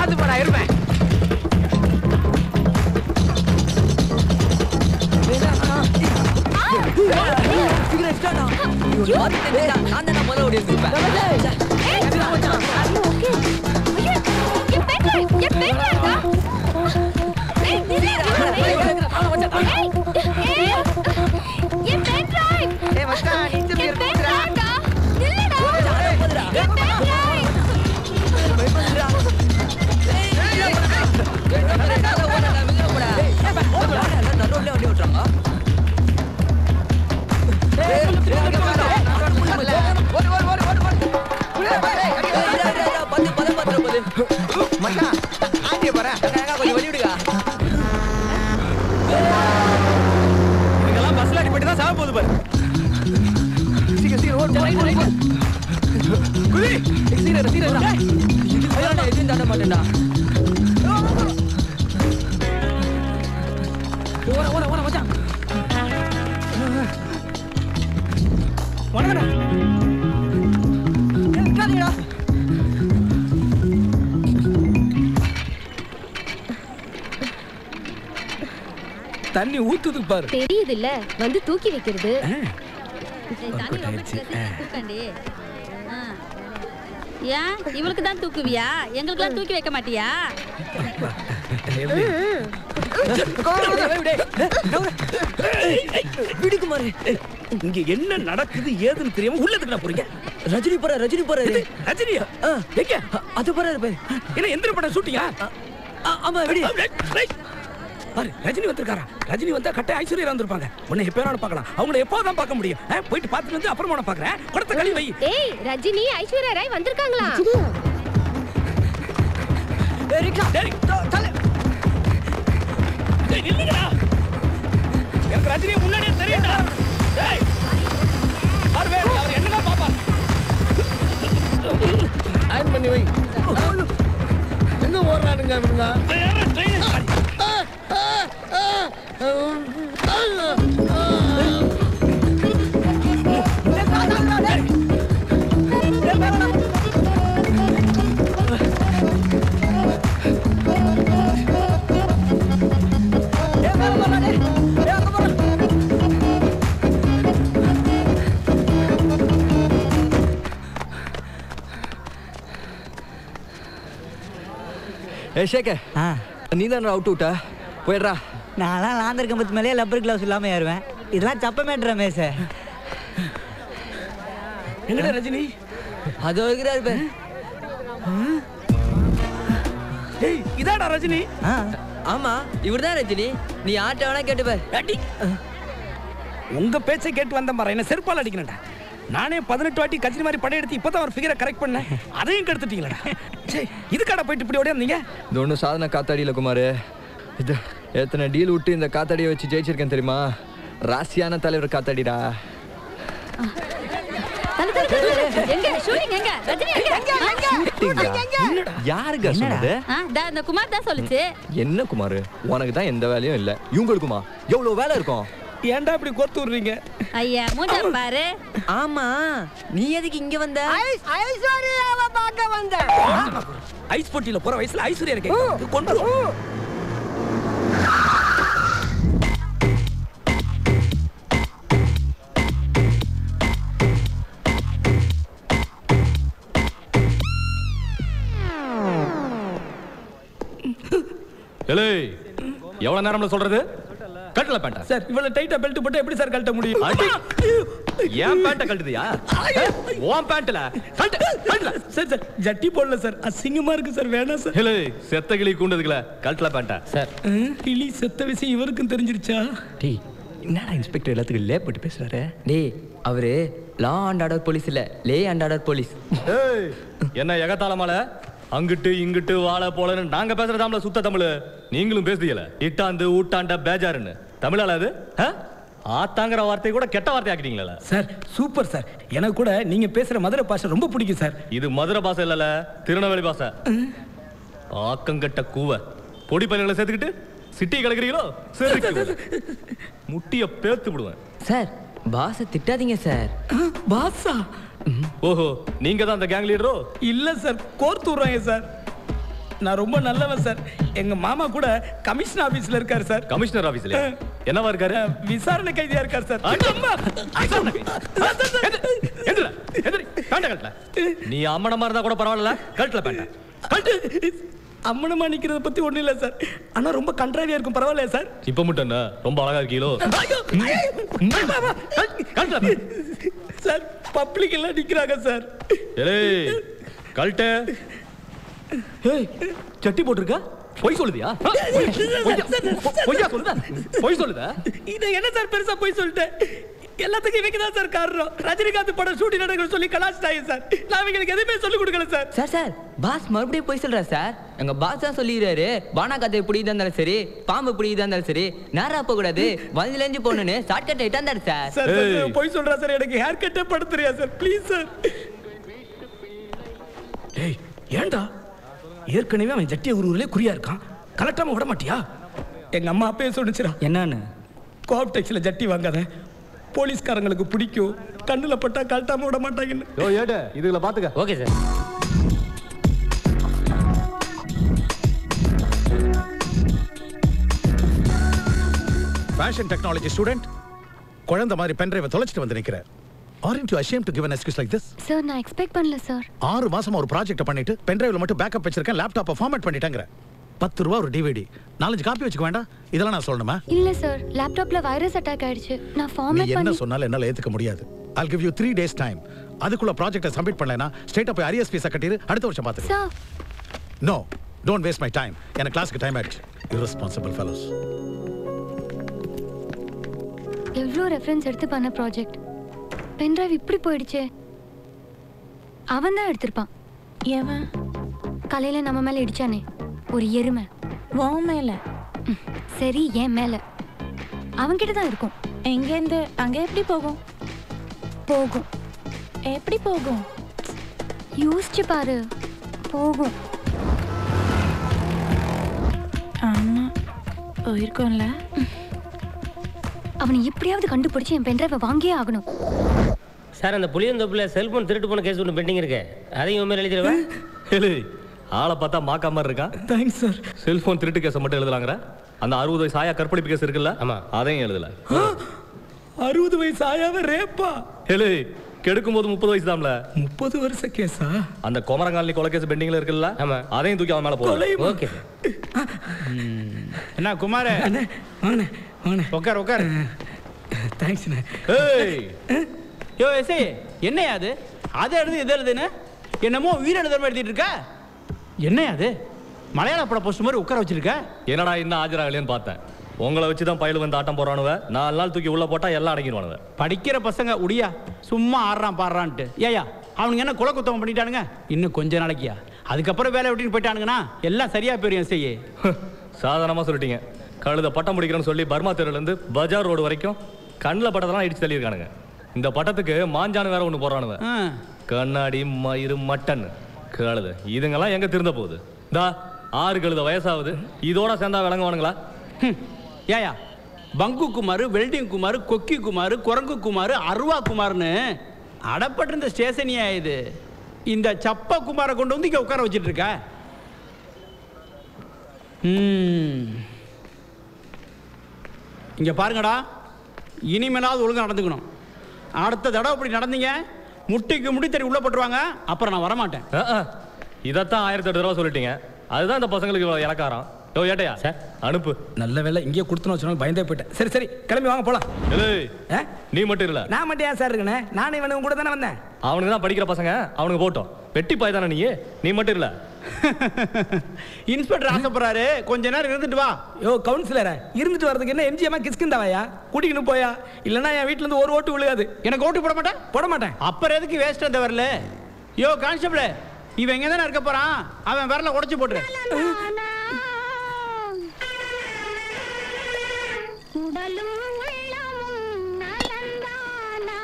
வந்து போடா இருப்பேன் மச்சான் ஆண்டிய போறேன் கொஞ்சம் வழி விடுங்க இதுக்கெல்லாம் பஸ்ல அடிப்பட்டு தான் சாக போகுது பாரு சீக்கிரம் சீக்கிரம் ஓடு ஓடு, ஓடு, ஓடு. குதி சீக்கிரம் சீக்கிரம் எதுவும் தாண்ட மாட்டேன்டா ஓட ஓட ஓட மச்சான் வணக்கண்ணா இருக்காதீடா தண்ணி ஊத்துது பாரு தெரியுது இல்ல வந்து தூக்கி வைக்கிறது ஏன் இவளுக்கு தான் தூக்குவியா எங்களுக்கெல்லாம் தூக்கி வைக்க மாட்டியா விடுக்குமாரு இங்க என்ன நடக்குது ஏதுன்னு தெரியாம உள்ளதுக்கு நான் போறீங்க ரஜினி போற ரஜினி போற எது? ரஜினியா எங்க அது போறாரு பாரு என்ன எந்திர படம் ஷூட்டிங்கா ஆமா விடி பாரு ரஜினி வந்திருக்காரா ரஜினி வந்தா கட்டை ஐஸ்வர்யா வந்திருப்பாங்க உன்னை எப்ப வேணாலும் பார்க்கலாம் அவங்கள எப்போதான் பார்க்க முடியும் ஆ, போயிட்டு பார்த்துட்டு வந்து அப்புறமா நான் பார்க்கறேன் குடத்தை கழுவி வை ஏய் ரஜினி ஐஸ்வர்யா ராய் வந்திருக்காங்களா டேய், தலை. டேய், நில்லுங்கடா. எனக்கு ரஜினி முன்னாடியே தெரியும்டா. டேய். பாரு, வேறு, அவர் என்னதான் பாப்பார். அயன் பண்ணி வை எங்க ஓடுறானுங்க இவனுங்க டேய், யாரா train அ- ஏ ஷேக்க நீ தான் அவுட் விட்டா போயிடுறா நான்லாம் லாந்தர் கம்பத்து மேலேயே லப்பர் கிளவுஸ் இல்லாமல் ஏறுவேன் இதெல்லாம் சப்ப மேட்ரா மேச எங்கடா ரஜினி அது இருக்கிறாரு பாரு டேய் இதாடா ரஜினி ஆ ஆமா இவர்தான் ரஜினி நீ ஆட்ட வேணா கேட்டு பாரு அடி. உங்க பேச்சை கேட்டு வந்த மாதிரி என்ன செருப்பால் அடிக்கணும்டா நானே பதினெட்டு வாட்டி கட்சி மாதிரி படையெடுத்து இப்பதான் ஒரு ஃபிகரை கரெக்ட் பண்ணேன் அதையும் கெடுத்துட்டீங்களா சே இதுக்காடா போயிட்டு இப்படி ஓடியாந்தீங்க இது ஒன்றும் சாதனை காத்தாடியில் குமார் இது எத்தனை டீல் விட்டு இந்த காத்தாடியை வச்சு ஜெயிச்சிருக்கேன் தெரியுமா ராசியான தலைவர் காத்தாடிடா தள்ளு, தள்ளு, தள்ளு, தள்ளு. எங்க ஷூட்டிங் எங்க ரஜினி எங்க யாருங்க சொன்னது ஆ, தா, இந்த குமார் தான் சொல்லுச்சு என்ன குமார் உனக்கு தான் எந்த வேலையும் இல்லை இவங்களுக்குமா எவ்வளோ வேலை இருக்கும் ஏன்டா இப்படி கோர்த்து விடுறீங்க ஐயா மூஞ்ச பாரு ஆமா நீ எதுக்கு இங்க வந்த ஐஸ்வர்யாவை பார்க்க வந்தேன் ஐஸ் போட்டியில போற வயசுல ஐஸ்வர்யா இருக்கேன் கொண்டு வா. ஏலே எவ்வளவு நேரம்ல சொல்றது கட்டல பேண்டா சார் இவ்வளவு டைட்டா பெல்ட் போட்டு எப்படி சார் கழட்ட முடியும் அடி. ஏன் பேண்ட கழட்டுதியா உன் பேண்ட்ல கழட்டு கழட்டுல சார் சார் ஜட்டி போடல சார் அசிங்கமா இருக்கு சார் வேணாம் சார் ஏலே செத்த கிளி கூண்டதுக்குல கழட்டல பேண்டா சார் ம், கிளி செத்த விஷயம் இவருக்கும் தெரிஞ்சிருச்சா டேய் என்னடா இன்ஸ்பெக்டர் எல்லாத்துக்கும் லே போட்டு பேசுறாரு டேய் அவரு லா அண்ட் ஆர்டர் போலீஸ் இல்ல லே அண்ட் ஆர்டர் போலீஸ் என்ன எகத்தாளமால அங்கிட்டு இங்கிட்டு வாழ போலன்னு நாங்க பேசுறதாம்ல சுத்த தமிழ் நீங்களும் பேசுதீங்கல இட்டாந்து ஊட்டாண்ட பேஜாருன்னு தமிழால அது ஆ? ஆத்தாங்கிற வார்த்தை கூட கெட்ட வார்த்தை ஆக்கிட்டீங்களா சார் சூப்பர் சார் எனக்கு கூட நீங்க பேசுற மதுரை பாஷை ரொம்ப பிடிக்கும் சார் இது மதுரை பாசை இல்லல திருநெல்வேலி பாசை ஆக்கங்கட்ட கூவ பொடி பையன்களை சேர்த்துக்கிட்டு சிட்டி கிடக்குறீங்களோ சரி முட்டிய பேத்து விடுவேன் சார் பாஸை திட்டாதீங்க சார் பாசா ஓஹோ நீங்க தான் அந்த கேங் லீடரோ இல்ல சார் கோர்த்து விடுறாங்க சார் நான் ரொம்ப நல்லவன் சார் எங்க மாமா கூட கமிஷன் ஆபீஸ்ல இருக்காரு சார் கமிஷனர் ஆபீஸ்ல என்னவா இருக்காரு அஹ், விசாரணை கைதியா இருக்கார் சார் அம்மா! விசாரணை கைதி. எந்திரு, எந்திரு, எந்திரு. பேண்ட கழட்டல. நீ அம்மனமா இருந்தா கூட பரவாயில்ல கழட்டல பேண்ட கழட்டு. அம்மனமா நிக்கிறத பத்தி ஒண்ணும் இல்ல சார் ஆனா ரொம்ப கன்றாவியா இருக்கும் பரவாயில்லையா சார் இப்ப மட்டும் என்ன ரொம்ப அழகா இருக்கீங்களோ ஐயோ! கழட்டல பேண்ட. சார் பப்ளிக் எல்லாம் நிக்கிறாங்க சார் ஏய் கழட்டு ஏய் சட்டி போட்டிருக்க பொய் சொல்லுதியா ஆ? பொய்- பொய்யா- பொய்யா சொல்லுதா பொய் சொல்லுதா இதை என்ன சார் பெருசா போய் சொல்லிட்டேன் எல்லாத்துக்கும் இவங்க தான் சார் காரணம் ரஜினிகாந்த் படம் ஷூட்டிங் நடக்கிற சொல்லி கலாச்சிட்டாங்க சார் நான் இவங்களுக்கு எதுவுமே சொல்லி கொடுக்கல சார் சார் சார் பாஸ் மறுபடியும் போய் சொல்றா சார் எங்க பாஸ் தான் சொல்லிடுறாரு பானா கதை பிடிக்குதா இருந்தாலும் சரி பாம்பு பிடிக்குதா இருந்தாலும் சரி நேரா போக கூடாது வலிலேஞ்சு போகணுன்னு ஷார்ட்கட் ஆயிட்டா இருந்தாரு சார் சார் சார், ஏய். போய் சொல்றா சார் எனக்கு ஹேர் கட்டே படுத்துறியா சார் ப்ளீஸ் சார் டேய் ஏன்டா ஏற்கனவே அவன் ஜட்டிய ஒரு ஊர்லயே குறியா இருக்கான் கலட்டாம விட மாட்டியா எங்க அம்மா அப்பயே சொல்லிச்சுடா என்னன்னு கோஆப்டெக்ஸ்ல ஜட்டி வாங்காத போலீஸ்காரங்களுக்கு பிடிக்கும் கண்ணுல பட்டா கழட்டாம விட மாட்டாங்கன்னு யோ ஏடு இதுல பாத்துக்க okay sir fashion technology student குழந்தை மாதிரி பென்ட்ரைவை தொலைச்சிட்டு வந்து நிக்கிற aren't you ashamed to give an excuse like this sir நான் எக்ஸ்பெக்ட் பண்ணல சார் ஆறு மாசமா ஒரு ப்ராஜெக்ட் பண்ணிட்டு பென்ட்ரைவ்ல மட்டும் பேக்கப் வச்சிருக்கேன் லேப்டாப்பை ஃபார்மேட் பண்ணிட்டேங்கிற பத்து ரூபா ஒரு டிவிடி நாலஞ்சு காப்பி வச்சுக்க வேண்டாம் இதெல்லாம் நான் சொல்லணுமா இல்ல சார் லேப்டாப்ல வைரஸ் அட்டாக் ஆயிடுச்சு நான் நீ ஃபார்மேட் என்ன பண்ணி சொன்னாலும் என்னால ஏத்துக்க முடியாது I'll give you three days time அதுக்குள்ள ப்ராஜெக்ட்டை சப்மிட் பண்ணலைன்னா ஸ்ட்ரெயிட்டா போய் அரியஸ் ஃபீஸை கட்டிடு அடுத்த வருஷம் பார்த்துக்கலாம் sir no don't waste my time எனக்கு கிளாஸ்க்கு டைம் ஆயிடுச்சு irresponsible fellows எவ்வளோ ரெஃபரன்ஸ் எடுத்து பண்ண ப்ராஜெக்ட் பென்ட்ரைவ் இப்படி போயிடுச்சே அவன் தான் எடுத்திருப்பான் எவன் காலையில நம்ம மேல இடிச்சானே ஒரு எருமை உன் மேல ம், சரி என் மேல அவன்கிட்ட தான் இருக்கும் எங்கேருந்து அங்க எப்படி போகும் போகும் எப்படி போகும் யோசிச்சு பாரு போகும் ஆமா போயிருக்கோம்ல அவனை எப்படியாவது கண்டுபிடிச்சு என் பென்ட்ரைவை வாங்கியே ஆகணும் சார் அந்த புளியந்தோப்புல செல்போன் திருட்டு போன கேஸ் ஒன்று பெண்டிங் இருக்கு அதையும் உண்மையில எழுதிடுவேன் ஏலே ஆளை பார்த்தா மாக்கா மாதிரி இருக்கான் தேங்க்ஸ் சார் செல்போன் திருட்டு கேஸை மட்டும் எழுதலாங்கிற அந்த அறுபது வயசு ஆயா கற்பழிப்பு கேஸ் இருக்குல்ல ஆமா. அதையும் எழுதல அறுபது வயசு ஆயாவ ரேப்பா ஏலே கெடுக்கும் போது முப்பது வயசு தான்ல முப்பது வருஷ கேஸா அந்த கோமரங்காலனி கொலை கேஸ் பெண்டிங்ல இருக்குல்ல ஆமா. அதையும் தூக்கி அவன் மேல போடு கொலையுமா? ஓகே சார் என்ன குமார அண்ணே வாங்கண்ணே வாங்கண்ணே உட்கார் உட்கார் தேங்க்ஸ்ண்ணே ஏய் யோ எஸ்ஐ என்னையா அது அதை எழுது இதை எழுதுன்னு என்னமோ உயிர் எழுதுற மாதிரி எழுதிட்டு இருக்க என்னையா அது மலையாள பட போஸ்ட் மாதிரி உட்கார வச்சிருக்க என்னடா இன்னும் ஆஜராகலையேன்னு பார்த்தேன் உங்களை வச்சு தான் பயில வந்து ஆட்டம் போறானுவ நாலு நாள் தூக்கி உள்ள போட்டா எல்லாம் அடங்கிடுவானுவ படிக்கிற பசங்க உடியா சும்மா ஆடுறான் பாடுறான்ட்டு ஏயா அவனுங்க என்ன குல குத்தவம் பண்ணிட்டானுங்க இன்னும் கொஞ்ச நாளைக்கியா அதுக்கப்புறம் வேலை விட்டுன்னு போயிட்டானுங்கன்னா எல்லாம் சரியா போயிரும் எஸ்ஐ சாதாரணமா சொல்லிட்டீங்க கழுத பட்டம் முடிக்கிறேன்னு சொல்லி பர்மா தெருல இருந்து பஜார் ரோடு வரைக்கும் கண்ணில் பட்டதெல்லாம் இடிச்சு தள்ளியிருக்கானுங்க இந்த பட்டத்துக்கு மாஞ்சானு வேற ஒன்று போடுறானுவ கண்ணாடி மயிறு மட்டன் கழுத இதுங்கெல்லாம் எங்க திருந்த போகுது தா ஆறு கழுத வயசாகுது இதோட சேர்ந்தா விளங்குவானுங்களா ஏயா பங்கு குமார் வெல்டிங் குமார் கொக்கி குமார் குரங்கு குமார் அருவா குமார்னு அடப்பட்டிருந்த ஸ்டேஷனியா இது இந்த சப்ப குமாரை கொண்டு வந்து இங்கே உட்கார வச்சிட்டு இருக்க ம். இங்க பாருங்கடா இனிமேலாவது ஒழுங்கா நடந்துக்கணும் அடுத்த தடவை இப்படி நடந்தீங்க முட்டிக்கு முடி தறி உள்ள போட்டுருவாங்க அப்புறம் நான் வரமாட்டேன் அஹ், அஹ். இதைத்தான் ஆயிரத்தி எட்டு தடவை சொல்லிட்டீங்க அதுதான் இந்த பசங்களுக்கு இவ்வளவு இலக்காரம் யோ ஏட்டையா சார். அனுப்பு நல்ல வேலை இங்கேயே கொடுத்துன்னு வச்சுனாலும் பயந்தே போயிட்டேன் சரி சரி கிளம்பி வாங்க போலாம் ஏய், ஆ? நீ மட்டும் இல்ல நான் மட்டும் ஏன் சார் இருக்கண்ணே நானே இவனுங்க கூட தானே வந்தேன் அவனுக்கு தான் படிக்கிற பசங்க அவனுக்கு போட்டோம் வெட்டி பாய் தானே நீ நீ மட்டும் இல்ல இன்ஸ்பெக்டர் ஆசைப்படுறாரு கொஞ்ச நேரம் இருந்துட்டு வா யோ கவுன்சிலரே இருந்துட்டு வரதுக்கு என்ன எம்ஜிஎம்மா கிஸ்கிந்தாவையா கூட்டிக்கின்னு போயா இல்லைன்னா என் வீட்டுல இருந்து ஒரு ஓட்டு விழுகாது எனக்கு ஓட்டு போட மாட்டேன் போட மாட்டேன் அப்புறம் எதுக்கு வேஸ்ட் அந்த வரல யோ கான்ஸ்டபிள் இவன் எங்க தானே இருக்க போறான் அவன் விரல உடைச்சு போட்டுரு உடலும் உள்ளமும் நலந்தானா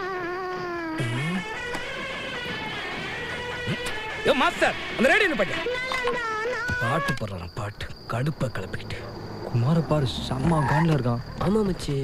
யோ மாஸ்டர் அந்த ரேடியோ பாட்டு பாட்டு போடுறான் பாட்டு கடுப்பை கிளப்பிக்கிட்டு குமார பாரு செம்ம கான்ல இருக்கான் ஆமா மச்சி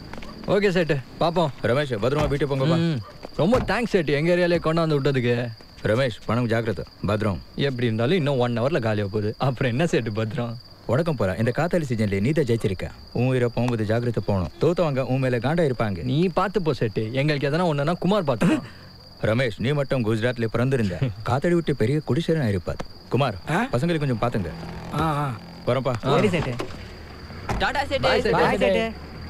ஓகே சேட்டு பாப்போம் ரமேஷ் பத்திரமா வீட்டுக்கு போங்கப்பா ம். ரொம்ப தேங்க்ஸ் சேட்டு எங்க ஏரியாலே கொண்டாந்து விட்டதுக்கு ரமேஷ் பணம் ஜாக்கிரதை பத்ரம் எப்படி இருந்தாலும் இன்னும் ஒன் ஹவரில் காலியாக போகுது அப்புறம் என்ன சேட்டு பத்திரம் உடக்கம் போற இந்த காத்தாடி சீசன்ல நீ தான் ஜெயிச்சிருக்க உன் உயிரை போகும்போது ஜாக்கிரதை போகணும் தோத்தவங்க உன் மேல காண்டா இருப்பாங்க நீ பார்த்து போ சேட்டு எங்களுக்கு எதனா ஒன்றுனா குமார் பார்த்து ரமேஷ் நீ மட்டும் குஜராத்ல பிறந்திருந்த காத்தாடி விட்டு பெரிய குடிசரன் இருப்பார் குமார் பசங்களுக்கு கொஞ்சம் பாத்துங்க வரப்பா சரி சேட்டு டாடா Bye, சேட்டு Bye, சேட்டு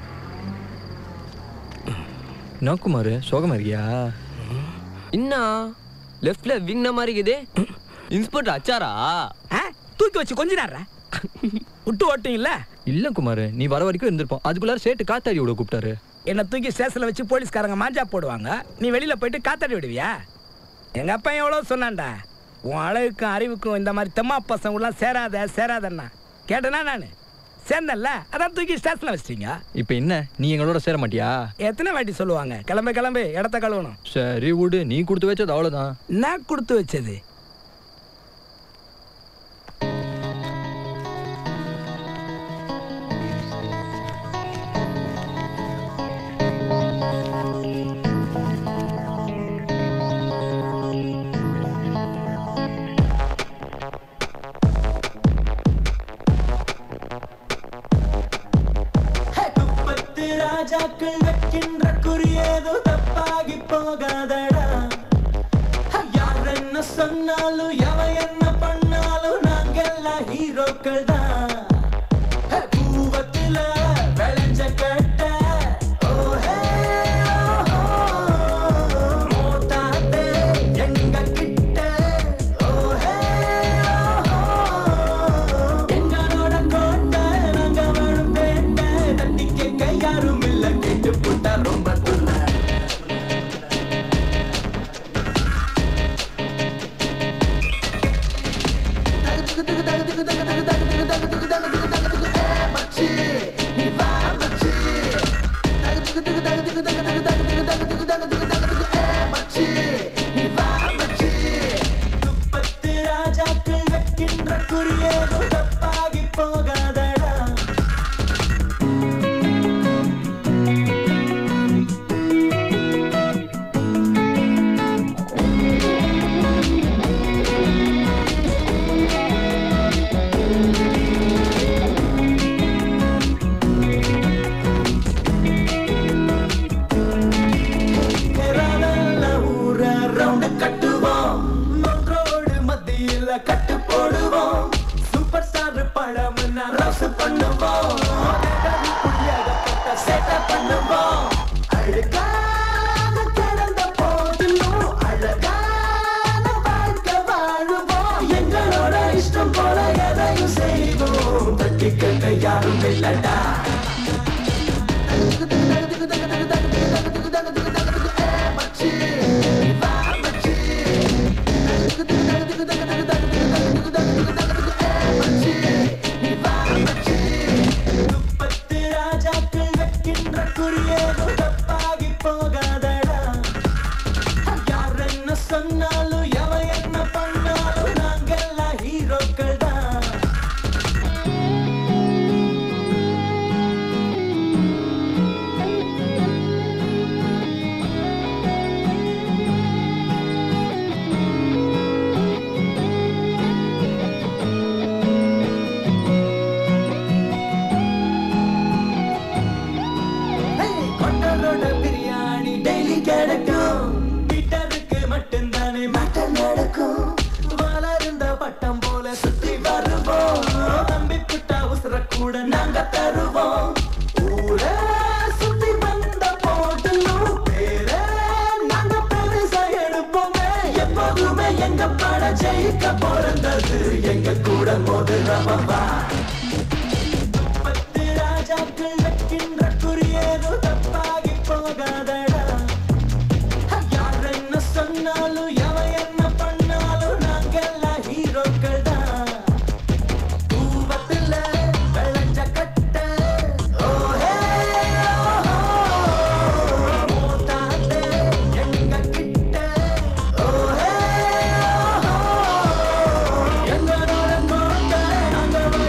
என்ன குமார் சோகமா இருக்கியா என்ன லெஃப்ட்ல விங்ன மாதிரி இருக்குது இன்ஸ்பெக்டர் அச்சாரா தூக்கி வச்சு கொஞ்ச நேரம் விட்டு ஓட்டிங்கல்ல இல்லை குமார் நீ வர வரைக்கும் இருந்திருப்போம் அதுக்குள்ளார சேட்டு காத்தாடி விட கூப்பிட்டாரு என்னை தூக்கி ஸ்டேஷனில் வச்சு போலீஸ்காரங்க மாஞ்சா போடுவாங்க நீ வெளியில் போயிட்டு காத்தாடி விடுவியா எங்கள் அப்பா எவ்வளோ சொன்னான்டா உன் அழகுக்கும் அறிவுக்கும் இந்த மாதிரி தெம்மா பசங்களாம் சேராத சேராதண்ணா கேட்டனா நான் சேர்ந்தல்ல அதான் தூக்கி ஸ்டேஷனில் வச்சிட்டீங்க இப்போ என்ன நீ எங்களோட சேர மாட்டியா எத்தனை வாட்டி சொல்லுவாங்க கிளம்பு கிளம்பு இடத்த கழுவணும் சரி விடு நீ கொடுத்து வச்சது அவ்வளோதான் நான் கொடுத்து வச்சது பத்து ராஜாக்கள் வைக்கின்ற குறியேதோ தப்பாகி போகாதடா யார் என்ன சொன்னாலும் எவன் என்ன பண்ணாலும் நாங்கெல்லாம் ஹீரோக்கள் தான் பூவத்தில விளைஞ்ச கட்ட ஓஹே, ஓஹோ, மோட்டாதே எங்க கிட்ட ஓஹே, ஓஹோ, எங்களோட கோட்டை நாங்க வாழும் பேட்டை தட்டி கேட்க யாரும் இல்ல கேட்டு புட்டா ரொம்ப துள்ள பத்து ராஜாக்கள் வைக்கின்ற குறியேதோ தப்பாகி போகாதடா கேரளால ஊர ரவுண்டு கட்டுவோம் மன்றோடு மத்தியில கட்டு போடுவோம் சூப்பர் ஸ்டார் படம் ரசு பண்ணுவோம் புள்ளியாகப்பட்ட சேட்டை பண்ணுவோம் அழுக்காக கிடந்த போதிலும் அழகான வாழ்க்கை வாழுவோம் எங்களோட இஷ்டம் போல எதையும் செய்வோம் தட்டி கட்ட யாரும் இல்லடா பத்து ராஜாக்கள் வைக்கின்ற குறியேதோ தப்பாகி போகாதடா யார் என்ன சொன்னாலும் எவன் என்ன பண்ணாலும் நாங்கெல்லாம் ஹீரோக்கள் தான் கொண்டலோட பிரியாணி டெய்லி கிடைக்கும் பீட்டருக்கு மட்டும்தானே மட்டன் நடக்கும் வளர்ந்த பட்டம் போல சுத்தி வருவோம் தம்பி புட்டா உசுர கூட நாங்க தருவோம் ஊரே சுத்தி வந்த போட்டிலும் பேரே நாங்க பெருசா எடுப்போமே எப்போதுமே எங்க பட ஜெயிக்க பிறந்தது எங்க கூட மோதுறவன் வா பத்து ராஜாக்கள் வைக்கின்ற குறியேதோ தப்பாகி போகாதடா யார் என்ன சொன்னாலும் எவன் என்ன பண்ணாலும் நாங்கெல்லாம் ஹீரோக்கள் தான் பூவத்துல விளைஞ்ச கட்ட ஓஹே, ஓஹோ, மோட்டாதே எங்க கிட்ட ஓஹே, ஓஹோ, எங்களோட கோட்டை நாங்க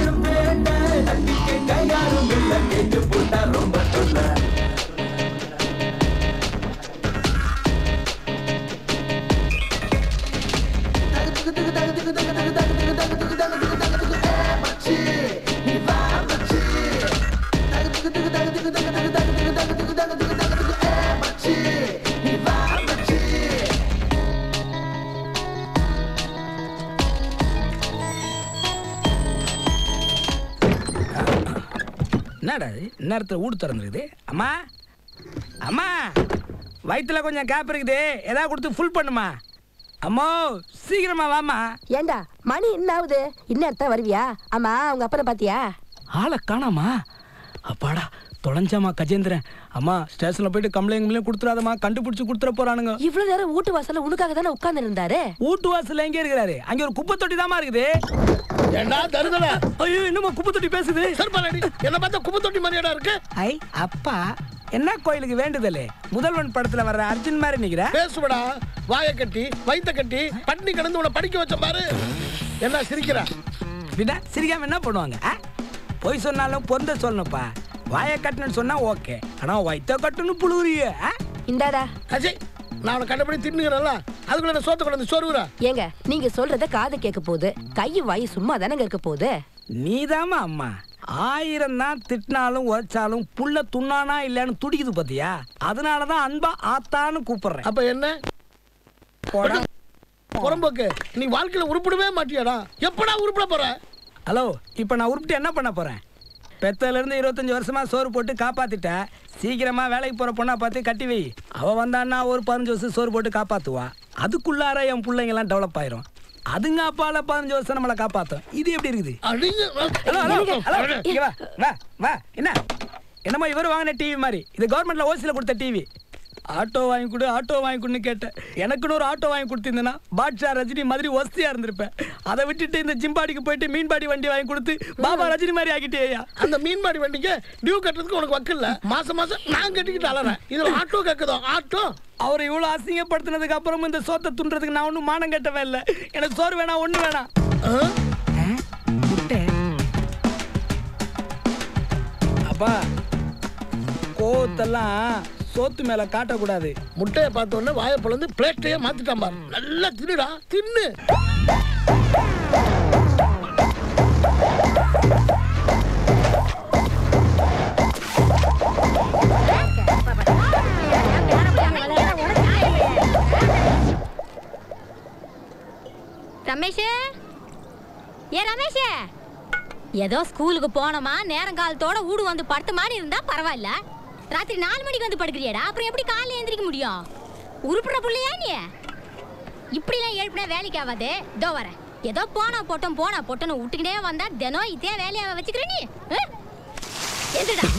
என்னடா இது இந்நேரத்தில் வீடு திறந்துருக்குது அம்மா அம்மா வயிற்றுல கொஞ்சம் கேப் இருக்குது ஏதாவது கொடுத்து ஃபுல் பண்ணுமா அம்மா சீக்கிரமா வாம்மா ஏண்டா மணி என்ன ஆகுது இன்னும் வருவியா ஆமா உங்க அப்பனை பாத்தியா ஆளை காணாமா அப்பாடா தொலைஞ்சாமா கஜேந்திரன் அம்மா ஸ்டேஷன்ல போயிட்டு கம்ப்ளைண்ட் கம்ப்ளைண்ட் கொடுத்துறாதம்மா கண்டுபிடிச்சு கொடுத்துற போறானுங்க இவ்வளவு நேரம் வீட்டு வாசல்ல உனக்காக தானே உட்கார்ந்து இருந்தாரு வீட்டு வாசல்ல எங்க இருக்கிறாரு அங்க ஒரு குப்பை தொட்டி தாமா இருக்குது ஏண்டா தருதல ஐயோ என்னமா குப்பை தொட்டி பேசுது சர்பாலடி என்ன பார்த்தா குப்பை தொட்டி மாதிரியாடா இருக்கு ஐ அப்பா என்ன கோயிலுக்கு வேண்டுதலே முதல்வன் படத்துல வர்ற அர்ஜுன் மாதிரி நிக்கிற பேசுவடா வாயை கட்டி வயித்த கட்டி பட்டினி கிடந்து உன்னை படிக்க வச்ச பாரு என்ன சிரிக்கிறா பின்ன சிரிக்காம என்ன பண்ணுவாங்க ஆ? பொய் சொன்னாலும் பொந்த சொல்லணும்ப்பா வாயை கட்டணும்னு சொன்னா ஓகே ஆனா வயித்த கட்டணும் புழுவுறிய இந்தாடா அஜய் நான் அவனை கண்டபடி தின்னுகிறேன்ல அதுக்குள்ள என்ன சோத்த கொண்டு சோறுறா ஏங்க நீங்க சொல்றத காது கேட்க போகுது கை வாய் சும்மா தானங்க இருக்க போகுது நீதாம்மா அம்மா ஆயிரம் தான் திட்டினாலும் உழைச்சாலும் புள்ள துண்ணானா இல்லைன்னு துடிக்குது பாத்தியா அதனாலதான் அன்பா ஆத்தான்னு கூப்பிடுறேன் அப்ப என்ன போடா புறம்போக்கு நீ வாழ்க்கையில உருப்பிடவே மாட்டியாடா எப்படா உருப்பிட போற ஹலோ இப்போ நான் உருப்பிட்டு என்ன பண்ண போறேன் பெத்தல இருந்து இருபத்தஞ்சு வருஷமா சோறு போட்டு காப்பாத்திட்ட சீக்கிரமா வேலைக்கு போற பொண்ணா பார்த்து கட்டி வை அவ வந்தான்னா ஒரு பதினஞ்சு வருஷம் சோறு போட்டு காப்பாத்துவா அதுக்குள்ளார என் பிள்ளைங்க எல்லாம் டெவலப் ஆயிரும் அதுங்க அப்பால பதினஞ்சு வருஷம் நம்மளை காப்பாத்தும் இது எப்படி இருக்குது ஹலோ ஹலோ ஹலோ இங்க வா வா வா என்ன என்னம்மா இவர் வாங்கின டிவி மாதிரி இது கவர்மெண்ட்ல ஓசில கொடுத்த டிவி ஆட்டோ வாங்கி கொடு ஆட்டோ வாங்கி கொடுன்னு கேட்டேன் எனக்குன்னு ஒரு ஆட்டோ வாங்கி கொடுத்திருந்தேன்னா பாட்ஷா ரஜினி மாதிரி வசதியா இருந்திருப்பேன் அதை விட்டுட்டு இந்த ஜிம்பாடிக்கு போயிட்டு மீன்பாடி வண்டி வாங்கி கொடுத்து பாபா ரஜினி மாதிரி ஆக்கிட்டேயா அந்த மீன்பாடி வண்டிக்கு டியூ கட்டுறதுக்கு உனக்கு வக்கில்ல மாசம் மாசம் நான் கட்டிக்கிட்டு அலறேன் இதுல ஆட்டோ கேக்குதோ ஆட்டோ அவர் இவ்வளவு அசிங்கப்படுத்தினதுக்கு அப்புறம் இந்த சோத்தை துண்டுறதுக்கு நான் ஒன்றும் மானம் கட்டவே இல்லை எனக்கு சோறு வேணாம் ஒண்ணு வேணாம் முட்டை. அப்பா கோவத்தெல்லாம் சோத்து மேல காட்டக்கூடாது முட்டையை பார்த்த உடனே வாயை பிளந்து பிளேட்டையே மாத்திட்டான் பாரு நல்லா தின்னுடா தின்னு ரமேஷ் ஏ ரமேஷ் ஏதோ ஸ்கூலுக்கு போனோமா நேரம் காலத்தோட வீடு வந்து படுத்த மாதிரி இருந்தா பரவாயில்ல ராத்திரி நாலு மணிக்கு வந்து படுக்கிறியாடா அப்புறம் எப்படி காலைல எந்திரிக்க முடியும் உருப்புற புள்ளையா நீ இப்படிலாம் எழுப்பினா வேலைக்கு ஆகாது இதோ வரேன் ஏதோ போனா போட்டோம் போனா போட்டோன்னு விட்டுக்கிட்டே வந்தா தினம் இதே வேலையை வச்சுக்கிற நீ ஆ? எந்திரடா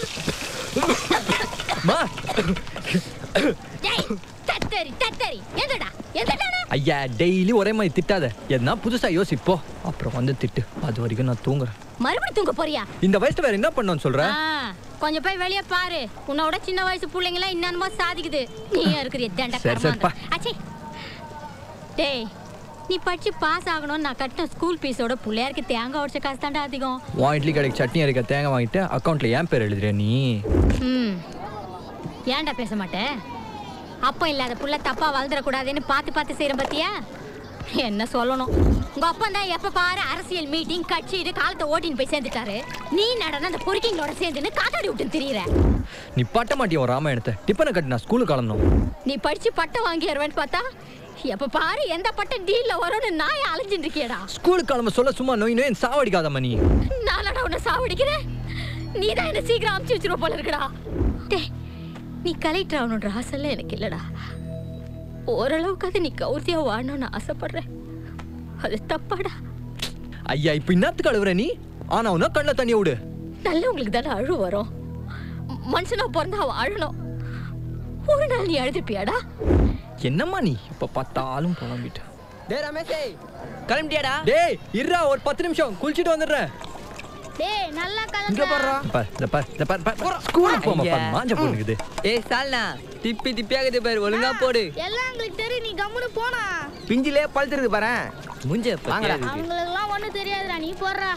டேய் தத்தரி தத்தரி எந்திரடா எந்திரடா ஐயா டெய்லி ஒரே மாதிரி திட்டாத எதுனா புதுசா யோசிப்போ அப்புறம் வந்து திட்டு அது வரைக்கும் நான் தூங்குறேன் மறுபடியும் தூங்க போறியா இந்த வயசுல வேற என்ன பண்ணணும்னு சொல்ற ஆ, கொஞ்சம் போய் வெளியே பாரு உன்னோட சின்ன வயசு பிள்ளைங்களாம் என்னென்னமோ சாதிக்குது நீ இருக்கிற தண்ட சரி, சரிப்பா. அச்சே டேய் நீ படிச்சு பாஸ் ஆகணும்னு நான் கட்டின ஸ்கூல் ஃபீஸோட பிள்ளையாருக்கு தேங்காய் உடச்ச காசு தாண்டா அதிகம் உன் இட்லி கடைக்கு சட்னி அரைக்க தேங்காய் வாங்கிட்டு அக்கௌண்ட்ல ஏன் பேர் எழுதுறியா நீ ம் ஏன்டா பேச மாட்டேன் அப்பா இல்லாத புள்ள தப்பா வளர்ந்துடக்கூடாதுன்னு பார்த்து பார்த்து செய்கிறேன் பார்த்தியா என்ன சொல்லணும் உங்க அப்பா தான் எப்ப பாரு அரசியல் மீட்டிங் கட்சிட்டு காலத்தை ஓட்டின்னு போய் சேர்ந்துட்டாரு நீ நடன அந்த பொறுக்கிங்களோட சேர்ந்துன்னு காத்தாடி விட்டு திரியிற நீ பட்ட மாட்டிய ஒரு ராமாயணத்தை டிப்பனை கட்டி நான் ஸ்கூலுக்கு கிளம்பணும் நீ படிச்சு பட்டம் வாங்கிடுவேன்னு பார்த்தா எப்ப பாரு எந்த பட்டம் டீல்ல வரும்னு நான் அலைஞ்சிட்டு இருக்கியடா ஸ்கூலுக்கு கிளம்ப சொல்ல சும்மா நோய் நோய் சாவடிக்காதம்மா நீ நானடா உன்னை சாவடிக்கிறேன் நீ தான் என்ன சீக்கிரம் அமுச்சு வச்சிருவ போல இருக்குடா டேய் நீ கலெக்டர் ஆகணுன்ற ஆசைலாம் எனக்கு இல்லடா ஓரளவுக்காவது நீ கௌர்த்தியா வாழணும்னு ஆசைப்படுறேன் அது தப்பாடா ஐயா இப்ப என்னத்துக்கு அழுவுற நீ ஆனா உன்னா கண்ணில் தண்ணி விடு நல்லவங்களுக்கு தானே அழு வரும் ம- மனுஷனா பிறந்தா அவன் அழணும் ஒரு நாள் நீ அழுதுப்பியாடா என்னம்மா நீ இப்ப பார்த்தாலும் புலம்பிட்டு டேய் ரமேஷே கிளம்பிட்டியாடா டேய் இருடா ஒரு பத்து நிமிஷம் குளிச்சிட்டு வந்துடுறேன் டேய் நல்லா இங்க போடுறா பார் இந்த பார் இந்த பார் பார் ஸ்கூலுக்கு போமா பார் மாஞ்ச பொண்ணுக்குது ஏய் சால்னா திப்பி திப்பியாகுது பாரு ஒழுங்கா போடு எல்லாம் எங்களுக்கு தெரியும் நீ கம்முனு போனா பிஞ்சிலே பழுத்துருக்கு பாரு முஞ்ச வாங்கடா அவங்களுக்குலாம் ஒண்ணும் தெரியாதுடா நீ போடுறா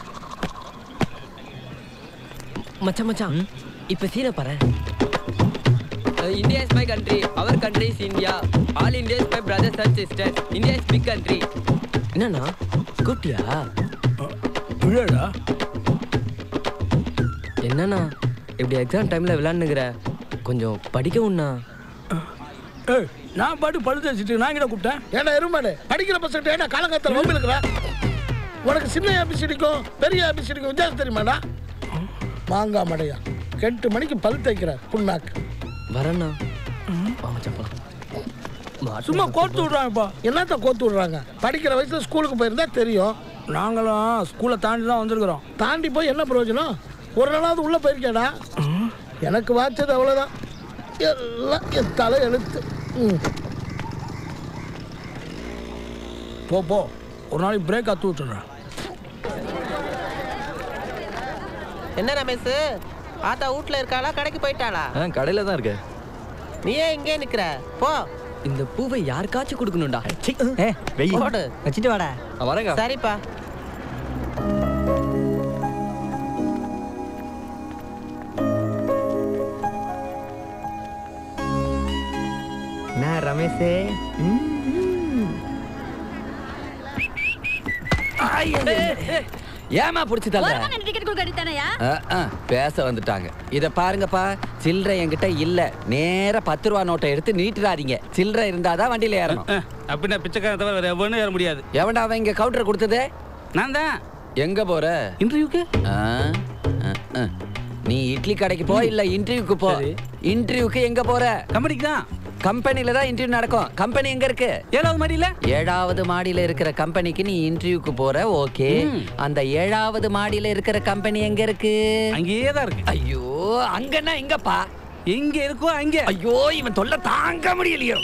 மச்சான் மச்சான் இப்ப சீனை பாரு India is my country our country is India all India is my brothers and sisters India is big country என்னண்ணா கூப்பிட்டியா இல்லடா என்னண்ணா இப்படி எக்ஸாம் டைம்ல விளையாண்டுங்கிற கொஞ்சம் படிக்கவும்ண்ணா ஏய் நான் பாட்டு பழுத்து வச்சுட்டு நான் கிட்ட கூப்பிட்டேன் ஏடா எருமாடு படிக்கிற பசங்க ஏடா காலங்காலத்தில் வம்பு இருக்கிற உனக்கு சின்ன ஆபீஸ் அடிக்கும் பெரிய ஆபீஸ் அடிக்கும் வித்தியாசம் தெரியுமாடா மாங்காய் மடையா எட்டு மணிக்கு பல் தைக்கிறார் புண்ணாக்கு வரேண்ணா வாங்க சப்பலாம் சும்மா கோத்து விடுறாங்க இப்போ என்னத்த கோத்து விடுறாங்க படிக்கிற வயசுல ஸ்கூலுக்கு போயிருந்தா தெரியும் நாங்களும் ஸ்கூலை தாண்டி தான் வந்திருக்கிறோம் தாண்டி போய் என்ன பிரயோஜனம் ஒரு நாளாவது உள்ள போயிருக்கேடா எனக்கு வாச்சது அவ்வளோதான் எல்லாம் என் தலை எழுத்து ம். போ போ ஒரு நாளைக்கு பிரேக் அத்து விட்டுறேன் என்ன ரமேஷ் ஆத்தா வீட்ல இருக்காளா கடைக்கு போயிட்டாளா ஆ கடையில் தான் இருக்கு நீ ஏன் இங்கே நிக்கிற போ இந்த பூவை யாருக்காச்சும் கொடுக்கணும்டா ஏ வெயி போடு வச்சுட்டு வாடா வரேங்க சரிப்பா நான் ரமேஷே ஏமா பிடிச்சி தள்ள டிக்கெட் கொடுக்க அடித்தானயா பேச வந்துட்டாங்க இத பாருங்கப்பா சில்லறை என்கிட்ட இல்ல நேரா பத்து ரூபா நோட்டை எடுத்து நீட்டுறாதீங்க சில்லறை இருந்தாதான் வண்டியில ஏறணும் அப்படின்னா பிச்சைக்காரன் தவிர வேற எவனும் ஏற முடியாது எவன்டா அவன் இங்க கவுண்டர் கொடுத்தது நான் தான் எங்க போற இன்டர்வியூக்கு நீ இட்லி கடைக்கு போ இல்ல இன்டர்வியூக்கு போ இன்டர்வியூக்கு எங்க போற கம்பெனிக்கு தான் கம்பெனில தான் இன்டர்வியூ நடக்கும் கம்பெனி எங்க இருக்கு ஏழாவது மாடியில ஏழாவது மாடியில இருக்கிற கம்பெனிக்கு நீ இன்டர்வியூக்கு போற ஓகே அந்த ஏழாவது மாடியில இருக்கிற கம்பெனி எங்க இருக்கு அங்கேயே தான் இருக்கு ஐயோ அங்கன்னா எங்கப்பா எங்க இருக்கோ அங்க ஐயோ இவன் தொல்லை தாங்க முடியலையோ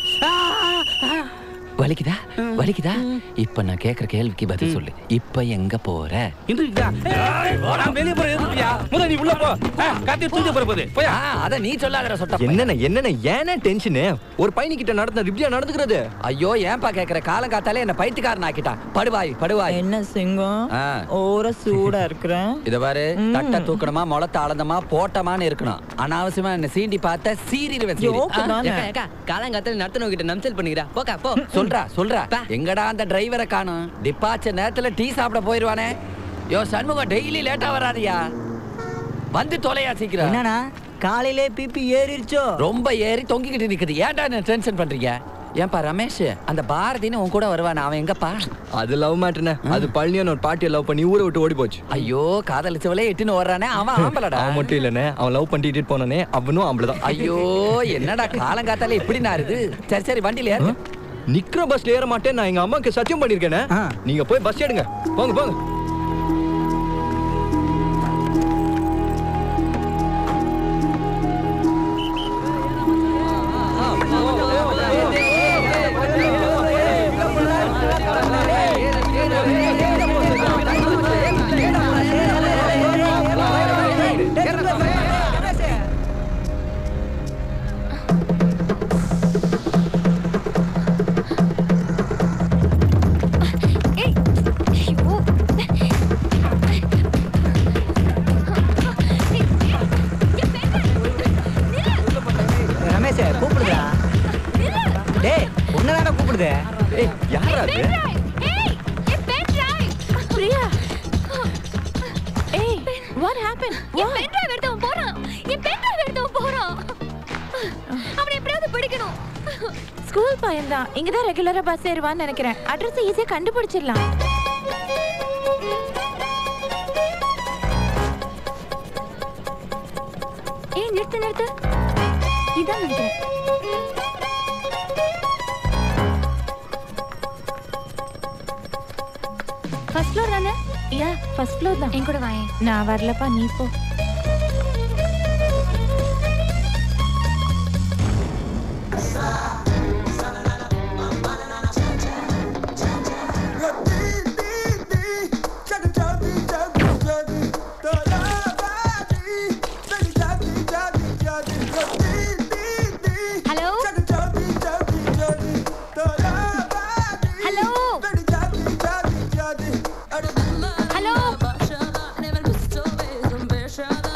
வலிக்குதா வலிக்குதா இப்ப நான் கேக்குற கேள்விக்கு பதில் சொல்லு இப்ப எங்க போற நான் வெளியே போற எதுக்குயா முத நீ உள்ள போ காத்தி தூக்கி போற போது போயா அத நீ சொல்லாதடா சொட்ட என்னென்ன என்னென்ன ஏன்னா டென்ஷனு ஒரு பையன்கிட்ட நடந்த இப்படியா நடந்துக்கிறது ஐயோ ஏன்பா கேக்குற காலம் காத்தாலே என்ன பைத்தியக்காரன் ஆக்கிட்டான் படுவாய் படுவாய் என்ன சிங்கம் ஆ. ஓர சூடா இருக்கிறேன் இத பாரு தட்டை தூக்கணுமா முளத்த அளந்தமா போட்டமான்னு இருக்கணும் அனாவசியமா என்ன சீண்டி பார்த்த சீரிடுவேன் சீரி. ஜோக்கு ஆ, தானே. ஏக்கா, ஏக்கா, காலங்காத்தால நடத்தணும் கிட்ட நம்சல் பண்ணிக்கிறா போக்கா போ சொல்றா சொல்றா எங்கடா அந்த டிரைவரை காணும் டிப்பாச்ச நேரத்துல டீ சாப்பிட போயிருவானே யோ சண்முகம் டெய்லி லேட்டா வராதியா வந்து தொலையா சீக்கிரம் என்னண்ணா காலையிலே பிபி ஏறிடுச்சோ ரொம்ப ஏறி தொங்கிக்கிட்டு நிக்குது ஏன்டா என்ன டென்ஷன் பண்றீங்க ஏன்பா ரமேஷ் அந்த பாரதின்னு உன் கூட வருவானே அவன் எங்கப்பா அது லவ் மேட்டர்னே அது பழனியான ஒரு பாட்டியை லவ் பண்ணி ஊரை விட்டு ஓடி போச்சு ஐயோ காதலிச்சவளே எட்டுன்னு வர்றானே அவன் ஆம்பளடா அவன் மட்டும் இல்லனே அவன் லவ் பண்ணிட்டு போனானே அவனும் ஆம்பளதான் ஐயோ என்னடா காலங்காத்தால இப்படி நாருது சரி சரி வண்டியில ஏறு நிக்கிற பஸ்ல ஏற மாட்டேன் நான் எங்க அம்மாக்கு சத்தியம் பண்ணிருக்கேனே நீங்க போய் பஸ் எடுங்க போங்க போங்க ரமேஷ் கூப்பிடுதா டேய் உன்னதான கூப்பிடுது ஏய் யாரா அது பிரியா ஏய் வாட் ஹேப்பன் என் பென் டிரைவ் எடுத்தவன் போறான் என் பென் டிரைவ் எடுத்தவன் போறான் அவனை எப்படியாவது பிடிக்கணும் ஸ்கூல் பையன்தான் இங்க தான் ரெகுலரா பஸ் ஏறுவான்னு நினைக்கிறேன் அட்ரஸ் ஈஸியா கண்டுபிடிச்சிடலாம் ஏய் நிறுத்து நிறுத்து இதான் நினைக்கிறேன் ஃபர்ஸ்ட் ஃப்ளோர் தானே யா ஃபர்ஸ்ட் ஃப்ளோர் தான் என் கூட வாயேன் நான் வரலப்பா நீ போ ஹலோ ஹலோ ஹலோ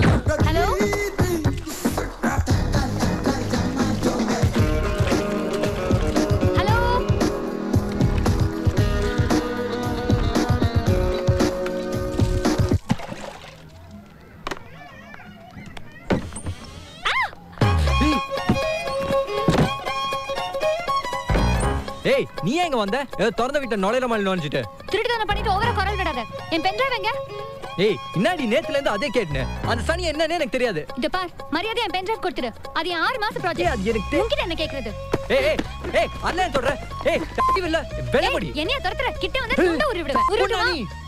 நீ ஏன் இங்க வந்த ஏதோ திறந்த வீட்டை நுழையிற மாதிரி நுழைஞ்சிட்டு திருட்டுத்தனம் பண்ணிட்டு ஓவரா குரல் விடாத என் பென்ட்ரைவ் எங்க ஏய் இன்னாடி நேத்துல இருந்து அதே கேட்டேன் அந்த சனி என்னன்னு எனக்கு தெரியாது இத பார் மரியாதை என் பென்ட்ரைவ் கொடுத்துரு அது என் ஆறு மாச ப்ராஜெக்ட் அது எனக்கு உன்கிட்ட என்ன கேக்குறது ஏய் ஏய் ஏய் அண்ணன் சொல்ற ஏய் தட்டி இல்ல வெளியபடி என்னைய துரத்துற கிட்ட வந்து துண்ட உருவி விடுவேன் உருவிடுவா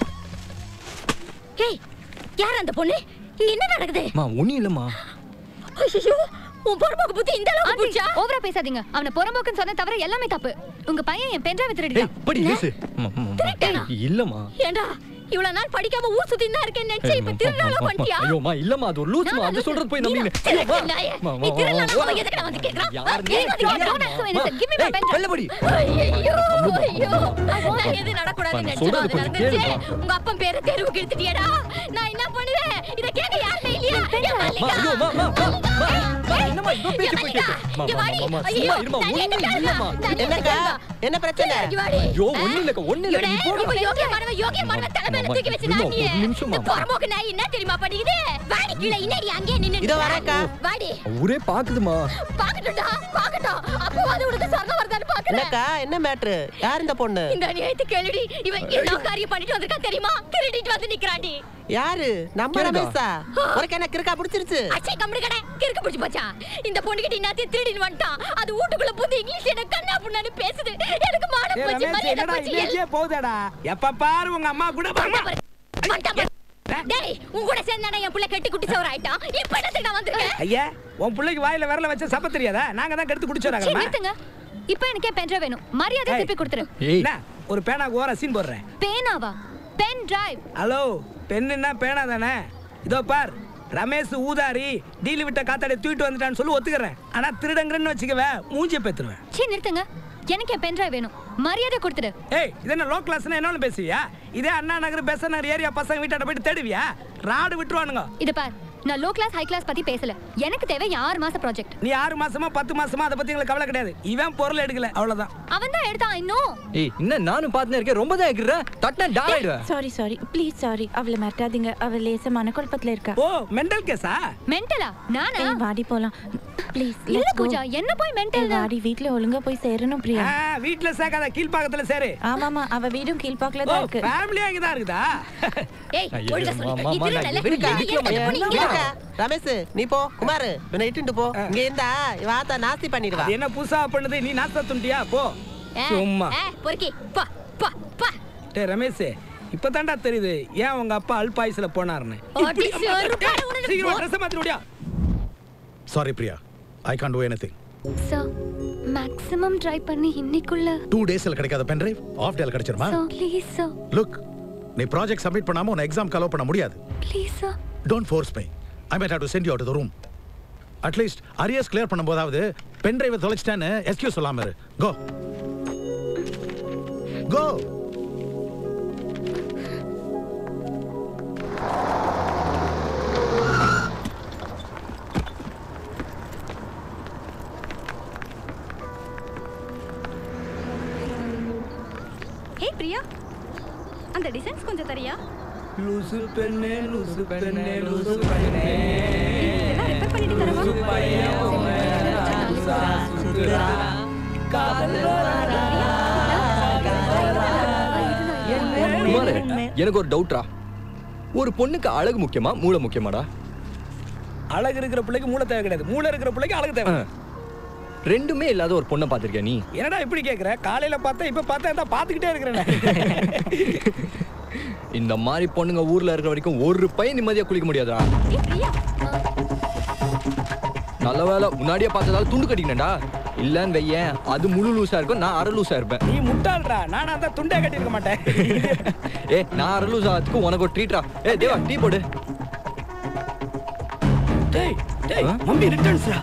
ஏய் யார் அந்த பொண்ணு என்ன நடக்குது மா ஒண்ணும் இல்லம்மா ஐயோ உன் பொறுப்புக்கு புத்தி இந்த அளவுக்கு போச்சா ஓவரா பேசாதீங்க அவன புறம்போக்குன்னு சொன்ன தவிர எல்லாமே தப்பு உங்க பையன் என் பென்ட்ரைவ் திருடிட்டான் படி லூசு மா, மா, மா. திருட்டனா? இல்லம்மா ஏண்டா இவ்வளவு நாள் படிக்காம ஊர் சுத்தி தான் இருக்கேன்னு நினைச்சு இப்ப திருநாளும் பண்ணிட்டியா ஐயோமா இல்லம்மா அது ஒரு லூசுமா அது சொல்றது போய் நம்பினு திருட்டு நாயே. நீ திருநாளும் அவன் எதுக்கு நான் வந்து கேக்குறான்? ஆ, எதுக்கு வந்து கேக்குறான்? வெள்ளபடி ஐயோ ஐயோ நான் எது நடக்கூடாதுன்னு நான் நினைச்சேனோ சொல்றது அது கொஞ்சம் நடந்துருச்சு கேளுப்பா. உங்க அப்பன் பேரை தெருவுக்கு எடுத்துட்டியடா நான் என்ன பண்ணுவேன் இத கேட்க யாருமே இல்லையா என் மா, மல்லிகா. ஐயோ, மா, மா, மா, மா, மா, என்னம்மா இவ்ளோ பேச்சு போயிட்டு இருக்கு? மா, இங்க மா, வாடி. மா, மா, ஐயோ, சும்மா இரும்மா, தண்ணி ஒண்ணும் எடுத்து இல்லம்மா. தண்ணி என்னக்கா எடுத்து என்ன பிரச்சனை இங்க வாடி. ஐயோ, ஒண்ணும் இல்லக்கா, ஒண்ணும் இல்ல. இவனே, நீ போடா. இப்ப யோகியமானவன், யோகியமானவன் தலைமையில அம்மா, தூக்கி வச்சு இரும்மா, நாட்டியே. ஒரு நிமிஷம்மா. இந்த புறம்போக்கு நாய் என்ன தெரியுமா பண்ணிக்குது? வாடி கீழே, இன்னாடி அங்கேயே நின்னுட்டு இதோ இருக்கா. வரேன்க்கா. வாடி. ஊரே பாக்குதுமா பாக்கட்டும்டா, பாக்கட்டும். அப்பவாது உனக்கு சொர்க்கம் வருதான்னு பாக்குறேன். என்னக்கா என்ன மேட்ரு யார் இந்த பொண்ணு இந்த அநியாயத்தை கேளுடி. இவன் என்ன காரியம் பண்ணிட்டு வந்திருக்கான் தெரியுமா? திருடிட்டு வந்து நிக்கிறான்டி. யாரு நம்ம கேளுடா. ரமேஷா உனக்கு என்ன கிறுக்கா பிடிச்சிருச்சு அச்சே, கம்முனு கடை. கிறுக்கு பிடிச்சு போச்சா? இந்த பொண்ணுகிட்ட இன்னாத்தையும் திருடின்னு வந்துட்டான். அது வீட்டுக்குள்ள புகுந்து இங்கிலீஷ் என்ன கண்ணா புண்ணான்னு பேசுது. எனக்கு மானம் ஏய், போச்சு, ரமேஷ், மரியாதை என்னடா போச்சு. இங்கேயே போகுதேடா எப்ப பாரு உங்க அம்மா கூட பாருமா மண்டை ப- டேய், உன் கூட சேர்ந்தானே என் புள்ள கெட்டு குட்டி சவர ஆயிட்டான். இப்ப என்னத்துக்கு நான் வந்திருக்கேன்? ஐயா உன் பிள்ளைக்கு வாயில விரல வச்ச சப்ப தெரியாதா நாங்க தான் கெடுத்து சீ, குடிச்சோறாங்க நிறுத்துங்க இப்ப எனக்கு என் பென்ட்ரைவ் வேணும் மரியாதை ஏய். திருப்பி கொடுத்துரு என்ன ஒரு பேனாக்கு ஓர சீன் போடுறேன் பேனாவா பென் டிரைவ் ஹலோ பெண்ணுன்னா பேனா தானே இதோ பார் ரமேஷ் ஊதாரி டீல் விட்ட காத்தாடி தூக்கிட்டு வந்துட்டான்னு சொல்லி ஒத்துக்கிறேன் ஆனா திருடங்கன்னு வச்சுக்கவே மூஞ்சிய பேத்துருவேன் சீ நிறுத்துங்க எனக்கு என் பென்ட்ரைவ் வேணும் மரியாதை கொடுத்துரு ஏய் இது என்ன லோ கிளாஸ்னா என்ன பேசுவியா இதே அண்ணா நகர் பெச நகர் ஏரியா பசங்க வீட்டாண்ட போயிட்டு தேடுவியா ராடு விட்டுருவானுங்க இது பார் நான் லோ கிளாஸ் ஹை கிளாஸ் பத்தி பேசல எனக்கு தேவை என் ஆறு மாச ப்ராஜெக்ட் நீ ஆறு மாசமா பத்து மாசமா அதை பத்தி எங்களுக்கு கவலை கிடையாது இவன் பொருள் எடுக்கல அவ்வளவுதான் அவன் தான் எடுத்தான் இன்னும் ஏய் என்ன நானும் பார்த்துனே இருக்கேன் ரொம்ப தான் இருக்கிற தட்டினா டால் ஆயிடுவேன் சாரி சாரி ப்ளீஸ் சாரி அவளை மிரட்டாதீங்க அவ லேச மனக்குழப்பத்துல இருக்கா ஓ மெண்டல் கேஸா மென்டலா நானா ஏய் வாடி போலாம் ப்ளீஸ் இல்ல பூஜா என்ன போய் மென்டல் வாடி வீட்ல ஒழுங்கா போய் சேரணும் பிரியா ஆ, வீட்ல சேர்க்காத கீழ்பாக்கத்துல சேரு ஆமாமா அவ வீடும் கீழ்பாக்கல ஓ தான் இருக்கு ஃபேமிலியா இங்க தான் இருக்குதா ஏய், ஐயோ, ஒழுங்கா அம்மா, சொல்லிட்டேன். அம்மா, நீ திருடல. நான் இருக்கா? நீ எதுக்கு அந்த பொண்ணு இங்க இருக்கா? ரமேஷ் நீ போ குமார் இவனை இட்டுட்டு போ இங்க இருந்தா இவ ஆத்தா நாஸ்தி பண்ணிடுவா அது என்ன புதுசா பண்ணுது நீ நாஸ்தா துண்டியா போ ஏய், சும்மா ஏய், பொறுக்கி பா பா பா டேய் ரமேஷ் இப்பதான்டா தெரியுது ஏன் உங்க அப்பா அல்பாயுஸ்ல போனாருன்னு அடி செருப்பால உனக்கு சீக்கிரமா ட்ரெஸ் மாத்தி முடியா sorry Priya I can't do anything sir maximum try பண்ணி இன்னைக்குள்ள டூ டேஸ்ல கிடைக்காத பென் டிரைவ் ஆஃப் டேல கிடைச்சிருமா சார் ப்ளீஸ் சார் லுக் நீ ப்ராஜெக்ட் சப்மிட் பண்ணாம உன்னை எக்ஸாம் அலோவ் பண்ண முடியாது please sir don't force me I might have to send you out the room at least arrears clear பண்ணும்போதாவது பென் டிரைவை தொலைச்சிட்டேன்னு எஸ்கியூஸ் சொல்லாம இரு கோ கோ ஹே பிரியா அந்த டிசைன்ஸ் கொஞ்சம் தரியா லூசு பெண்ணே லூசு பெண்ணே லூசு பெண்ணே இதெல்லாம் ரிப்பேர் பண்ணிட்டு தரவா குமார் எனக்கு ஒரு டவுட்ரா ஒரு பொண்ணுக்கு அழகு முக்கியமா மூளை முக்கியமாடா அழகு இருக்கிற பிள்ளைக்கு மூளை தேவை கிடையாது மூளை இருக்கிற பிள்ளைக்கு அழகு தேவை ரெண்டுமே இல்லாத ஒரு பொண்ணை பார்த்திருக்கியா நீ என்னடா இப்படி கேக்குற காலையில பார்த்தா இப்ப பார்த்தா தான் பாத்துக்கிட்டே இருக்கிறேன் இந்த மாதிரி பொண்ணுங்க ஊர்ல இருக்கிற வரைக்கும் ஒரு பையன் நிம்மதியா குளிக்க முடியாதா நல்ல வேலை முன்னாடியே பார்த்ததால துண்டு கட்டிக்கினேன்டா இல்லன்னு வையேன் அது முழு லூசா இருக்கும் நான் அரை லூசா இருப்பேன் நீ முட்டாள்டா நானா தான் துண்டே கட்டியிருக்க மாட்டேன் ஏ நான் அரை லூசா ஆகிறதுக்கு உனக்கு ஒரு ட்ரீட்ரா ஏ தேவா டீ போடு டேய் டேய் மம்மி ரிட்டர்ன்ஸ்டா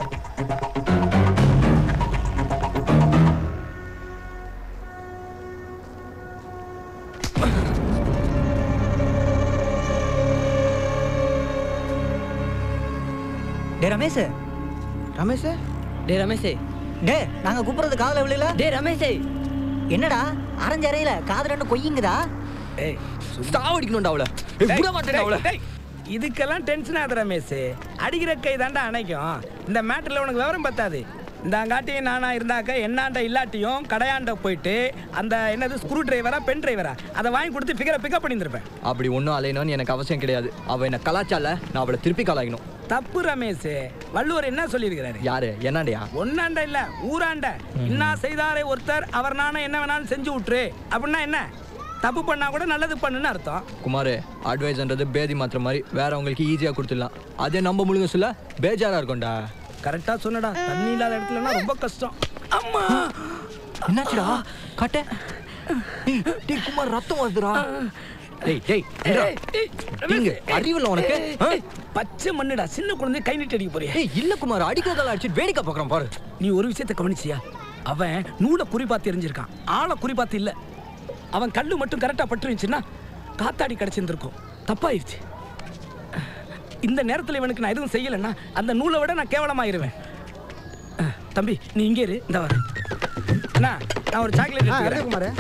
டே ரமேஷ் ரமேஷ் டே ரமேஷே டே நாங்க கூப்பிடுறது காதுல விழல டே ரமேஷே என்னடா அரைஞ்ச அறையில காது ரெண்டு கொய்யுங்குதா ஏய் சாவடிக்கணும்டா அவளை ஏய், விட மாட்டேன்டா அவளை டேய், இதுக்கெல்லாம் டென்ஷன் ஆகுது ரமேஷ் அடிக்கிற கை தாண்டா அணைக்கும் இந்த மேட்டர்ல உனக்கு விவரம் பத்தாது இந்தாங்காட்டி நானா இருந்தாக்க என்னாண்ட இல்லாட்டியும் கடையாண்ட போயிட்டு அந்த என்னது ஸ்க்ரூ டிரைவரா பென் டிரைவரா அதை வாங்கி கொடுத்து ஃபிகரை பிக்கப் பண்ணியிருந்திருப்பேன் அப்படி ஒன்றும் அலையணும்னு எனக்கு அவசியம் கிடையாது அவ என்ன கலாச்சால நான் அவளை திருப்பி கலாய்க்கணும் தப்பு ரமேஷ் வள்ளுவர் என்ன சொல்லியிருக்கிறாரு யாரு என்னண்டியா ஒன்னாண்ட இல்ல ஊராண்ட இன்னா செய்தாரே ஒருத்தர் அவர் நானே என்ன வேணாலும் செஞ்சு விட்டுரு அப்படின்னா என்ன தப்பு பண்ணா கூட நல்லது பண்ணுன்னு அர்த்தம் குமார் அட்வைஸ்ன்றது பேதி மாத்திர மாதிரி வேற உங்களுக்கு ஈஸியாக கொடுத்துடலாம் அதே நம்ம முழுங்க சொல்ல பேஜாரா இருக்கும்டா கரெக்டா சொன்னடா தண்ணி இல்லாத இடத்துலனா ரொம்ப கஷ்டம் அம்மா என்னாச்சுடா காட்ட டேய், டேய் குமார் ரத்தம் வருதுடா டேய் டேய் என்னடா? நீங்க அறிவில்ல உனக்கு ஆ? பச்சை மண்ணுடா சின்ன குழந்தை கை நீட்டி அடிக்க போறியா ஏய் இல்ல குமார் அடிக்கிறதால அடிச்சு வேடிக்கை பார்க்கறோம் பாரு நீ ஒரு விஷயத்தை கவனிச்சியா அவன் நூலை குறி பார்த்து எரிஞ்சிருக்கான் ஆளை குறி பார்த்து இல்ல அவன் கல்லு மட்டும் கரெக்டா பட்டுருந்துச்சுன்னா காத்தாடி கிடைச்சிருந்திருக்கும் தப்பாயிருச்சு இந்த நேரத்தில் இவனுக்கு நான் எதுவும் செய்யலைன்னா அந்த நூலை விட நான் கேவலமாயிருவேன் அஹ், தம்பி நீ இங்கே இரு இந்த வர அண்ணா நான் ஒரு சாக்லேட் எடுத்துக்கிறேன்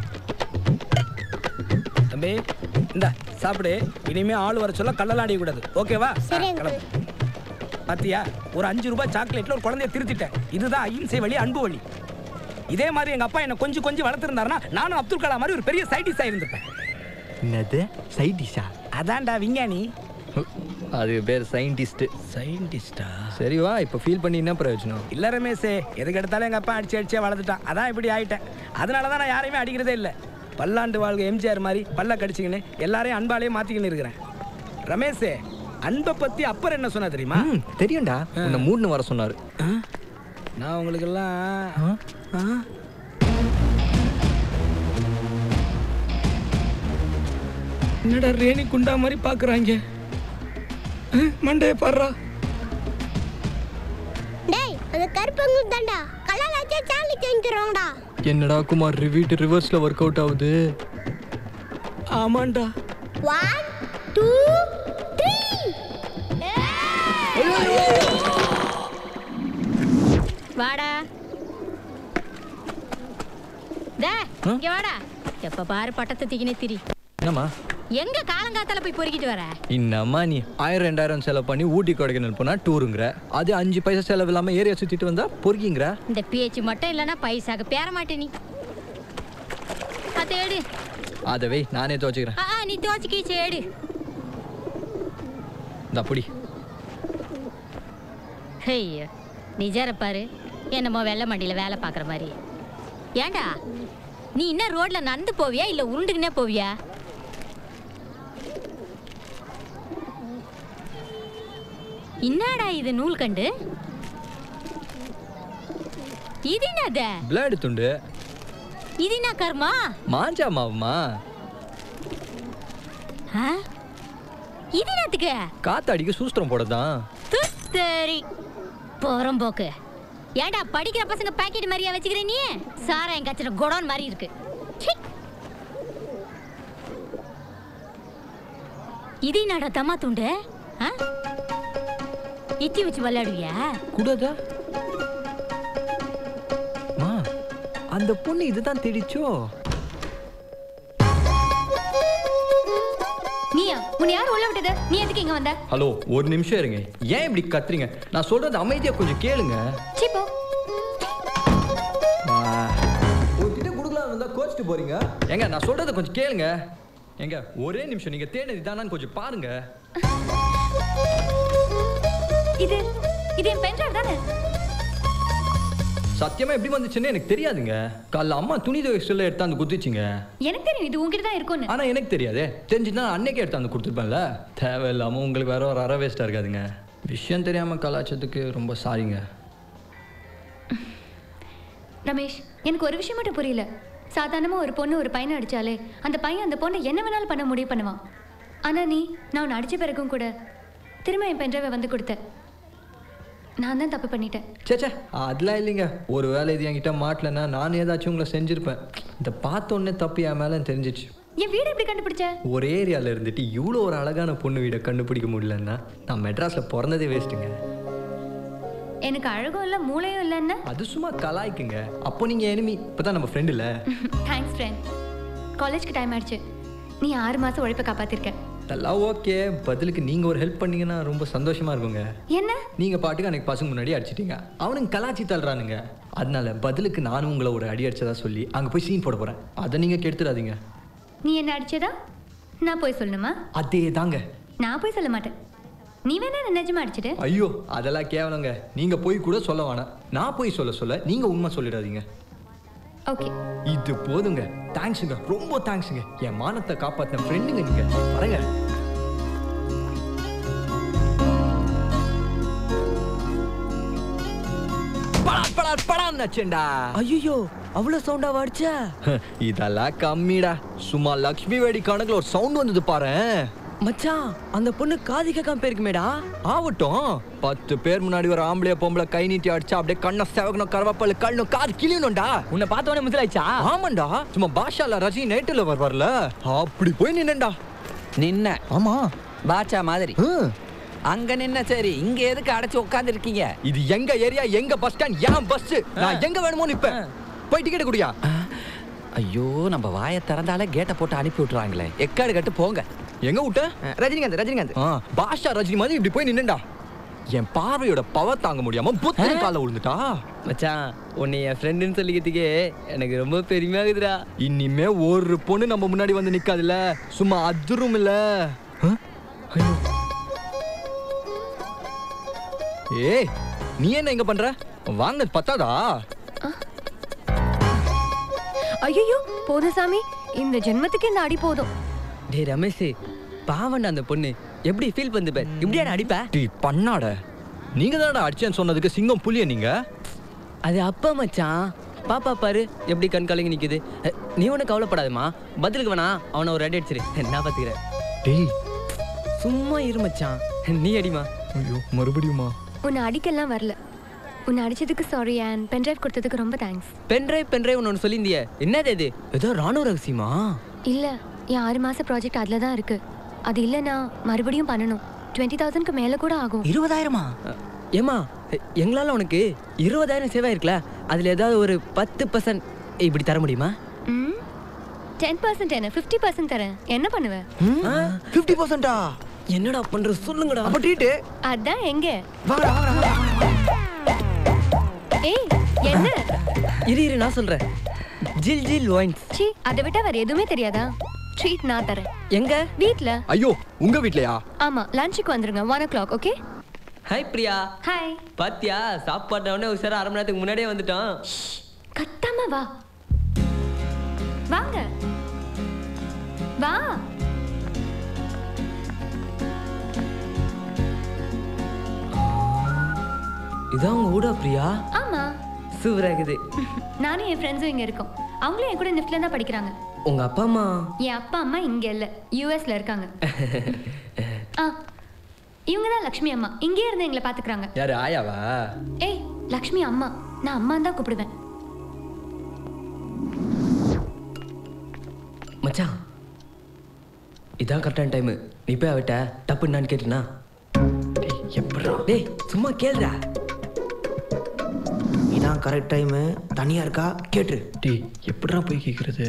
தம்பி இந்த சாப்பிடு இனிமே ஆள் வர சொல்ல கல்லெல்லாம் அடிக்கக்கூடாது ஓகேவா கிளம்பு. பாத்தியா ஒரு அஞ்சு ரூபாய் சாக்லேட்ல ஒரு குழந்தைய திருத்திட்டேன் இதுதான் அகிம்சை வழி அன்பு வழி இதே மாதிரி எங்க அப்பா என்ன கொஞ்சம் கொஞ்சம் வளர்த்துருந்தாருன்னா நானும் அப்துல் கலாம் மாதிரி ஒரு பெரிய சைடிஸ்ட் ஆயிருந்திருப்பேன் என்னது சைடிஷா அதான்டா விஞ்ஞானி அது பேர் சயின்டிஸ்ட் சயின்டிஸ்டா சரி வா இப்போ ஃபீல் பண்ணி என்ன பிரயோஜனம் இல்ல ரமேஷ் எதுக்கு எடுத்தாலும் எங்க அப்பா அடிச்சு அடிச்சே வளர்த்துட்டான் அதான் இப்படி ஆயிட்டேன் அதனால தான் நான் யாரையுமே அடிக்கிறதே இல்லை பல்லாண்டு வாழ்க எம்ஜிஆர் மாதிரி பல்ல கடிச்சிக்கின்னு எல்லாரையும் அன்பாலேயே மாத்திக்கின்னு இருக்கிறேன் ரமேஷ் அன்பை பத்தி அப்பர் என்ன சொன்னா தெரியுமா தெரியும்டா உன்னை மூணுன்னு வர சொன்னாரு நான் உங்களுக்கெல்லாம் ஆ? என்னடா ரேணி குண்டா மாதிரி பாக்குறாங்க மண்டைய பாடுறா டேய் அந்த கருப்பங்க தான்டா கலர் வச்சா சாலி செஞ்சிருவாங்கடா என்னடா குமார் ரிவீட் ரிவர்ஸ்ல ஒர்க் அவுட் ஆகுது ஆமாண்டா ஒன் டூ த்ரீ வாடா டே இங்க வாடா எப்ப பாரு பட்டத்தை தூக்கினே திரி என்னம்மா எங்க காலங்காத்தால போய் பொறுக்கிட்டு வர என்னம்மா நீ ஆயிரம் ரெண்டாயிரம் செலவு பண்ணி ஊட்டி கொடைக்கானல் போனா டூருங்கிற அது அஞ்சு பைசா செலவு இல்லாம ஏரியா சுத்திட்டு வந்தா பொறுக்கிங்கிற இந்த பேச்சு மட்டும் இல்லைன்னா பைசாக்கு பேர மாட்டே நீ அதை எடு அதை வை நானே துவச்சிக்கிறேன் ஆ ஆ, நீ தோச்சு கீச்சு எடு இந்த அப்படி ஐயோ நிஜார பாரு என்னமோ வெள்ளை மண்டியில் வேலை பார்க்குற மாதிரி ஏன்டா நீ என்ன ரோட்ல நடந்து போவியா இல்லை உருண்டுக்குனே போவியா என்னடா இது நூல் கண்டு இது என்னது பிளேடு துண்டு இது என்ன கர்மா மாஞ்சா மாவுமா ஆ? இது என்னத்துக்கு காத்தாடிக்கு சூஸ்திரம் போடதான் சரி போறம்போக்கு ஏன்டா படிக்கிற பசங்க பாக்கெட் மாதிரியா வச்சுக்கிற நீ சாராயம் கச்சின குடோன் மாதிரி இருக்கு சீ. இது என்னடா தம்மா துண்டு ஆ? இச்சி வச்சு விளையாடுவியா கூடாதா மா அந்த பொண்ணு இதுதான் தேடிச்சோ நீயா உன்னை யார் உள்ள விட்டது நீ எதுக்கு இங்க வந்த ஹலோ ஒரு நிமிஷம் இருங்க ஏன் இப்படி கத்துறீங்க நான் சொல்றது அமைதியா கொஞ்சம் கேளுங்க சீப்போ உங்ககிட்ட கொடுக்கலாம் இருந்தா கோச்சிட்டு போறீங்க ஏங்க நான் சொல்றத கொஞ்சம் கேளுங்க ஏங்க ஒரே நிமிஷம் நீங்க தேடினது இதானான்னு கொஞ்சம் பாருங்க இது இது என் பென்ட்ரைவ் தானே சத்தியமா எப்படி வந்துச்சுன்னு எனக்கு தெரியாதுங்க காலைல அம்மா துணி துவைச்சல எடுத்தாந்து குத்துச்சிங்க எனக்கு தெரியும் இது உங்ககிட்ட தான் இருக்கும்னு ஆனா எனக்கு தெரியாதே தெரிஞ்சுதான் அன்னைக்கே எடுத்தாந்து கொடுத்துருப்பேன்ல தேவையில்லாம உங்களுக்கு வேற ஒரு அரை வேஸ்டா இருக்காதுங்க விஷயம் தெரியாம கலாச்சத்துக்கு ரொம்ப சாரிங்க ரமேஷ் எனக்கு ஒரு விஷயம் மட்டும் புரியல சாதாரணமா ஒரு பொண்ணு ஒரு பையனை அடிச்சாலே அந்த பையன் அந்த பொண்ணை என்ன வேணாலும் பண்ண முடிவு பண்ணுவான் ஆனா நீ நான் உன்னை அடிச்ச பிறகும் கூட திரும்ப என் பென்ட்ரைவை வந்து கொடுத்த நான் தான் தப்பு பண்ணிட்டேன் சேச்சே அதெல்லாம் இல்லைங்க ஒரு வேலை இது என்கிட்ட மாட்டலன்னா நான் ஏதாச்சும் உங்களை செஞ்சிருப்பேன் இந்த பார்த்த உடனே தப்பு என் மேலே தெரிஞ்சிச்சு என் வீடு எப்படி கண்டுபிடிச்ச ஒரு ஏரியாவில் இருந்துட்டு இவ்வளோ ஒரு அழகான பொண்ணு வீடை கண்டுபிடிக்க முடியலன்னா நான் மெட்ராஸில் பிறந்ததே வேஸ்ட்டுங்க எனக்கு அழகும் இல்லை மூளையும் இல்லைன்னு அது சும்மா கலாய்க்குங்க அப்போ நீங்கள் எனிமி இப்போ தான் நம்ம ஃப்ரெண்டு இல்லை தேங்க்ஸ் ஃப்ரெண்ட் காலேஜ்க்கு டைம் ஆயிடுச்சு நீ ஆறு மாசம் உழைப்பை காப்பாத்திருக்க அதெல்லாம் ஓகே பதிலுக்கு நீங்க ஒரு ஹெல்ப் பண்ணீங்கன்னா ரொம்ப சந்தோஷமா இருக்குங்க என்ன நீங்க பாட்டுக்கு அன்னைக்கு பசங்க முன்னாடி அடிச்சிட்டீங்க அவனுங்க கலாச்சி தள்ளுறானுங்க அதனால பதிலுக்கு நானும் உங்களை ஒரு அடி அடிச்சதா சொல்லி அங்க போய் சீன் போட போறேன் அதை நீங்க கெடுத்துடாதீங்க நீ என்ன அடிச்சதா நான் போய் சொல்லணுமா அதே தாங்க நான் போய் சொல்ல மாட்டேன் நீ வேணா என்ன நிஜமா அடிச்சிட்டு ஐயோ அதெல்லாம் கேவலங்க நீங்க போய் கூட சொல்ல வேணாம் நான் போய் சொல்ல சொல்ல நீங்க உண்மை சொல்லிடாதீங்க ஓகே இது போதுங்க தேங்க்ஸுங்க ரொம்ப தேங்க்ஸுங்க என் மானத்தை காப்பாத்தின ஃப்ரெண்டுங்க நீங்க வரங்க படார் படார் படார் நச்சேன்டா ஐயோ அவ்வளவு சவுண்டா வாடிச்சா இதெல்லாம் கம்மிடா சும்மா லக்ஷ்மி வேடி கணக்குல ஒரு சவுண்ட் வந்தது பாரு மச்சான் அந்த பொண்ணு காது கேட்காம போயிருக்குமேடா ஆகட்டும் பத்து பேர் முன்னாடி ஒரு ஆம்பளைய பொம்பளை கை நீட்டி அடிச்சா அப்படியே கண்ணை செவக்கணும் கருவாப்பல் கண்ணு காது கிளியணும்டா உன்னை பார்த்தவனே முதலாயிச்சா ஆமாண்டா சும்மா பாஷால ரஜினி நைட்டுல வருவார்ல அப்படி போய் நின்னேன்டா நின்ன ஆமா பாச்சா மாதிரி அங்க நின்ன சரி இங்க எதுக்கு அடைச்சு உட்கார்ந்து இருக்கீங்க இது எங்க ஏரியா எங்க பஸ் ஸ்டாண்ட் ஏன் பஸ் நான் எங்க வேணுமோ நிப்பேன் போய் டிக்கெட் குடியா ஐயோ நம்ம வாயை திறந்தாலே கேட்டை போட்டு அனுப்பி விட்டுறாங்களே எக்காடு கட்டு போங்க எங்க விட்ட ரஜினிகாந்த் ரஜினிகாந்த் ஆ, பாஷா ரஜினி மாதிரி இப்படி போய் நின்னுடா என் பார்வையோட பவர் தாங்க முடியாம புத்தன கால விழுந்துட்டா மச்சான் உன்னை என் ஃப்ரெண்டுன்னு சொல்லிக்கிறதுக்கே எனக்கு ரொம்ப பெருமையாகுதுடா இனிமே ஒரு பொண்ணு நம்ம முன்னாடி வந்து நிக்காதுல்ல சும்மா அதிரும் இல்ல ஏய் நீ என்ன இங்க பண்ற வாங்கினது பத்தாதா ஐயோ போதும் சாமி இந்த ஜென்மத்துக்கு இந்த அடி போதும் டேய் ரமேஷ் பாவண்டா அந்த பொண்ணு எப்படி ஃபீல் பண்ணு பார் இப்படியா நான் அடிப்ப டீ பண்ணாட நீங்க தானடா அடிச்சேன்னு சொன்னதுக்கு சிங்கம் புலிய நீங்க அது அப்பா மச்சான் பாப்பா பாரு எப்படி கண் கலங்கி நிக்குது அஹ், நீ ஒன்றும் கவலைப்படாதம்மா பதிலுக்கு வேணா அவனை ஒரு அடி அடிச்சிரு நான் பார்த்துக்கிறேன் டேய் சும்மா இரு மச்சான் நீ அடிமா ஐயோ மறுபடியுமா உன்னை அடிக்கலாம் வரல உன்னை அடிச்சதுக்கு சாரி அண்ட் பென்ட்ரைவ் கொடுத்ததுக்கு ரொம்ப தேங்க்ஸ் பென்ட்ரைவ் பென்ட்ரைவ் ஒன்று சொல்லியிருந்தியே என்னது இது ஏதோ ராணுவ ரகசியமா இல்ல என் ஆறு மாச ப்ராஜெக்ட் அதில் தான் இருக்கு அது இல்லைன்னா மறுபடியும் பண்ணணும் டுவெண்ட்டி தௌசண்ட்க்கு மேலே கூட ஆகும் இருபதாயிரமா ஏமா எங்களால் உனக்கு இருபதாயிரம் சேவை இருக்குல்ல அதில் ஏதாவது ஒரு பத்து பர்சன்ட் இப்படி தர முடியுமா ம் டென் பர்சன்ட் என்ன ஃபிஃப்டி பர்சன்ட் தரேன் என்ன பண்ணுவேன் ஃபிஃப்டி பர்சன்டா என்னடா பண்ற சொல்லுங்கடா அப்ப ட்ரீட்டு அதான் எங்க ஏய் என்ன இரு இரு நான் சொல்றேன் ஜில் ஜில் ஒயின்ஸ் சி அதை விட்டா வேற எதுவுமே தெரியாதா ட்ரீட் நான் தரேன் எங்க வீட்ல ஐயோ உங்க வீட்லயா ஆமா லஞ்சுக்கு வந்துருங்க one o'clock okay hi Priya hi பாத்தியா சாப்பாடு உடனே உஷாரா அரை மணி நேரத்துக்கு முன்னாடியே வந்துட்டான் கத்தாம வா வாங்க வா இதான் உங்க ஊடா பிரியா ஆமா சூப்பரா இருக்குது நானும் என் ஃப்ரெண்ட்ஸும் இங்க இருக்கோம் அவங்களும் என் கூட நிஃப்ட்ல தான் படிக்கிறாங்க உங்க அப்பா அம்மா என் அப்பா அம்மா இங்க இல்ல யூஎஸ்ல இருக்காங்க ஆ இவங்க தான் லக்ஷ்மி அம்மா இங்கே இருந்து எங்களை பாத்துக்கிறாங்க யாரு ஆயாவா ஏய் லக்ஷ்மி அம்மா நான் அம்மான்னு தான் கூப்பிடுவேன் மச்சான் இதான் கரெக்டான டைம் நீ போய் அவட்ட டப்புன்னு நான் கேட்டுனா எப்படா டேய் சும்மா கேளுடா இதான் கரெக்ட் டைமு தனியா இருக்கா கேட்டு டேய் எப்படிடா போய் கேக்குறது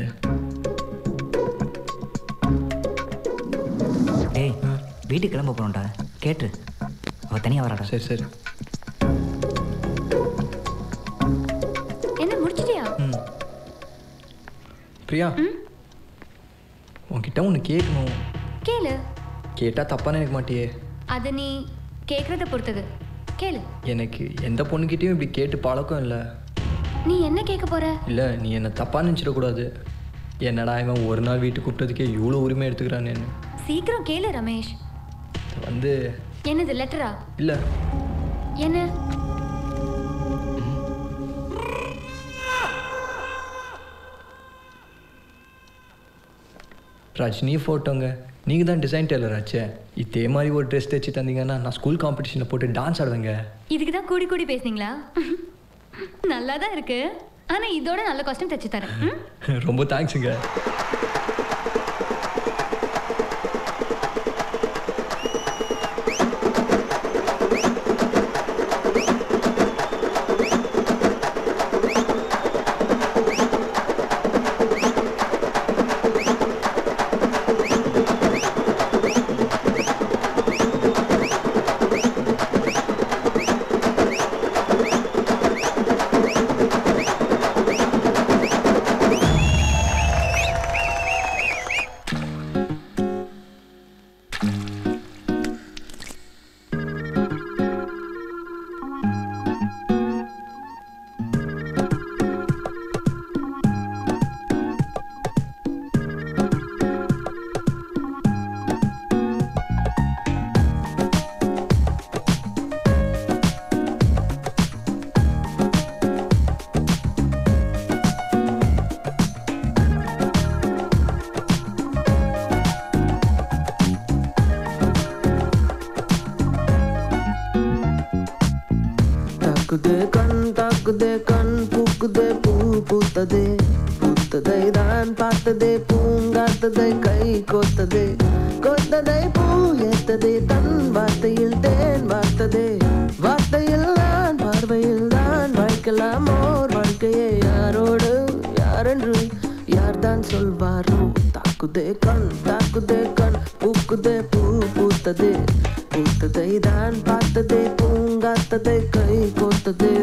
டேய் வீட்டுக்கு கிளம்ப போறோம்டா கேட்டு அவ தனியா வராடா சரி சரி என்ன முடிச்சிட்டியா பிரியா உன்கிட்ட ஒன்று கேட்கணும் கேளு கேட்டா தப்பா நினைக்க மாட்டியே அது நீ கேக்குறத பொறுத்தது கேளு எனக்கு எந்த பொண்ணுகிட்டயும் இப்படி கேட்டு பழக்கம் இல்லை நீ என்ன கேட்க போற இல்லை நீ என்னை தப்பா நினச்சிடக்கூடாது என்னடா இவன் ஒரு நாள் வீட்டுக்கு கூப்பிட்டதுக்கே இவ்வளோ உரிமை எடுத்துக்கிறான்னு சீக்கிரம் கேளு ரமேஷ் வந்து என்னது லெட்டரா இல்லை என்ன ரஜினி ஃபோட்டோங்க நீங்கள் தான் டிசைன் டெய்லர் ஆச்சே இதே மாதிரி ஒரு ட்ரெஸ் தைச்சு தந்தீங்கன்னா நான் ஸ்கூல் காம்படிஷனில் போட்டு டான்ஸ் ஆடுவேங்க இதுக்கு தான் கூடி கூடி பேசுனீங்களா நல்லா தான் இருக்கு ஆனா இதோட நல்ல காஸ்டியூம் தச்சு தரேன் ம்? ரொம்ப தேங்க்ஸுங்க தாக்குதே கண் தாக்குதே கண் பூக்குதே பூ பூத்ததே பூத்ததை தான் பார்த்ததே பூங்காத்ததை கை கோத்ததே கோத்ததை பூ ஏத்ததே தன் வார்த்தையில் தேன் வார்த்ததே வார்த்தையில் தான் பார்வையில் தான் வாழ்க்கலாம் ஓர் வாழ்க்கையே யாரோடு யாரென்று யார்தான் சொல்வாரோ தாக்குதே கண் தாக்குதே கண் பூக்குதே பூ பூத்ததே பூத்ததை தான் பார்த்ததே பூங்காத்ததை கை கோத்ததே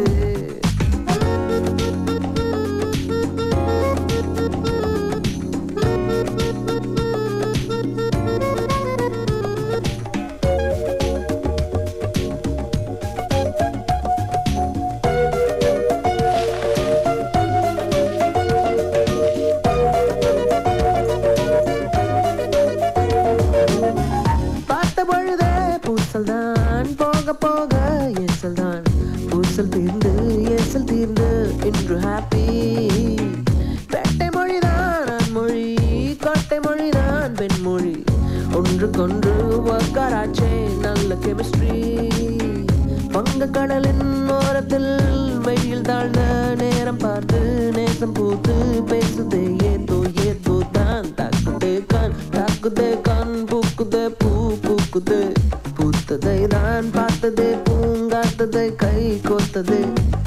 பார்த்த பொழுதே பூசல் தான் போக போக ஏசல் தான் பூசல் தீர்ந்து ஏசல் தீர்ந்து இன்று ஹாப்பி பெட்டை மொழிதான் நான் மொழி கொட்டை மொழிதான் பெண் மொழி ஒன்றுக்கொன்று ஒக்கராச்சே நல்ல கெமிஸ்ட்ரி வங்க கடலின் ஓரத்தில் வெயில் தாழ்ந்த நேரம் பார்த்து நேசம் பூத்து பேசுதே ஏதோ ஏதோ தான் தாக்குதே கண் தாக்குதே கண் பூக்குதே பூ பூக்குதே பூத்ததை நான் பார்த்ததே பூங்காத்ததை கை கோத்ததே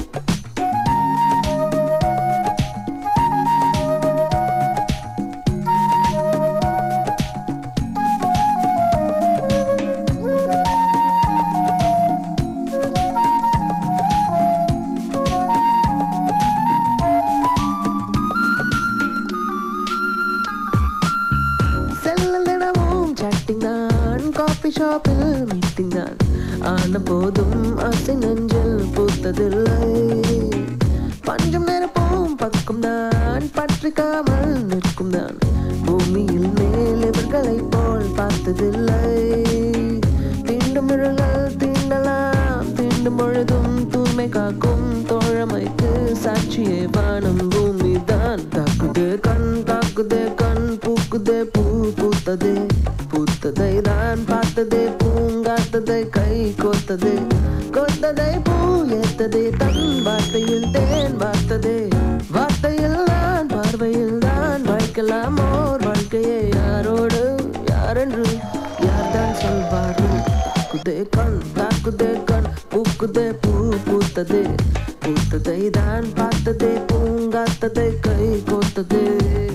செல்லில் தினமும் chatting தான் காஃபி ஷாப்பில் மீட்டிங் தான் ஆன போதும் அசை நெஞ்சில் பூத்ததில்லை பஞ்சம் நிரப்பும் பக்கம் தான் பற்றிக்காமல் நிற்கும் தான் பூமியில் மேல் இவர்களைப் போல் பார்த்ததில்லை தீண்டும் விழல்கள் தீண்டலாம் தீண்டும் பொழுதும் தூய்மை காக்கும் தோழமைக்கு சாட்சியே வானம் பூமி தான் தாக்குதே கண் தாக்குதே கண் பூக்குதே பூ பூத்ததே பூத்ததை நான் பார்த்ததே பூங்காத்ததை கை கோத்ததே கோத்ததை பூ ஏத்ததே தன் வார்த்தையில் தேன் வார்த்ததே வார்த்தையில் நான் பார்வையில் தான் வாழ்க்கலாம் ஓர் வாழ்க்கையே யாரோடு யாரென்று யார்தான் சொல்வாரோ தாக்குதே கண் தாக்குதே கண் பூக்குதே பூ பூத்ததே பூத்ததை தான் பார்த்ததே பூங்காத்ததை கை கோத்ததே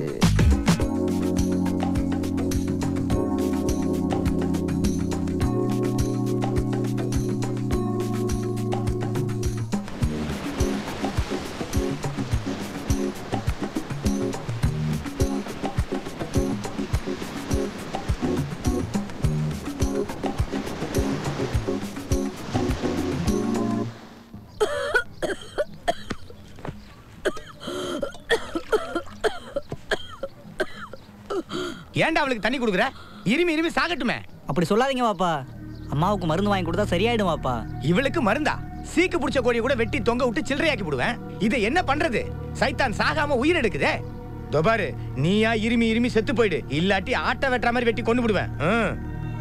ஏன்டா அவளுக்கு தண்ணி கொடுக்குற இருமி இருமி சாகட்டுமே அப்படி சொல்லாதீங்க வாப்பா அம்மாவுக்கு மருந்து வாங்கி கொடுத்தா சரியாயிடும் வாப்பா இவளுக்கு மருந்தா சீக்கு பிடிச்ச கோழியை கூட வெட்டி தொங்க விட்டு சில்லறையாக்கி விடுவேன் இதை என்ன பண்றது சைத்தான் சாகாம உயிர் எடுக்குதே தொபாரு நீயா இருமி இருமி செத்து போயிடு இல்லாட்டி ஆட்டை வெட்டுற மாதிரி வெட்டி கொண்டு விடுவேன் ம்.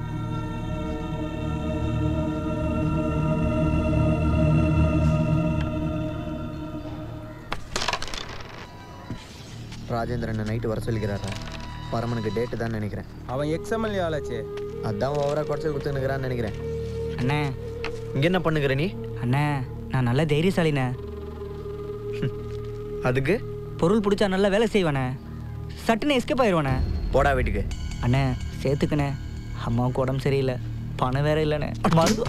ராஜேந்திரன் நைட்டு வர சொல்லிக்கிறாரா பரமனுக்கு டேட்டு தான் நினைக்கிறேன் அவன் எக்ஸ்எம்எல்ஏ ஆளாச்சே அதான் ஓவரா குறைச்சல் கொடுத்துனுக்குறான்னு நினைக்கிறேன் அண்ணே இங்க என்ன பண்ணுகிற நீ அண்ணே நான் நல்ல தைரியசாலிண்ணே அதுக்கு பொருள் பிடிச்சா நல்லா வேலை செய்வானே சட்டுன்னு எஸ்கேப் ஆயிடுவானே போடா வீட்டுக்கு அண்ணே சேர்த்துக்கண்ணே அம்மாவுக்கு உடம்பு சரியில்லை பணம் வேற இல்லைண்ணே மருந்து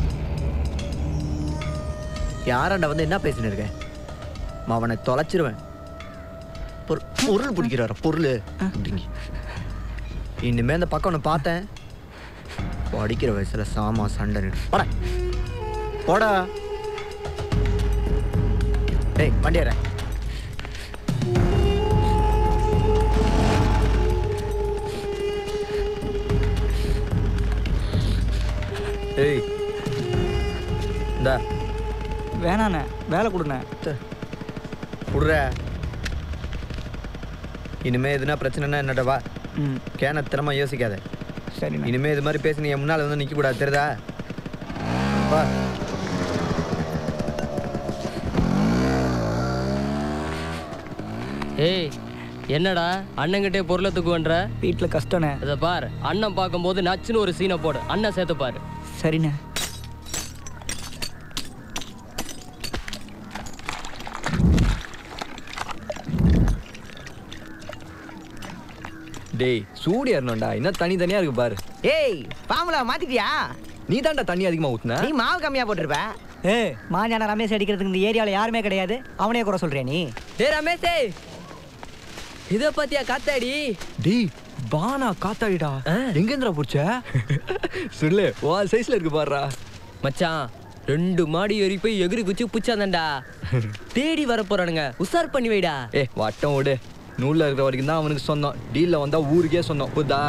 யாராண்ட வந்து என்ன பேசின்னு இருக்க அவனை தொலைச்சிருவேன் பொரு- பொருள் பிடிக்கிறார பொருள் அப்படிங்க இனிமே இந்த பக்கம் ஒன்று பார்த்தேன் படிக்கிற வயசுல சாமா சண்டை நின்னு. போடா போடா டேய் வண்டி ஏற ஏய் இந்தா வேணாண்ணே வேலை கொடுண்ணே விட்ற இனிமே எதுனா பிரச்சனைனா என்னடா வா கேன திறமா யோசிக்காத சரி இனிமே இது மாதிரி பேசி நீ என் முன்னால வந்து நிக்க கூடாது தெரியுதா வா ஏய் என்னடா அண்ணங்கிட்டே பொருளை தூக்குவன்ற வீட்டில் கஷ்டண்ணே இதை பார் அண்ணன் பார்க்கும்போது நச்சுன்னு ஒரு சீனை போடு அண்ணன் சேர்த்து பாரு சரிண்ணே டேய் சூடு ஏறணும்டா இன்னும் தனி தனியா இருக்கு பாரு ஏய் பாமுலா மாத்திட்டியா நீ தான்டா தண்ணி அதிகமா ஊத்துன நீ மாவு கம்மியா போட்டிருப்ப ஏ மாஞ்சான ரமேஷ் அடிக்கிறதுக்கு இந்த ஏரியாவில் யாருமே கிடையாது அவனே குறை சொல்றியா நீ ஏ ரமேஷே இத பத்தியா காத்தாடி டேய் பானா காத்தாடிடா எங்கேந்திரா புடிச்ச சொல்லு வா சைஸ்ல இருக்கு பாருடா மச்சான் ரெண்டு மாடி ஏறி போய் எகிரி குச்சி புச்சாந்தண்டா தேடி வர போறானுங்க உசார் பண்ணி வைடா ஏ வட்டம் விடு நூல்ல இருக்கிற வரைக்கும் தான் அவனுக்கு சொந்தம் டீல்ல வந்தா ஊருக்கே சொந்தம் புதா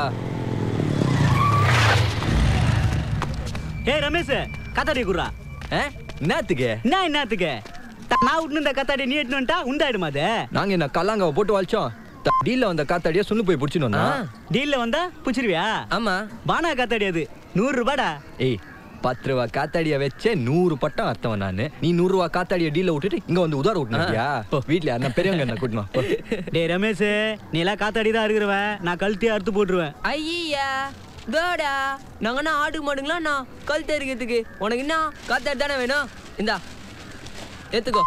ஏய் ரமேஷ் கத்தாடி குடுறா என்னத்துக்கு என்ன என்னத்துக்கு த- நான் விட்டு இந்த கத்தாடி நீ எட்டுன்னு வந்துட்டா உண்டாயிடுமா அது நாங்க என்ன கல்லாங்காவை போட்டு வலிச்சோம் டீல்ல வந்த காத்தாடியா சுண்ணு போய் பிடிச்சின்னு வந்தா டீல்ல வந்தா புடிச்சிருவியா ஆமா பானா காத்தாடி அது நூறு ரூபாடா ஏய் பத்து ரூபா காத்தாடிய வச்சே நூறு பட்டம் அர்த்தம் நானு நீ நூறு ரூபா காத்தாடிய டீல விட்டுட்டு இங்க வந்து உதார விட்டுனியா வீட்டுல யாருன்னா பெரியவங்க என்ன கூட்டணும் போ. டேய் ரமேஷ் நீ எல்லாம் காத்தாடி தான் இருக்கிறவன் நான் கழுத்தி அறுத்து போட்டுருவேன் ஐயா வேடா நாங்க என்ன ஆடு மாடுங்களா நான் கல் தெரிக்கிறதுக்கு உனக்கு என்ன காத்தாடி தானே வேணும் இந்தா ஏத்துக்கோ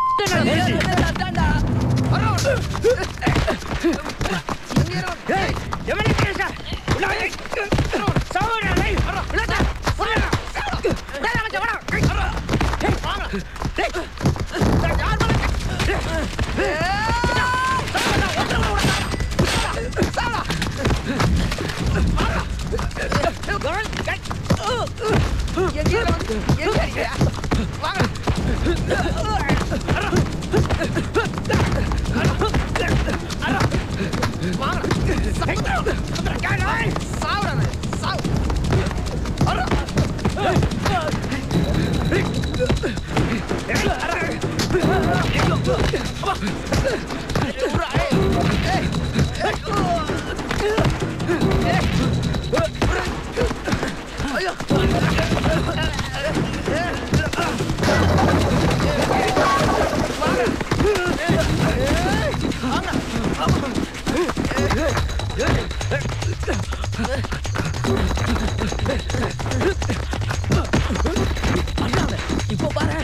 இப்போ பாரு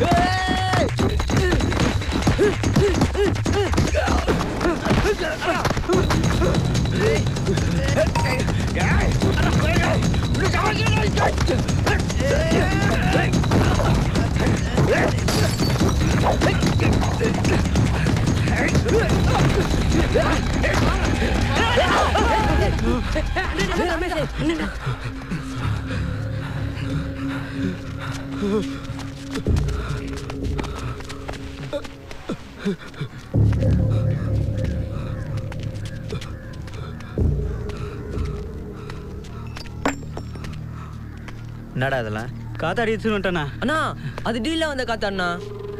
என்னடா இதெல்லாம் காத்தாடி எடுத்துன்னு வந்துட்டேண்ணா அண்ணா அது டீல்ல வந்த காத்தாண்ணா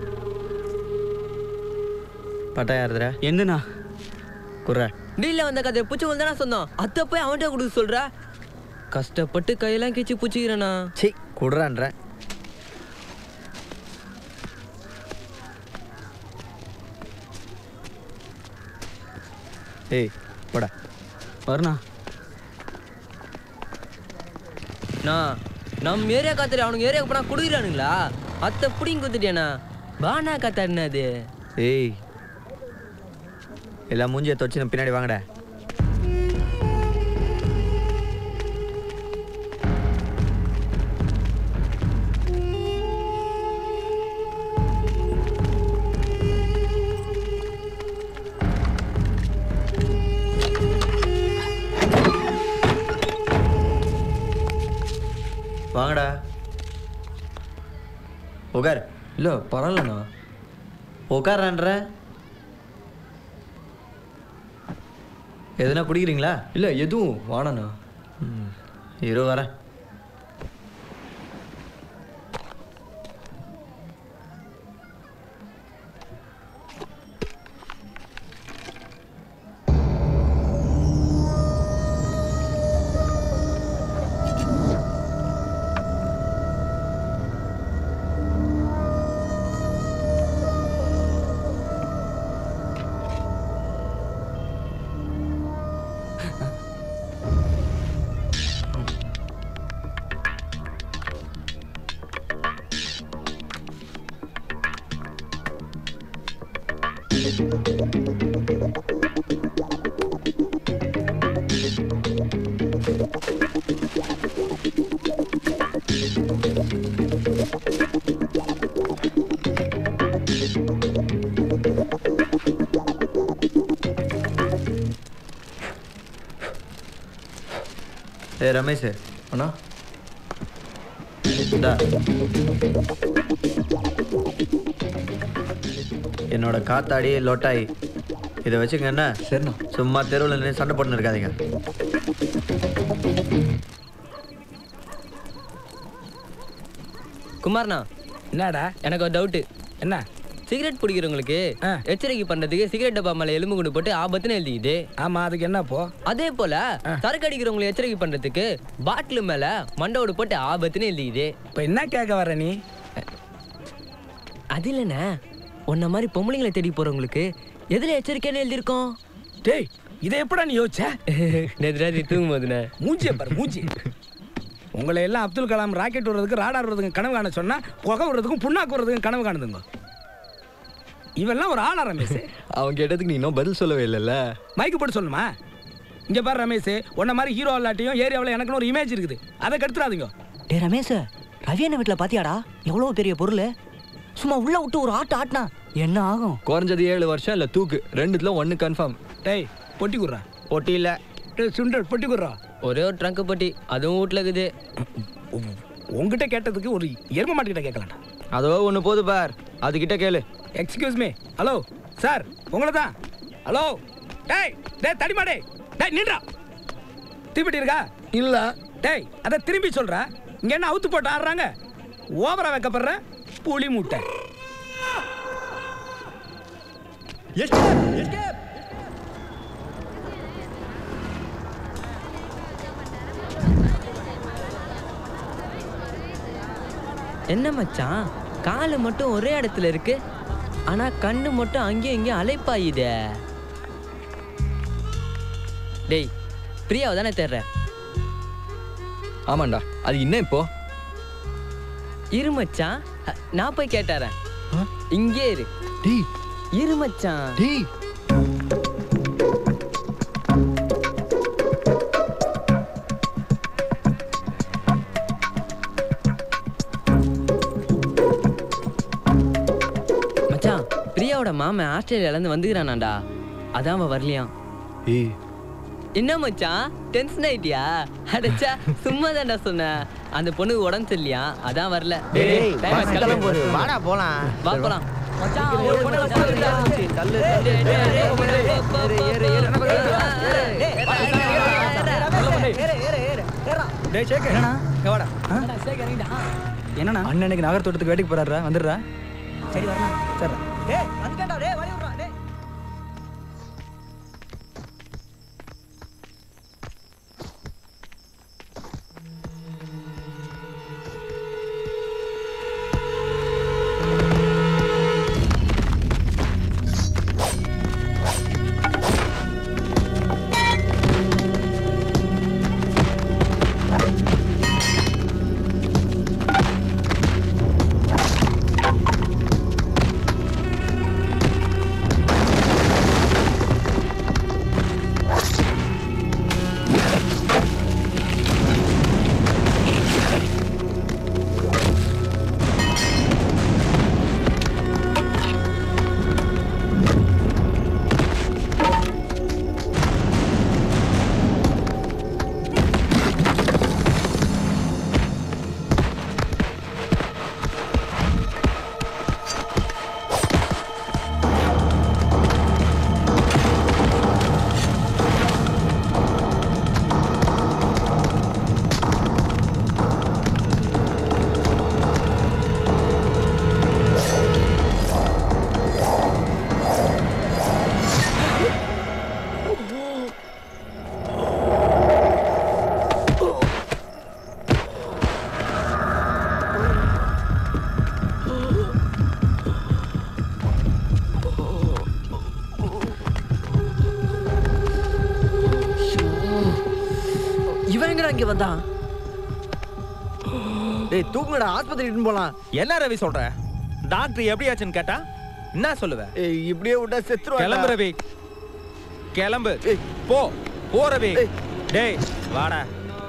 பட்டா யாருதுடா எந்தண்ணா குர்ற டீல்ல வந்த கதை பூச்சி வந்து தானே சொன்னோம் அத்தை போய் அவன்கிட்ட கொடுக்க சொல்ற கஷ்டப்பட்டு கையெல்லாம் கிச்சு பூச்சிக்கிறேண்ணா சி குடுறான்ற ஏய் போடா வரணா நான் நம்ம ஏரியா காத்தாடி அவனுக்கு ஏரியாவுக்கு போனா குடுக்குறானுங்களா அத்தை புடிங்க குத்துட்டியாண்ணா பானா காத்தாடினா அது ஏய் எல்லாம் மூஞ்சியை தொச்சு பின்னாடி வாங்கடா வாங்கடா உட்கார் இல்லை பரவாயில்லண்ணா உட்காரன்ற எதுனா குடிக்கிறீங்களா இல்லை எதுவும் வாடண்ணா இரு வரேன் ஏ ரமேஷ் அண்ணா இந்தா. என்னோட காத்தாடி லொட்டாய் இதை வச்சுங்க என்ன சரிண்ணா சும்மா தெருவில் நின்று சண்டை போட்டுன்னு இருக்காதீங்க குமார்ண்ணா என்னடா எனக்கு ஒரு டவுட்டு என்ன சிகரெட் பிடிக்கிறவங்களுக்கு எச்சரிக்கை பண்றதுக்கு சிகரெட் டப்பா மேல எலும்பு குண்டு போட்டு ஆபத்துன்னு எழுதிது ஆமா அதுக்கு என்ன போ அதே போல சரக்கு அடிக்கிறவங்களை எச்சரிக்கை பண்றதுக்கு பாட்டில் மேல மண்டோடு போட்டு ஆபத்துன்னு எழுதிது இப்போ என்ன கேட்க வர நீ அது இல்லைண்ணே உன்ன மாதிரி பொம்பளைங்களை தேடி போறவங்களுக்கு எதுல எச்சரிக்கைன்னு எழுதியிருக்கோம் டேய் இதை எப்படா நீ யோசிச்ச நேற்று ராத்திரி தூங்கும் போதுண்ணே மூஞ்சிய பாரு மூஞ்சி உங்களை எல்லாம் அப்துல் கலாம் ராக்கெட் விடுறதுக்கு ராடார் விடுறதுக்கு கனவு காண சொன்னா புகை விடுறதுக்கும் புண்ணாக்கு விடுறதுக்கும் கனவு காணுதுங்க இவெல்லாம் ஒரு ஆளா ரமேஷ் அவன் கேட்டதுக்கு நீ இன்னும் பதில் சொல்லவே இல்லைல்ல மைக்கு போட்டு சொல்லணுமா இங்க பாரு ரமேஷ் உன்ன மாதிரி ஹீரோ இல்லாட்டியும் ஏரியாவில் எனக்குன்னு ஒரு இமேஜ் இருக்குது அதை கெடுத்துறாதீங்க டே ரமேஷ் ரவி அண்ணன் வீட்டில் பாத்தியாடா எவ்வளோ பெரிய பொருள் சும்மா உள்ள விட்டு ஒரு ஆட்டு ஆட்டினா என்ன ஆகும் குறைஞ்சது ஏழு வருஷம் இல்லை தூக்கு ரெண்டுத்துல ஒன்று கன்ஃபார்ம் டேய் பொட்டி குடுறா பொட்டி இல்லை டேய் சுண்டல் பொட்டி குடுறா ஒரே ஒரு ட்ரங்க் பொட்டி அதுவும் வீட்டில் இருக்குது உங்ககிட்ட கேட்டதுக்கு ஒரு எரும மாட்டுக்கிட்ட கேட்கலாம்டா அதோ ஒன்று போது பார் அதுகிட்ட கேளு எக்ஸ்கியூஸ் மீ ஹலோ சார் உங்களை தான் ஹலோ டேய் டேய் தடிமாடே டேய் நின்றா தீப்பெட்டி இருக்கா இல்ல டேய் அதை திரும்பி சொல்ற இங்க என்ன அவுத்து போட்டு ஆடுறாங்க ஓவரா வைக்கப்படுற புளி மூட்டை என்ன மச்சான் காலு மட்டும் ஒரே இடத்துல இருக்கு ஆனா கண்ணு மட்டும் அங்கேயும் இங்கேயும் அலைப்பாயுதே டேய் பிரியாவை தானே தேடுற ஆமாண்டா அது இன்னும் இப்போ இரு மச்சான் அ, நான் போய் கேட்டாரேன் இங்கே இரு டேய் இரு மச்சான் டேய் மச்சான் பிரியாவோட மாமன் ஆஸ்திரேலியால இருந்து வந்துக்கிறானாண்டா அதான் அவன் வரலையாம் ஏய் என்ன மச்சான் டென்ஷன் ஆயிட்டியா அடச்சா சும்மா தான்டா சொன்னேன் அந்த பொண்ணுக்கு உடம்பு சரியில்லையா அதான் வரல டேய், time bus ஆச்சு, கிளம்பு. கிளம்பு. வாடா, போலாம். வா போலாம் என்னண்ணா அண்ணனுக்கு நகர் தோட்டத்துக்கு வேட்டைக்கு போறாரா வந்துடுறா சரி வரணும் சரி டேய் வந்துட்டேன்டா டேய் வழி விட்றா டேய் இவன் எங்கடா இங்க வந்தான் டேய் தூங்குடா ஆஸ்பத்திரி இட்டுன்னு போலாம் என்ன ரவி சொல்ற டாக்டர் எப்படி ஆச்சுன்னு கேட்டா என்ன சொல்லுவ இப்படியே விட்டா செத்துருவா கிளம்பு ரவி கிளம்பு போ போ ரவி டேய் வாடா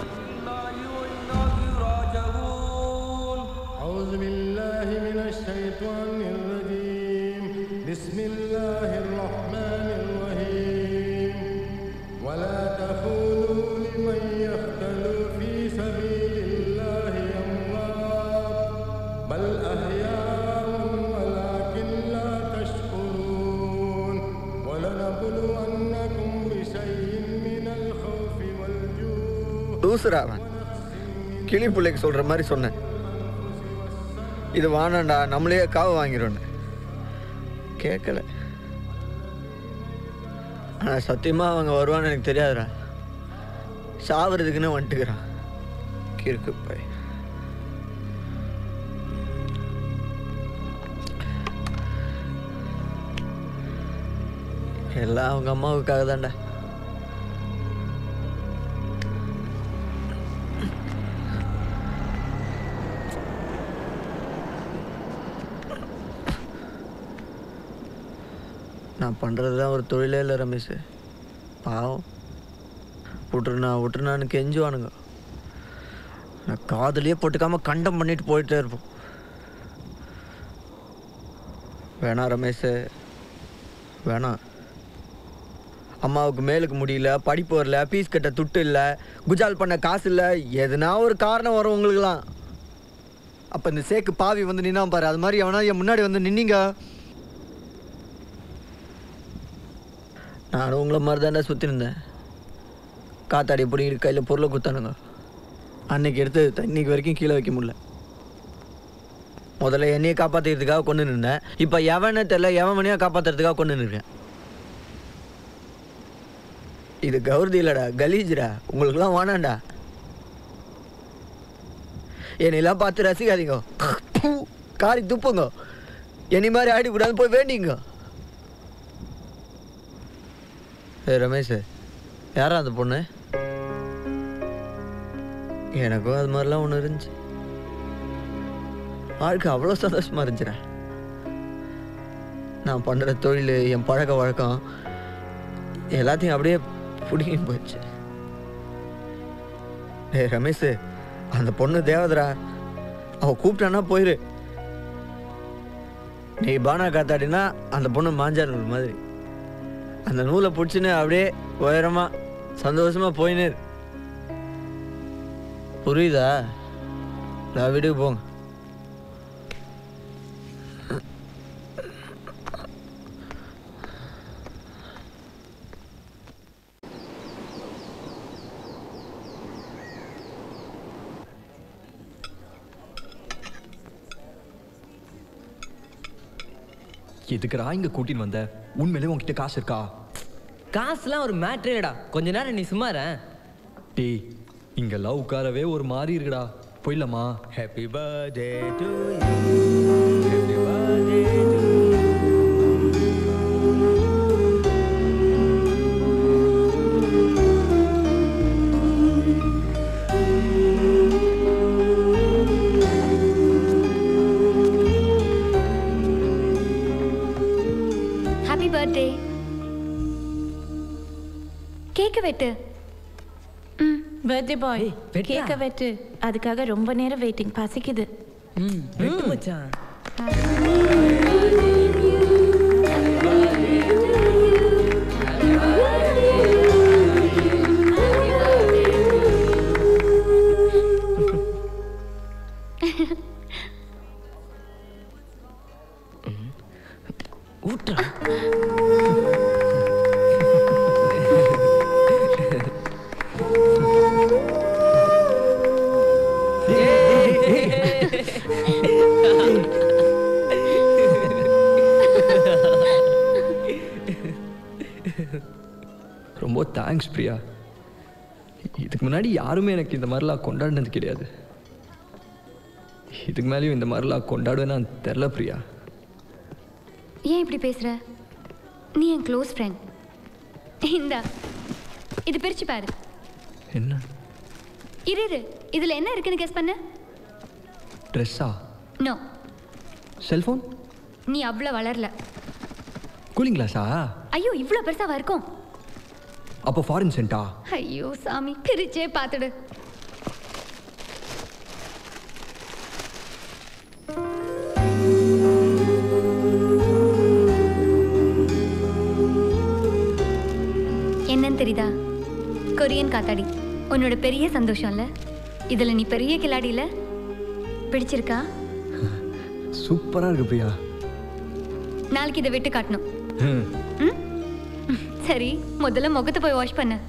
أعوذ بالله من الشيطان الرجيم بسم الله الرحمن الرحيم ولا تقولوا لمن يقتل في سبيل الله أموات بل أحياء ولكن لا تشكرون ولنبلونكم بشيء من الخوف والجوع லூசுரா அவன் கிளி பிள்ளைக்கு சொல்ற மாதிரி சொன்னேன் இது வானாண்டா நம்மளே காவு வாங்கிடும்னு கேட்கல ஆனால் சத்தியமாக அவங்க வருவான்னு எனக்கு தெரியாதுடா சாவறதுக்குன்னு வந்துட்டுக்கிறான் கிறுக்கு போய் எல்லாம் அவங்க அம்மாவுக்காக தான்டா நான் பண்ணுறது தான் ஒரு தொழிலே இல்லை ரமேஷ் பாவம் விட்டுருண்ணா விட்டுருண்ணான்னு கெஞ்சுவானுங்க நான் காதுலயே போட்டுக்காம கண்டம் பண்ணிட்டு போயிட்டே இருப்போம் வேணாம் ரமேஷ் வேணாம் அம்மாவுக்கு மேலுக்கு முடியல படிப்பு வரல ஃபீஸ் கட்ட துட்டு இல்லை குஜால் பண்ண காசு இல்லை எதுனா ஒரு காரணம் வரும் உங்களுக்குலாம் அப்போ இந்த சேக்கு பாவி வந்து நின்னா பாரு அது மாதிரி எவனா என் முன்னாடி வந்து நின்னீங்க நானும் உங்களை மாதிரி தானே சுற்றி இருந்தேன் காத்தாடி பிடிங்கிட்டு கையில் பொருளை குத்தானுங்க அன்னைக்கு எடுத்து இன்னைக்கு வரைக்கும் கீழே வைக்க முடியல முதல்ல என்னையை காப்பாற்றிக்கிறதுக்காக கொண்டு நின்றேன் இப்போ எவனே தெரில எவன் மணியாக காப்பாற்றுறதுக்காக கொண்டு நிற்கிறேன் இது கௌரதி இல்லடா கலீஜ்ரா உங்களுக்குலாம் வேணாண்டா என்னையெல்லாம் பார்த்து ரசிக்காதீங்க பூ, காரி துப்புங்க என்னை மாதிரி ஆடிக்கூடாது போய் வேண்டிங்க ஏ ரமேஷ் யாரா அந்த பொண்ணு எனக்கும் அது மாதிரிலாம் ஒன்று இருந்துச்சு வாழ்க்கை அவ்வளோ சந்தோஷமா இருந்துச்சுடா நான் பண்ணுற தொழில் என் பழக்க வழக்கம் எல்லாத்தையும் அப்படியே பிடிக்கின்னு போயிடுச்சு டேய் ரமேஷ் அந்த பொண்ணு தேவதரா அவ கூப்பிட்டானா போயிரு நீ பானா காத்தாடினா அந்த பொண்ணு மாஞ்சார் நூல் மாதிரி அந்த நூலை பிடிச்சின்னு அப்படியே உயரமா சந்தோஷமா போயின்னு இரு. புரியுதா நான் வீட்டுக்கு போங்க எதுக்குடா இங்க கூட்டின்னு வந்த உண்மையிலே உன்கிட்ட காசு இருக்கா காசுலாம் ஒரு மேட்ரே இல்லடா கொஞ்ச நேரம் நீ சும்மார டேய் இங்கெல்லாம் உட்காரவே ஒரு மாதிரி இருக்குடா போயிடலாமா happy birthday to happy birthday கேக்க வெட்டு பர்த்டே பாய் கேக்க வெட்டு அதுக்காக ரொம்ப நேரம் வெயிட்டிங் பசிக்குது வெட்டு மச்சான் ஊட்டுறா ரொம்ப தேங்க்ஸ் பிரியா இதுக்கு முன்னாடி யாருமே எனக்கு இந்த மாதிரிலாம் கொண்டாடினது கிடையாது இதுக்கு மேலேயும் இந்த மாதிரிலாம் கொண்டாடுவேன்னு தெரில பிரியா ஏன் இப்படி பேசுற நீ என் க்ளோஸ் ஃப்ரெண்ட் இந்தா இது பிரிச்சு பாரு என்ன இரு இரு இதுல என்ன இருக்குன்னு கெஸ் பண்ணு ட்ரெஸ்ஸா நோ செல்ஃபோன் நீ அவ்வளோ வளரல கூலிங் கிளாஸா ஐயோ இவ்வளோ பெருசாவா இருக்கும் அப்போ ஃபாரின் சென்ட்டா ஐயோ சாமி பிரிச்சே பார்த்துடு என்னன்னு தெரியுதா கொரியன் காத்தாடி உன்னோட பெரிய சந்தோஷம் இல்ல இதுல நீ பெரிய கில்லாடி இல்ல பிடிச்சிருக்கா சூப்பராக இருக்கு பிரியா நாளைக்கு இதை விட்டு காட்டணும் ம் ம்? சரி முதல்ல முகத்தை போய் வாஷ் பண்ணு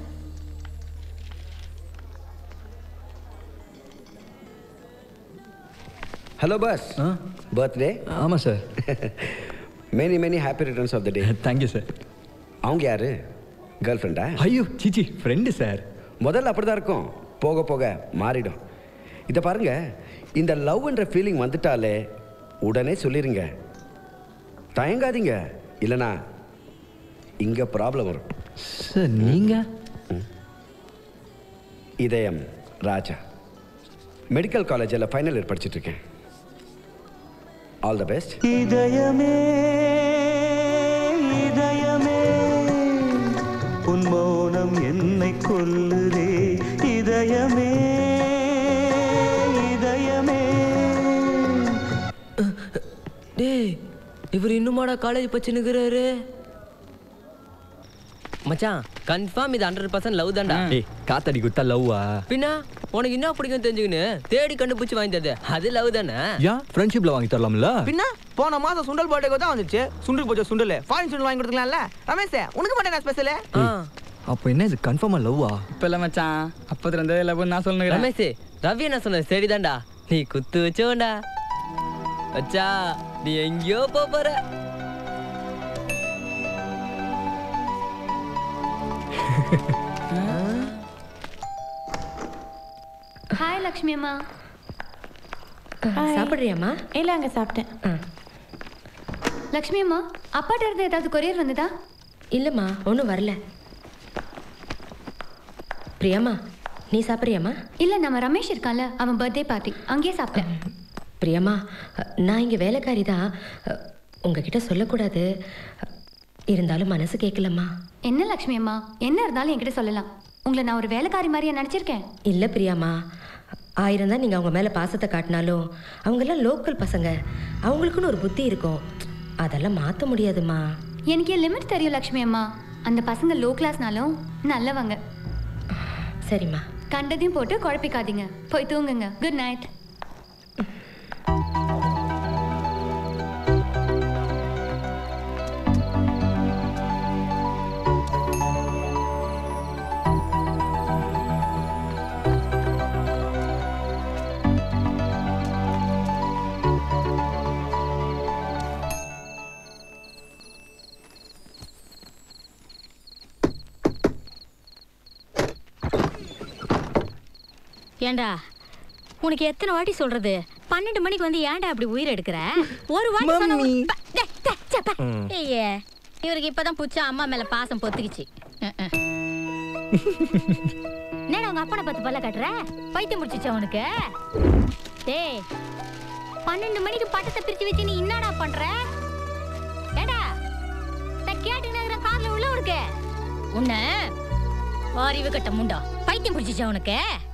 ஹலோ பாஸ் பர்த்டே ஆமாம் sir many many happy returns of the day thank you sir அவங்க யாரு கேர்ள் ஃப்ரெண்டா ஐயோ சிச்சி ஃப்ரெண்டு சார் முதல்ல அப்படி தான் இருக்கும் போக போக மாறிடும் இதை பாருங்க இந்த லவ்ன்ற ஃபீலிங் வந்துட்டாலே உடனே சொல்லிடுங்க தயங்காதீங்க இல்லைனா இங்கே ப்ராப்ளம் வரும் சார் நீங்கள் இதயம் ராஜா மெடிக்கல் காலேஜில் ஃபைனல் இயர் படிச்சுட்டு இருக்கேன் ஆல் த பெஸ்ட் இதயமே இதயமே உன் மௌனம் என்னை கொல்லுதே இதயமே இதயமே டேய் இவர் இன்னுமாடா காலேஜ் பச்சுனுக்குறாரு மச்சான் கன்ஃபார்ம் இது ஹண்ட்ரட் பர்சன்ட் லவ் தான்டா டேய் காத்தாடி குத்தா லவ்வா பின்ன உனக்கு என்ன பிடிக்கும் தெரிஞ்சுக்கின்னு தேடி கண்டுபிடிச்சு வாங்கி தருது அது லவ் தானே ஏன் ஃப்ரெண்ட்ஷிப்பில் வாங்கி தரலாம்ல பின்ன போன மாசம் சுண்டல் பர்த்டேக்கு தான் வந்துச்சு சுண்டல் போச்ச சுண்டல் ஃபாரின் சுண்டல் வாங்கி கொடுத்துக்கலாம்ல ரமேஷ் உனக்கு மட்டும் என்ன ஸ்பெஷல் அப்போ என்ன இது கன்ஃபார்மாக லவ்வா இப்போ இல்லை மச்சான் அப்போதுல இருந்து லவ் நான் சொல்லுங்க ரமேஷ் ரவி என்ன சொன்னது சரிதான்டா நீ குத்து வச்சோண்டா வச்சா நீ எங்கேயோ போப் போற ஹாய் லக்ஷ்மி அம்மா சாப்பிட்றியாம்மா இல்லை அங்கே சாப்பிட்டேன் லக்ஷ்மி அம்மா அப்பாட்ட இருந்து ஏதாவது கொரியர் வந்ததா இல்லைம்மா ஒன்றும் வரல பிரியாம்மா நீ சாப்பிட்றியாம்மா இல்ல நம்ம ரமேஷ் இருக்கான்ல அவன் பர்த்டே பார்ட்டி அங்கேயே சாப்பிட்டேன் பிரியாம்மா நான் இங்கே வேலைக்காரி தான் உங்ககிட்ட சொல்லக்கூடாது இருந்தாலும் மனசு கேட்கலம்மா என்ன லக்ஷ்மி அம்மா என்ன இருந்தாலும் என்கிட்ட சொல்லலாம் உங்களை நான் ஒரு வேலைக்காரி மாதிரியா நினைச்சிருக்கேன் இல்லை பிரியாம்மா ஆயிரம் தான் நீங்கள் அவங்க மேலே பாசத்தை காட்டினாலும் அவங்கெல்லாம் லோக்கல் பசங்க அவங்களுக்குன்னு ஒரு புத்தி இருக்கும் அதெல்லாம் மாற்ற முடியாதும்மா எனக்கு என் லிமிட் தெரியும் லக்ஷ்மி அம்மா அந்த பசங்க லோ கிளாஸ்னாலும் நல்லவங்க சரிம்மா கண்டதையும் போட்டு குழப்பிக்காதீங்க போய் தூங்குங்க குட் நைட் ஏண்டா உனக்கு எத்தனை வாட்டி சொல்றது பன்னெண்டு மணிக்கு வந்து ஏன்டா அப்படி உயிர் எடுக்கிற ஒரு வாட்டி சொன்னா உனக்கு- ப- டே, டே, சே, ப. ஐயே இவருக்கு இப்பதான் புச்சா அம்மா மேல பாசம் பொத்துக்குச்சு அஹ், அஹ். என்னடா உங்க அப்பனை பத்து பல்ல கட்டுற பைத்தியம் முடிச்சிச்சா உனக்கு டேய் பன்னெண்டு மணிக்கு பட்டத்தை பிரிச்சு வச்சு நீ என்னடா பண்ற ஏண்டா நான் கேட்டுன்னு இருக்கிற காதுல உள்ள உனக்கு உன்ன அறிவு கட்ட முண்டா பைத்தியம் பிடிச்சிச்சா உனக்கு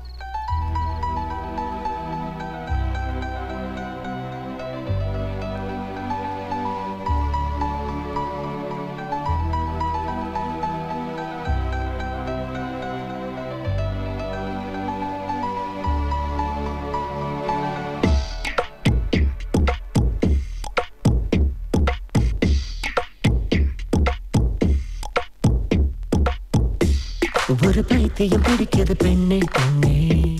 ஒரு பைத்தியம் பிடிக்கிறது பெண்ணே பெண்ணே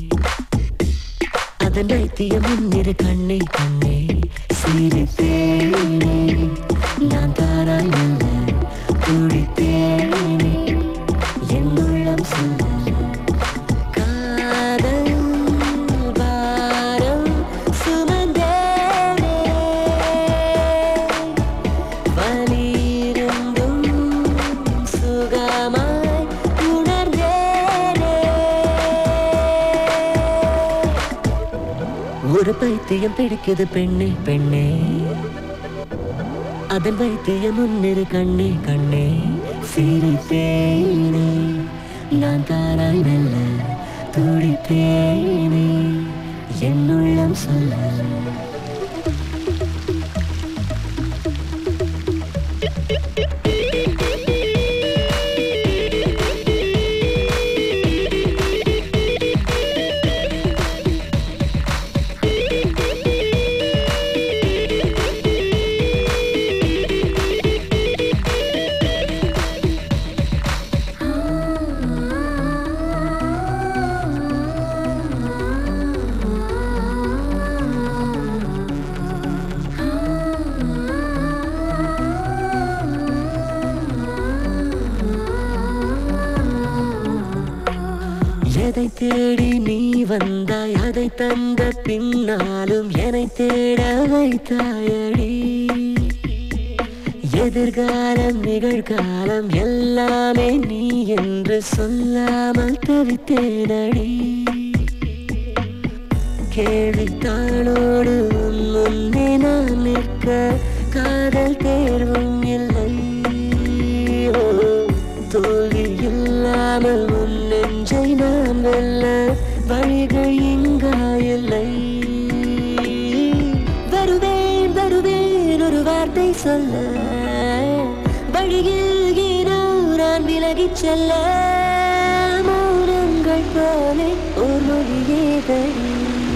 அதன் பைத்தியம் முன்னிரு கண்ணே கண்ணே சிரித்தேனே நான் தாராய் மெல்ல துடித்தேனே என் உள்ளம் சொல்ல காதல் பாரம் சுமந்தேனே வலியிருந்தும் சுகமாய் உணர்ந்தேனே ஒரு பைத்தியம் பிடிக்குது பெண்ணே பெண்ணே அதன் வைத்திய முன்னிரு கண்ணே கண்ணே சிரித்தேனே நான் தாராய் மெல்ல துடித்தேனே என்னுள்ளம் சொல்ல எதை தேடி நீ வந்தாய் அதை தந்த பின்னாலும் என்னை தேட வைத்தாயடி எதிர்காலம் நிகழ்காலம் எல்லாமே நீ என்று சொல்லாமல் தவித்தேனடி கேள்வித்தாளோடு உன் முன்னே நான் நிற்க காதல் தேர்வும் இல்லை ஓ, தோல்வி இல்லாமல் உன் நெஞ்சை நான் வெல்ல வழிகள் இங்கா இல்லை வருவேன் வருவேன் ஒரு வார்த்தை சொல்ல வழியில் ஏனோ நான் விலகிச் செல்ல மௌனங்கள் போலே ஒரு மொழியே தனி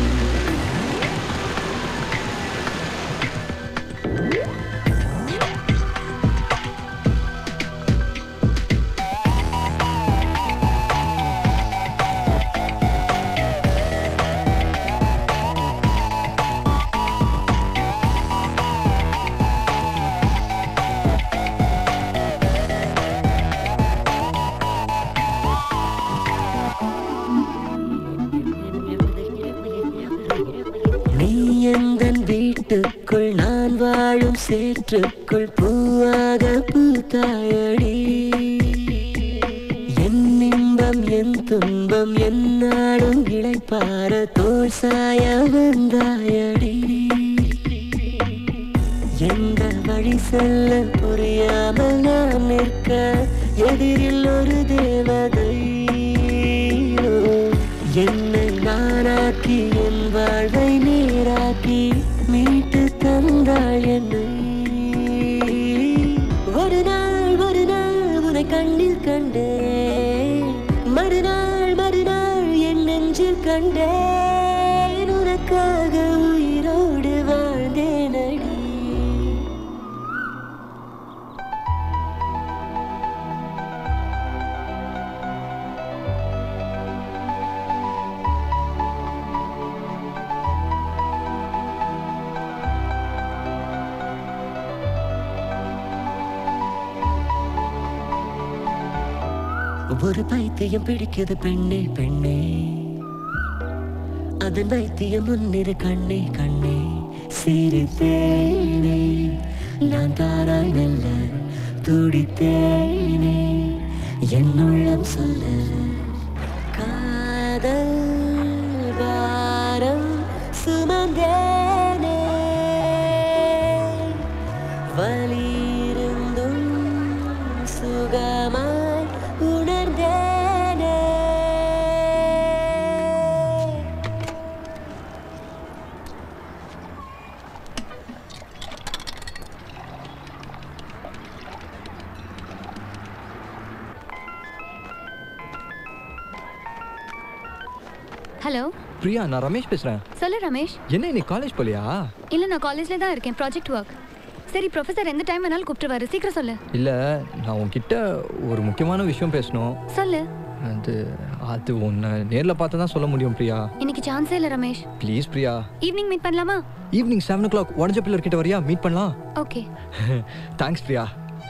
நீ எந்தன் வீட்டுக்குள் நான் வாழும் சேற்றுக்குள் பூவாக பூத்தாயடி என் இன்பம் என் துன்பம் என் நாடும் இளைப்பார தோல் சாய வந்தாயடி எந்த வழி செல்ல புரியாமல் நான் நிற்க எதிரில் ஒரு தேவதை என்னை நானாக்கி என் வாழ்வை நேராக்கி மீட்டு தந்தாள் என்னை ஒரு நாள் ஒரு நாள் உன்னை கண்ணில் கண்டேன் மறுநாள் மறுநாள் என் நெஞ்சில் கண்டேன் உனக்காக உயிரோடு வாழ்ந்தேனடி ஒரு பைத்தியம் பிடிக்குது பெண்ணே பெண்ணே அதன் வைத்தியம் முன்னிரு கண்ணே கண்ணே சிரித்தேனே நான் தாராய் மெல்ல துடித்தேனே என்னுள்ளம் சொல்ல காதல் வாரம் சுமந்தேனே வலியிருந்தும் சுகமாய் உணர்ந்தேனே ஹலோ பிரியா நான் ரமேஷ் பேசுறேன் சொல்லு ரமேஷ் என்ன இன்னைக்கு காலேஜ் போலியா இல்லை நான் காலேஜில் தான் இருக்கேன் ப்ராஜெக்ட் ஒர்க் சரி ப்ரொஃபசர் எந்த டைம் வேணாலும் கூப்பிட்டுருவாரு சீக்கிரம் சொல்லு இல்ல நான் உன்கிட்ட ஒரு முக்கியமான விஷயம் பேசணும் சொல்லு அது அது உன்னை நேர்ல பார்த்து தான் சொல்ல முடியும் பிரியா இன்னைக்கு சான்ஸே இல்லை Ramesh please Priya evening meet பண்ணலாமா ஈவினிங் செவன் ஓ கிளாக் உடஞ்ச பில்லர் கிட்ட வரியா மீட் பண்ணலாம் ஓகே தேங்க்ஸ் பிரியா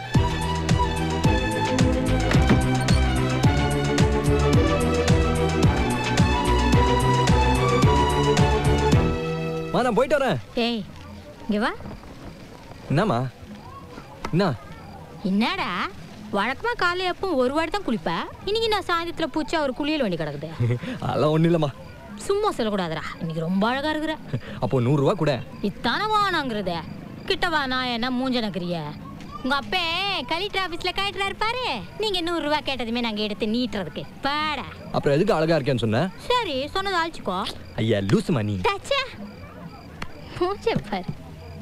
மா நான் போயிட்டு வரேன் ஏய் இங்க வா என்னம்மா என்ன என்னடா வழக்கமா காலை எப்போ ஒரு வாட்டி தான் குளிப்ப இன்னைக்கு நான் சாயந்தரத்துல பூச்சா ஒரு குளியல் வேண்டி கிடக்குது அதெல்லாம் ஒன்றும் இல்லைம்மா சும்மா சொல்லக்கூடாதுடா இன்னைக்கு ரொம்ப அழகா இருக்கிற அப்போ நூறுரூவா கூட இத்தான வானாங்கிறத கிட்ட வா நான் என்ன மூஞ்ச நகரிய உங்க அப்பே கலெக்டர் ஆபீஸ்ல கலெக்டரா இருப்பாரு நீங்க நூறு ரூபாய் கேட்டதுமே நாங்க எடுத்து நீட்டுறதுக்கு பாடா அப்புறம் எதுக்கு அழகா இருக்கேன்னு சொன்னேன் சரி சொன்னது ஆழ்ச்சிக்கோ ஐயா லூசு மணி தச்சா மூஞ்ச பாரு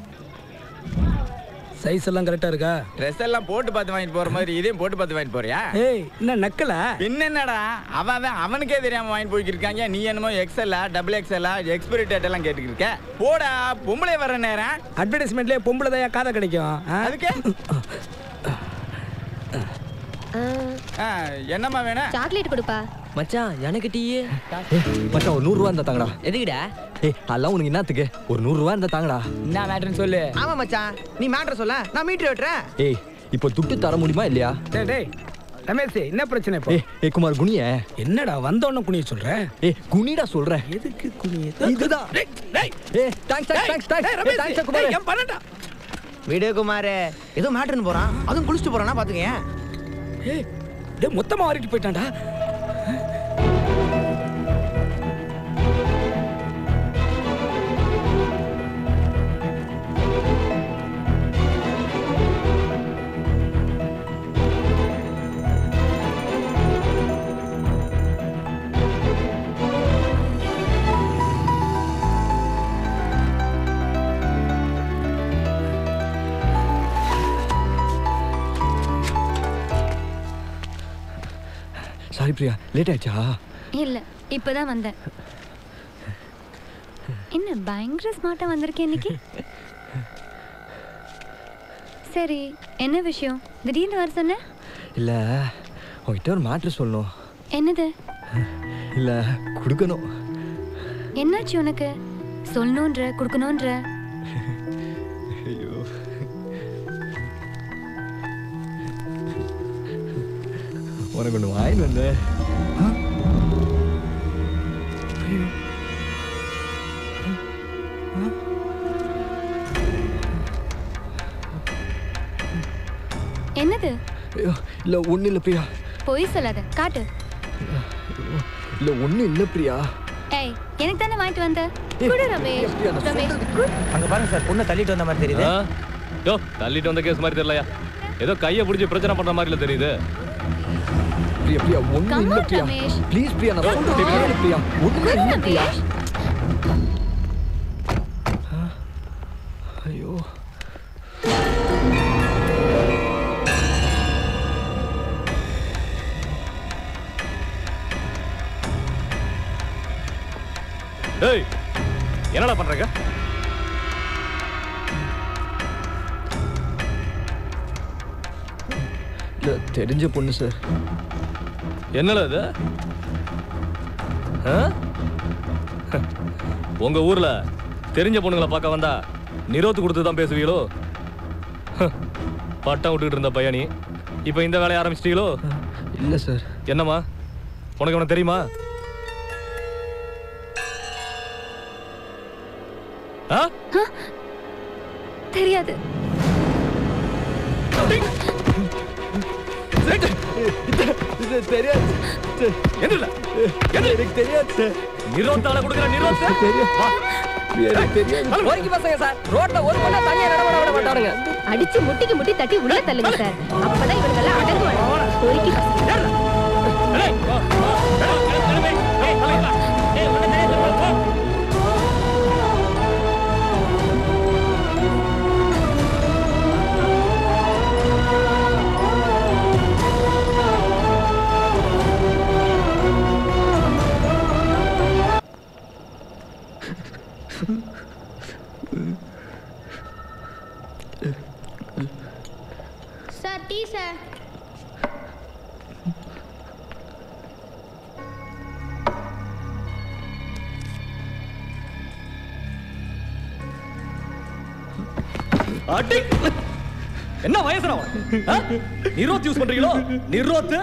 சைஸ் எல்லாம் கரெக்டா இருக்கா ட்ரெஸ் எல்லாம் போட்டு பார்த்து வாங்கிட்டு போற மாதிரி இதையும் போட்டு பார்த்து வாங்கிட்டு போறியா ஏய் என்ன நக்கலா பின்ன என்னடா அவன் அவன் அவனுக்கே தெரியாம வாங்கிட்டு போய்க்கிருக்காங்க நீ என்னமோ எக்ஸ்எல்லா டபுள் எக்ஸ்எல்லா எக்ஸ்பிரி டேட் எல்லாம் கேட்டுக்கிட்டு இருக்க போடா பொம்பளை வர நேரம் அட்வர்டைஸ்மெண்ட்லயே பொம்பளை தான் காதை கிடைக்கும் ஆ? அதுக்கு ஆ, என்னம்மா வேணும் சாக்லேட் கொடுப்பா மச்சான் எனக்கு டீ மச்சான் ஒரு நூறுரூவா இருந்தா தாங்கடா எதுக்குடா ஏய் அதெல்லாம் உனக்கு என்னத்துக்கு ஒரு நூறுரூவா இருந்தா தாங்கடா என்ன மேட்டர்னு சொல்லு ஆமா மச்சான் நீ மேட்ரு சொல்ல நான் மீட்டர் வெட்டுறேன் ஏய் இப்போ துட்டு தர முடியுமா இல்லையா டேய் டேய் ரமேஷ் என்ன பிரச்சனை இப்போ ஏய் ஏய் குமார் குனிய என்னடா வந்தோன்னு குனிய சொல்ற ஏய் குனிடா சொல்றேன் எதுக்கு குனிய இதுதான் டேய் டேய் ஏய் தேங்க்ஸ் தேங்க்ஸ் தேங்க்ஸ் டேய், ரமேஷ், தேங்க்ஸ் டேய், குமார் என் பண்ணடா விடு குமார் ஏதோ மேட்ருன்னு போறான் அதுவும் குளிச்சுட்டு போறானா பாத்துக்கங்க ஏய் டேய் மொத்தமா வாரிட்டு போயிட்டான்டா சாரி பிரியா லேட் ஆயிடுச்சா இல்ல இப்பதான் வந்தேன் என்ன பயங்கர ஸ்மார்ட்டா வந்திருக்கேன் இன்னைக்கு சரி என்ன விஷயம் திடீர்னு வர சொன்ன இல்ல உங்ககிட்ட ஒரு மேட்ரு சொல்லணும் என்னது இல்ல கொடுக்கணும் என்னாச்சு உனக்கு சொல்லணுன்ற கொடுக்கணுன்ற ஐயோ உனக்கு ஒன்று வாங்கி வந்தேன் என்னது ஐயோ இல்லை ஒன்றும் இல்லை பிரியா பொய் சொல்லாத காட்டு இல்லை ஒன்றும் இல்லை பிரியா ஏய் எனக்கு தானே வாங்கிட்டு வந்த குடு ரமேஷ் ரமேஷ் குடு. அங்க பாருங்க சார் பொண்ணை தள்ளிட்டு வந்த மாதிரி தெரியுது யோ தள்ளிட்டு வந்த கேஸ் மாதிரி தெரியலையா ஏதோ கையை பிடிச்சி பிரச்சனை பண்ற மாதிரில தெரியுது பிரியா பிரியா ஒன்றும் Come இல்லை on, பிரியா ரமேஷ். ப்ளீஸ் பிரியா நான் சொல்கிறேன் கேளு பிரியா ஒன்றும் குடு இல்லை பிரியா ரமேஷ் ஐயோ ஏய் என்னடா பண்றீங்க இல்லை தெரிஞ்ச பொண்ணு சார் என்னடா இது ஆ? உங்க ஊர்ல தெரிஞ்ச பொண்ணுங்களை பார்க்க வந்தா நிரோத்து கொடுத்து தான் பேசுவீங்களோ ஹ, பட்டம் விட்டுக்கிட்டு இருந்த பையனி இப்போ இந்த வேலையை ஆரம்பிச்சிட்டீங்களோ இல்லை சார் என்னம்மா உனக்கு உனக்கு தெரியுமா ஆ தெரியாது இது தெரியாது என்ன எனக்கு தெரியாது சார் நிரோத்தால கொடுக்குற நிரோத்த எனக்கு தெரியாது பொறுக்கி பசங்க சார் ரோட்ல ஒரு பொண்ணா தனியா நடமாட விட மாட்டாருங்க அடிச்சு முட்டிக்கு முட்டி தட்டி உள்ள தள்ளுங்க சார் அப்பதான் இவனுங்கெல்லாம் அடங்குவாங்க பொறுக்கி சார் டீ சார் அடி என்ன வயசுடா உனக்கு? ஆ? நிரோத் யூஸ் பண்றீங்களோ நிரோத்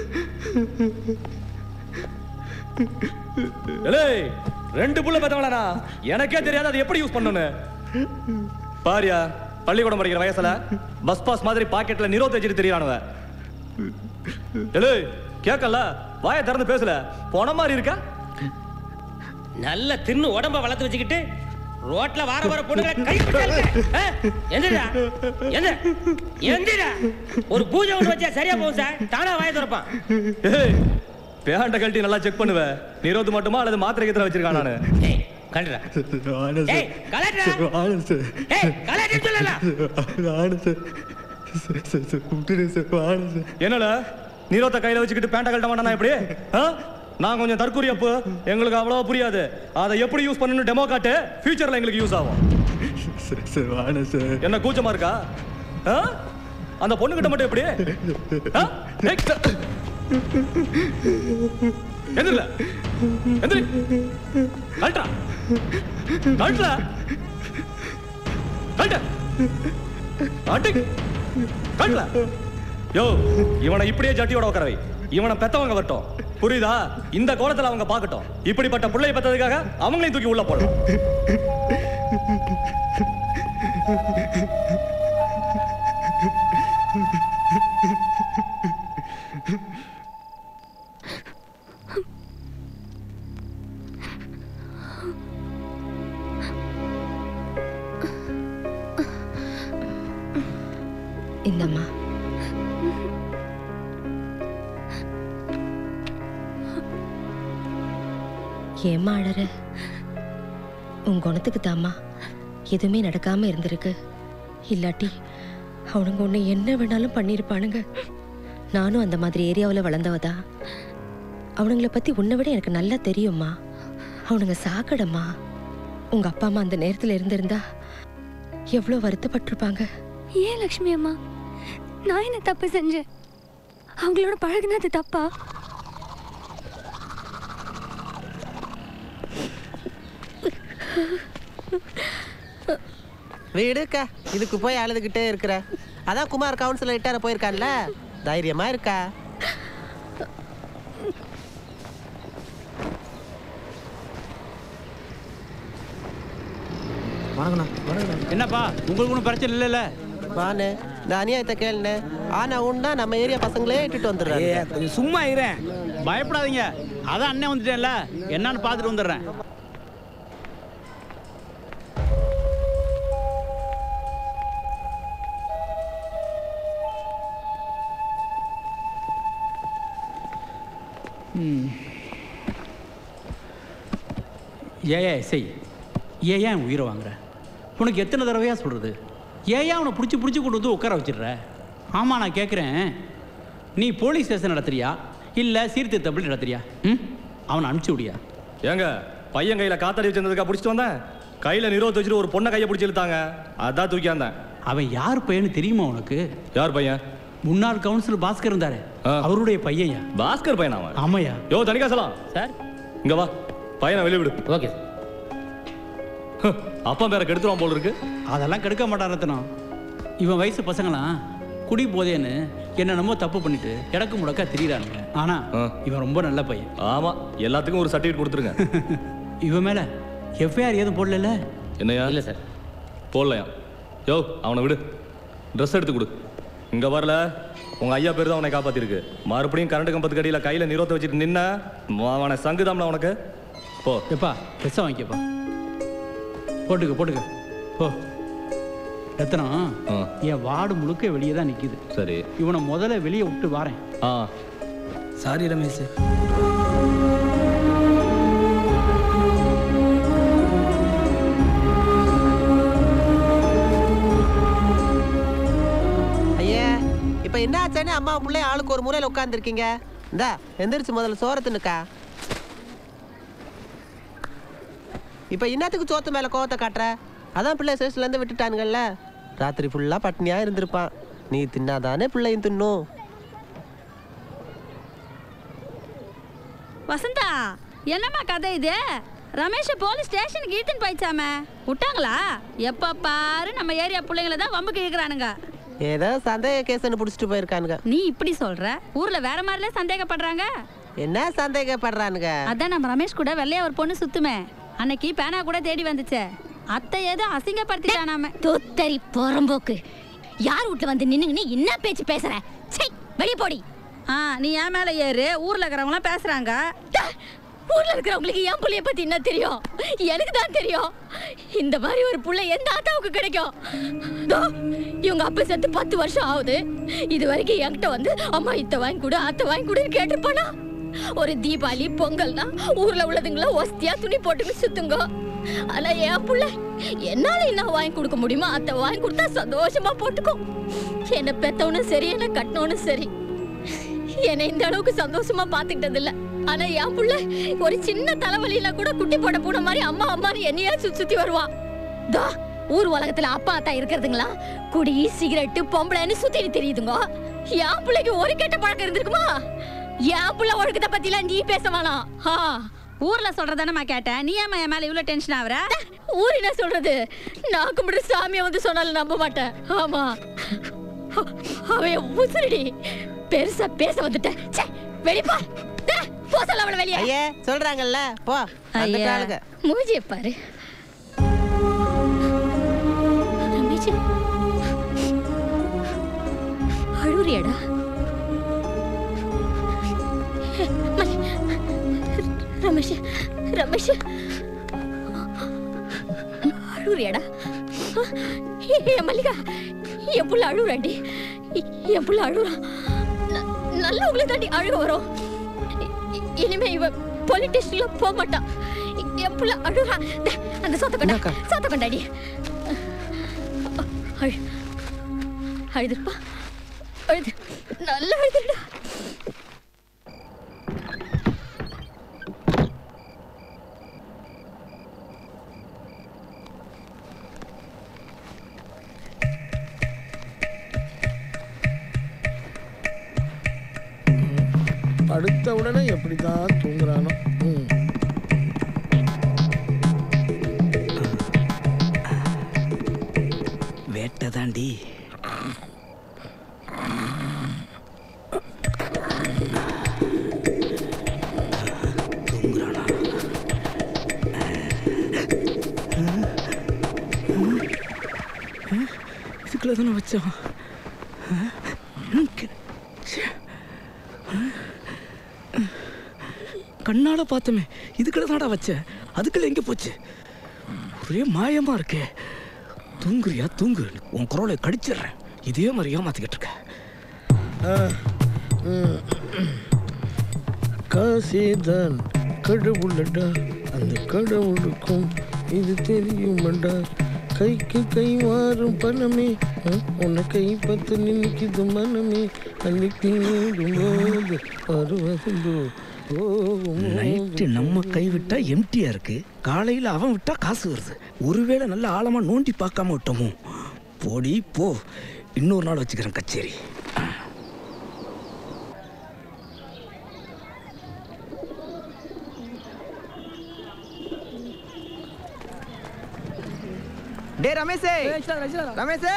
ஏலேய் ரெண்டு புள்ள பெத்தவங்களா எனக்கே தெரியாது அது எப்படி யூஸ் பண்ணணும்னு பாரியா பள்ளிக்கூடம் படிக்கிற வயசுல பஸ் பாஸ் மாதிரி பாக்கெட்ல நிரோத் வச்சுட்டு தெரியறானுவ ஏலேய் கேட்கல வாயை திறந்து பேசல போன மாதிரி இருக்கா நல்ல தின்னு உடம்ப வளர்த்து வச்சுக்கிட்டு ரோட்ல வார வார பொண்ணுங்களை கை எந்திரா எந்த எந்திரா ஒரு பூஜை ஒன்று வச்சா சரியா போகும் சார் தானா வாய திறப்பான் ஏய் பேண்ட கழட்டி நல்லா செக் பண்ணுவ நிரோது மட்டுமா அல்லது மாத்திரை கத்திர வச்சிருக்கான் நானு கல்றா ஏய் கலட்ரா ஏய் கலட்ரா சொல்லல என்னல நீரோத்த கையில வச்சுக்கிட்டு பேண்ட கழட்ட மாட்டானா எப்படி ஆ? நான் கொஞ்சம் தற்கூரி அப்பு எங்களுக்கு அவ்வளவா புரியாது அதை எப்படி யூஸ் பண்ணணும் டெமோ காட்டு ஃபியூச்சர்ல எங்களுக்கு யூஸ் ஆகும் என்ன கூச்சமா இருக்கா ஆ? அந்த பொண்ணுகிட்ட மட்டும் எப்படி ஆ? ஏய், த- எந்திரல எந்திரி கழட்டா கழட்டல கழட்ட அடி கழட்டல யோ இவனை இப்படியே ஜட்டியோட உட்கார வை இவனை பெத்தவங்க வரட்டும் புரியுதா இந்த கோலத்துல அவங்க பார்க்கட்டும் இப்படிப்பட்ட பிள்ளைய பெத்ததுக்காக அவங்களையும் தூக்கி உள்ள போடலாம் இந்தம்மா ஏம்மா அழற உன் குணத்துக்கு தாம்மா எதுவுமே நடக்காம இருந்திருக்கு இல்லாட்டி அவனுங்க உன்னை என்ன வேணாலும் பண்ணியிருப்பானுங்க நானும் அந்த மாதிரி ஏரியாவில் வளர்ந்தவதா அவனுங்களை பற்றி உன்னை விட எனக்கு நல்லா தெரியும்மா அவனுங்க சாக்கடம்மா உங்க அப்பா அம்மா அந்த நேரத்தில் இருந்திருந்தா எவ்வளோ வருத்தப்பட்டிருப்பாங்க ஏன் லக்ஷ்மி அம்மா நான் என்ன தப்பு செஞ்சேன் அவங்களோட பழகுனது தப்பா வீடுக்கா இதுக்கு போய் அழுதுகிட்டே இருக்கிற அதான் குமார் கவுன்சிலர் இட்டார போயிருக்கான்ல தைரியமா இருக்கா வணக்கண்ணா வணக்கண்ணா என்னப்பா உங்களுக்கு ஒன்றும் பிரச்சனை இல்லைல்ல வானு இந்த அநியாயத்தை கேளுனே ஆனா உண்டா நம்ம ஏரியா பசங்களே இட்டுட்டு வந்துடுறாங்க கொஞ்சம் சும்மா இருறேன் பயப்படாதீங்க அதான் அண்ணன் வந்துட்டேன்ல என்னன்னு பார்த்துட்டு வந்துடுறேன் ம். ஏயா எஸ்ஐ ஏன் ஏன் உயிரை வாங்குற உனக்கு எத்தனை தடவையா சொல்கிறது ஏன் அவனை பிடிச்சி பிடிச்சி கொண்டு வந்து உட்கார வச்சிடுற ஆமாம் நான் கேட்குறேன் நீ போலீஸ் ஸ்டேஷன் நடத்துறியா இல்லை சீர்திருத்த பள்ளி நடத்துறியா ம் அவனை அனுப்பிச்சி விடியா ஏங்க பையன் கையில காத்தாடி வச்சிருந்ததுக்கா பிடிச்சிட்டு வந்தேன் கையில நிரோத்து வச்சுட்டு ஒரு பொண்ணை கையை பிடிச்சி இழுத்தாங்க அதான் தூக்கி வந்தேன் அவன் யார் பையன்னு தெரியுமா உனக்கு யார் பையன் முன்னாள் கவுன்சிலர் பாஸ்கர் இருந்தாரு அவருடைய பையன் பாஸ்கர் பையன் அவன் ஆமாய்யா யோ தனிகாசலாம் சார் இங்க வா பையனை வெளிய விடு ஓகே அப்பா பேரை கெடுத்துருவான் போல இருக்கு அதெல்லாம் கெடுக்க மாட்டான் ரத்னம் இவன் வயசு பசங்களாம் குடி போதேன்னு என்னென்னமோ தப்பு பண்ணிட்டு இடக்கு முடக்கா திரியிறானுங்க ஆனா இவன் ரொம்ப நல்ல பையன் ஆமா எல்லாத்துக்கும் ஒரு சர்டிஃபிகேட் கொடுத்துருங்க இவன் மேல எஃப்ஐஆர் எதுவும் போடல என்னையா இல்லை சார் போடலையா யோ அவனை விடு ட்ரெஸ் எடுத்து கொடு இங்க வரல உங்க ஐயா பேர் தான் அவனை காப்பாத்திருக்கு மறுபடியும் கரண்ட் கம்பத்துக்கு அடியில் கையில நிரோத்தை வச்சுட்டு நின்ன அவனை சங்குதாம்ல உனக்கு போ எப்பா ட்ரெஸ்ஸை வாங்கிக்கப்பா போட்டுக்க போட்டுக்க போ ரத்னம் என் வார்டு முழுக்க வெளியே தான் நிக்குது சரி இவனை முதல்ல வெளியே விட்டு வாரேன் ஆ சாரி ரமேஷ் ஐயா இப்ப என்ன ஆச்சானே அம்மா பிள்ளை ஆளுக்கு ஒரு மூலையில உட்காந்துருக்கீங்க இந்தா எந்திரிச்சு முதல்ல சோற தின்னுக்கா இப்ப என்னத்துக்கு சோத்து மேல கோவத்தை காட்டுற அதான் பிள்ளை ஸ்டேஷன்ல இருந்து விட்டுட்டானுங்கல்ல ராத்திரி ஃபுல்லா பட்னியா இருந்திருப்பான் நீ தின்னாதானே பிள்ளையும் தின்னும் வசந்தா என்னம்மா கதை இது ரமேஷ போலீஸ் ஸ்டேஷனுக்கு இழுத்துன்னு போயிச்சாமே விட்டாங்களா எப்ப பாரு நம்ம ஏரியா பிள்ளைங்கள தான் வம்புக்கு இழுக்கிறானுங்க ஏதோ சந்தேக கேஸ்னு புடிச்சிட்டு போயிருக்கானுங்க நீ இப்படி சொல்ற ஊர்ல வேற மாதிரில சந்தேகப்படுறாங்க என்ன சந்தேகப்படுறானுங்க அதான் நம்ம ரமேஷ் கூட வெள்ளையா ஒரு பொண்ணு சுத்துமே அன்னைக்கு பேனா கூட தேடி வந்துச்சே அத்தை ஏதோ அசிங்கப்படுத்திட்டானாம தோத்தரி புறம்போக்கு யார் வீட்டுல வந்து நின்னுங்கன்னு என்ன பேச்சு பேசுற சை வெளிய போடி ஆ நீ ஏன் மேல ஏறு ஊர்ல இருக்கிறவங்களாம் பேசுறாங்க ஊர்ல இருக்கிறவங்களுக்கு என் புள்ளைய பத்தி என்ன தெரியும் எனக்கு தான் தெரியும் இந்த மாதிரி ஒரு புள்ள எந்த ஆத்தாவுக்கு கிடைக்கும் தோ, இவங்க அப்பா செத்து பத்து வருஷம் ஆகுது இது வரைக்கும் என்கிட்ட வந்து அம்மா இத்த வாங்கி கொடு அத்தை வாங்கி கொடுன்னு கேட்டிருப்பானா ஒரு தீபாவளி பொங்கல்னா ஊர்ல உள்ளதுங்களா ஒஸ்தியா துணி போட்டுக்கிட்டு சுத்துங்க ஆனா என் புள்ள என்னால என்ன வாங்கி கொடுக்க முடியுமோ அத்தை வாங்கி கொடுத்தா சந்தோஷமா போட்டுக்கும் என்ன பெத்தவனும் சரி என்ன கட்டினவனும் சரி என்னை இந்த அளவுக்கு சந்தோஷமா பாத்துக்கிட்டது இல்ல ஆனா என் புள்ள ஒரு சின்ன தலைவலியில கூட குட்டி போட பூனை மாதிரி அம்மா அம்மான்னு என்னையா சுத்தி சுத்தி வருவான் தோ ஊர் உலகத்துல அப்பா அத்தா இருக்கிறதுங்களா குடி சிகரெட்டு பொம்பளைன்னு சுத்திட்டு தெரியுதுங்க என் பிள்ளைக்கு ஒரு கெட்ட பழக்கம் இருந்திருக்குமா என் புள்ள ஒழுக்கத்தை பத்திலாம் நீ பேச வேணாம் ஆ. ஊர்ல சொல்றதானமா கேட்டேன் நீ ஏமா என் மேல இவ்வளவு டென்ஷன் ஆகுற ஊர் என்ன சொல்றது நான் கும்பிட்டு சாமியை வந்து சொன்னாலும் நம்ப மாட்டேன் ஆமா அவன் உசுரடி பெருசா பேச வந்துட்டேன் ச்சே, வெளிப்பா டே, போ சொல்ல அவளை வெளியே ஐயே சொல்றாங்கல்ல போ வந்துட்டாளுங்க மூஞ்சிய பாரு ரமேஷ் அழுறியடா ரமேஷ் ரமேஷ் அழுறியடா என் மல்லிகா என் புள்ள அழுறாண்டி என் புள்ள அழுறான் ந- நல்லவங்களே தாண்டி அழுக வரும் இ- இ- இனிமே இவ போலீஸ் ஸ்டேஷன்ல போக மாட்டான் என் புள்ள அழுறா டே, அந்த சொத்த கொண்டா சொத்த கொண்டாடி அழு அழுதுப்பா அழுது நல்லா அழுதுடா படுத்த உடனே எப்படி தான் தூங்குறானோ ம். வேட்டை தாண்டி தூங்குறானா இதுக்குள்ள தானே வச்சோம் கண்ணால பார்த்தமே இதுக்குள்ள தானடா வச்ச அதுக்குள்ள எங்க போச்சு ஒரே மாயமா இருக்கே தூங்குறியா தூங்கு உன் குரலை கடிச்சிடுறேன் இதே மாதிரி ஏமாத்திக்கிட்டு இருக்க ஆ, ம். காசேதான் கடவுளடா அந்த கடவுளுக்கும் இது தெரியுமடா கைக்கு கை மாறும் பணமே ஆ, உன்னை கை பத்து நினைக்குது மனமே அன்னைக்கு நீடும்போது வருவதுண்டோ நைட்டு நம்ம கை விட்டா எம்டியா இருக்கு காலையில அவன் விட்டா காசு வருது ஒருவேளை நல்ல ஆழமா நோண்டி பார்க்காம விட்டோமோ போடி போ இன்னொரு நாள் வச்சுக்கிறேன் கச்சேரி டே ரமேஷே ரமேஷே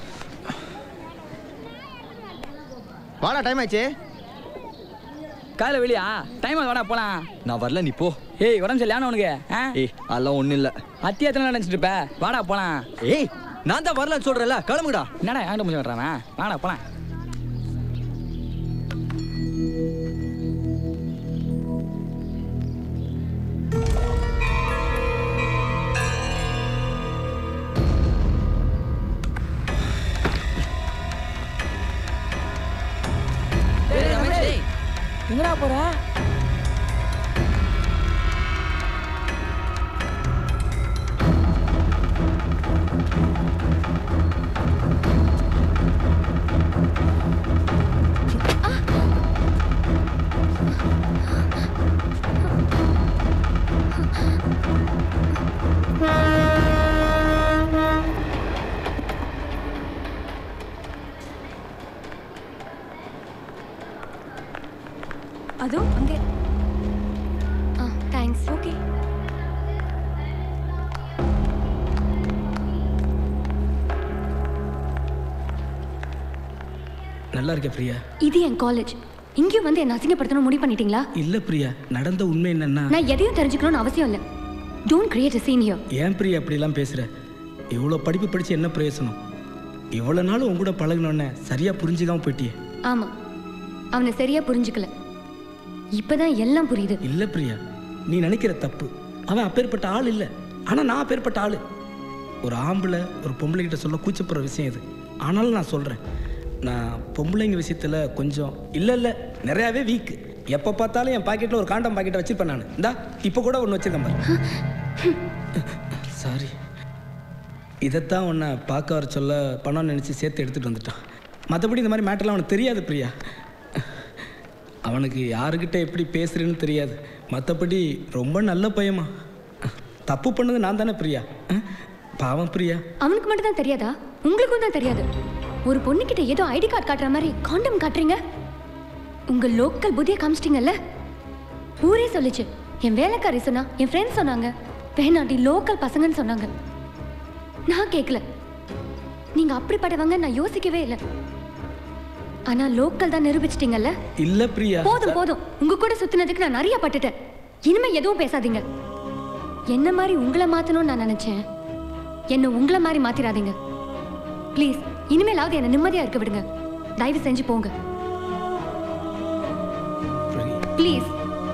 வாடா டைம் ஆச்சு காலைல வெளியா டைம் வாடா போலாம் நான் வரல நீ போ ஏய் உடம்பு சரியான உனக்கு ஆ ஏய் அதெல்லாம் ஒண்ணும் இல்ல அத்தியாயத்துல நினைச்சிட்டு இருப்ப வாடா போலாம் ஏய் நான் தான் வரலன்னு சொல்றேன்ல கிளம்புடா என்னடா என்கிட்ட முடிச்சு வர்றான் வாடா போலாம் எங்கடா போற அதோ அங்கே ஆ தேங்க்ஸ் ஓகே நல்லா இருக்க பிரியா இது என் காலேஜ் இங்கேயும் வந்து என்ன அசிங்கப்படுத்தணும் முடிவு பண்ணிட்டீங்களா இல்ல பிரியா நடந்த உண்மை என்னன்னா நான் எதையும் தெரிஞ்சுக்கணும்னு அவசியம் இல்லை don't create a scene here ஏன் பிரியா அப்படிலாம் பேசுற இவ்வளோ படிப்பு படிச்சு என்ன பிரயோசனம் இவ்வளோ நாள் உன் கூட பழகினோன்னே சரியா புரிஞ்சுக்காம போயிட்டியே ஆமா அவனை சரியா புரிஞ்சுக்கல இப்பதான் எல்லாம் புரியுது இல்ல பிரியா நீ நினைக்கிற தப்பு அவன் அப்பேற்பட்ட ஆள் இல்லை ஆனால் நான் அப்பேற்பட்ட ஆள் ஒரு ஆம்பளை ஒரு பொம்பளை கிட்ட சொல்ல கூச்சப்படுற விஷயம் இது ஆனாலும் நான் சொல்கிறேன் நான் பொம்பளைங்க விஷயத்தில் கொஞ்சம் இல்லை இல்லை நிறையாவே வீக் எப்போ பார்த்தாலும் என் பாக்கெட்டில் ஒரு காண்டம் பாக்கெட்டை வச்சிருப்பேன் நான் இந்தா இப்போ கூட ஒன்று வச்சிருக்கேன் பாரு சாரி இதைத்தான் உன்னை பார்க்க வர சொல்ல பணம் நினச்சி சேர்த்து எடுத்துகிட்டு வந்துட்டான் மற்றபடி இந்த மாதிரி மேட்டர்லாம் அவனுக்கு தெரியாது பிரியா அவனுக்கு யாருக்கிட்ட எப்படி பேசுறேன்னு தெரியாது மற்றபடி ரொம்ப நல்ல பையமா தப்பு பண்ணது நான் தானே பிரியா அஹ்? பாவம் பிரியா அவனுக்கு மட்டும் தான் தெரியாதா உங்களுக்கும் தான் தெரியாது ஒரு பொண்ணுகிட்ட ஏதோ ஐடி கார்டு காட்டுற மாதிரி காண்டம் காட்டுறீங்க உங்க லோக்கல் புத்தியை காமிச்சிட்டீங்கல்ல ஊரே சொல்லுச்சு என் வேலைக்காரி சொன்னா என் ஃப்ரெண்ட்ஸ் சொன்னாங்க வேணாண்டி லோக்கல் பசங்கன்னு சொன்னாங்க நான் கேட்கல நீங்க அப்படிப்பட்டவங்க நான் யோசிக்கவே இல்லை ஆனா லோக்கல் தான் நிரூபிச்சிட்டீங்கல்ல இல்ல பிரியா போதும் போதும் உங்க கூட சுத்தினதுக்கு நான் நிறைய பட்டுட்டேன் இனிமே எதுவும் பேசாதீங்க என்ன மாதிரி உங்களை மாத்தணும்னு நான் நினைச்சேன் என்ன உங்களை மாதிரி மாத்திராதீங்க ப்ளீஸ் இனிமேலாவது என்ன நிம்மதியா இருக்க விடுங்க தயவு செஞ்சு போங்க ப்ளீஸ்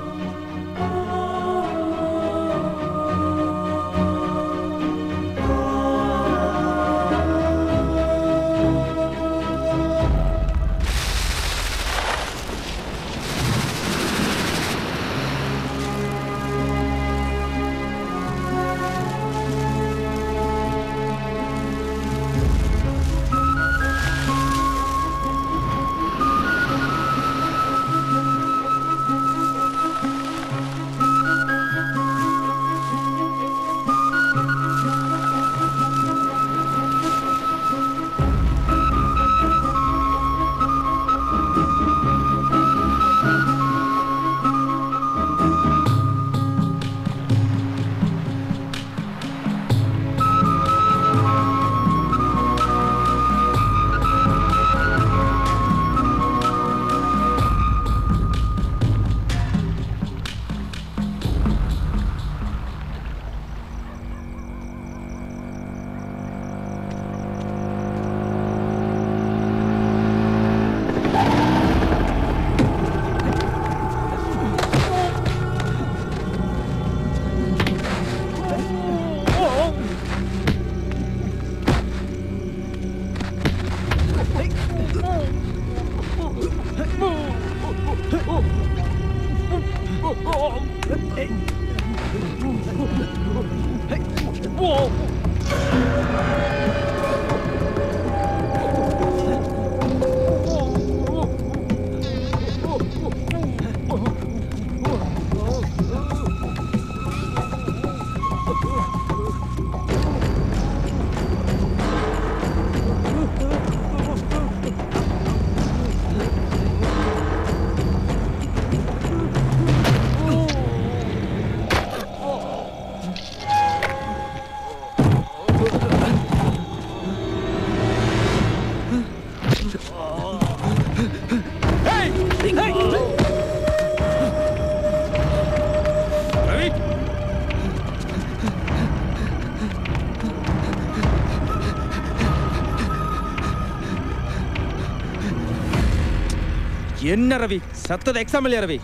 என்ன ரவி சத்தத எக்ஸாம் இல்லையா ரவி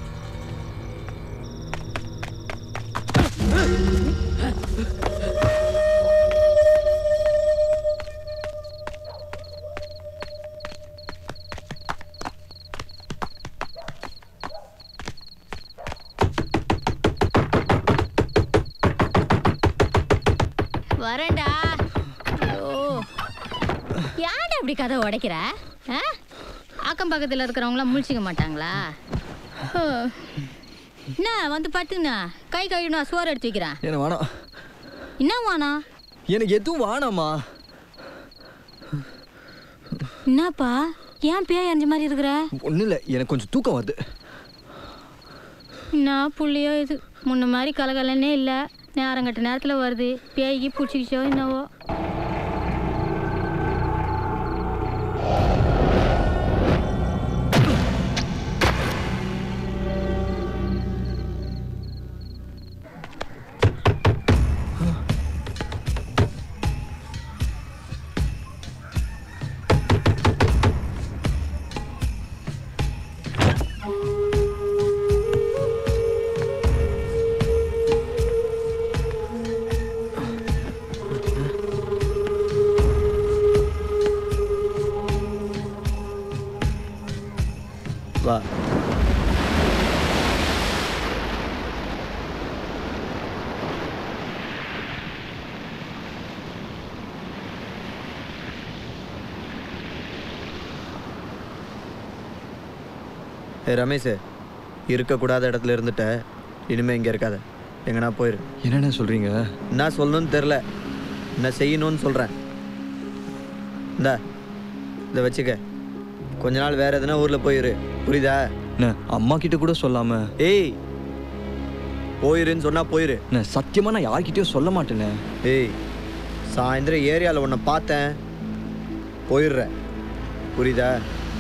வரேன்டா ஐயோ ஏன்டா இப்படி கதை உடைக்கிற ஆ? அக்கம் பக்கத்தில் இருக்கிறவங்களாம் முழிச்சிக்க மாட்டாங்களா ஹோ. என்ன வந்து பட்டுங்கண்ணா கை கழுவினா சோறு எடுத்து வைக்கிறேன் எனக்கு வேணாம் என்ன வானா எனக்கு எதுவும் வேணாம்மா என்னப்பா ஏன் பேய் அஞ்சு மாதிரி இருக்கிற ஒன்றும் இல்லை எனக்கு கொஞ்சம் தூக்கம் வருது என்ன புள்ளியோ இது முன்ன மாதிரி கலகலன்னே இல்லை நேரங்கட்ட நேரத்தில் வருது பேய்க்கு பிடிச்சிக்கிச்சோ என்னவோ வா ஏ ரமேஷ் இருக்கக்கூடாத இடத்துல இருந்துட்ட இனிமே இங்கே இருக்காத எங்கனா போயிரு என்னென்ன சொல்கிறீங்க என்ன சொல்லணும்னு தெரில என்ன செய்யணும்னு சொல்கிறேன் இந்தா இதை வச்சுக்க கொஞ்ச நாள் வேற எதுனா ஊரில் போயிரு புரியுதா என்ன அம்மா கிட்ட கூட சொல்லாம ஏய் போயிருன்னு சொன்னா போயிரு நான் சத்தியமா நான் யார்கிட்டயும் சொல்ல மாட்டேனே ஏய் சாயந்தரம் ஏரியாவில் உன்னை பார்த்தேன் போயிடுறேன் புரியுதா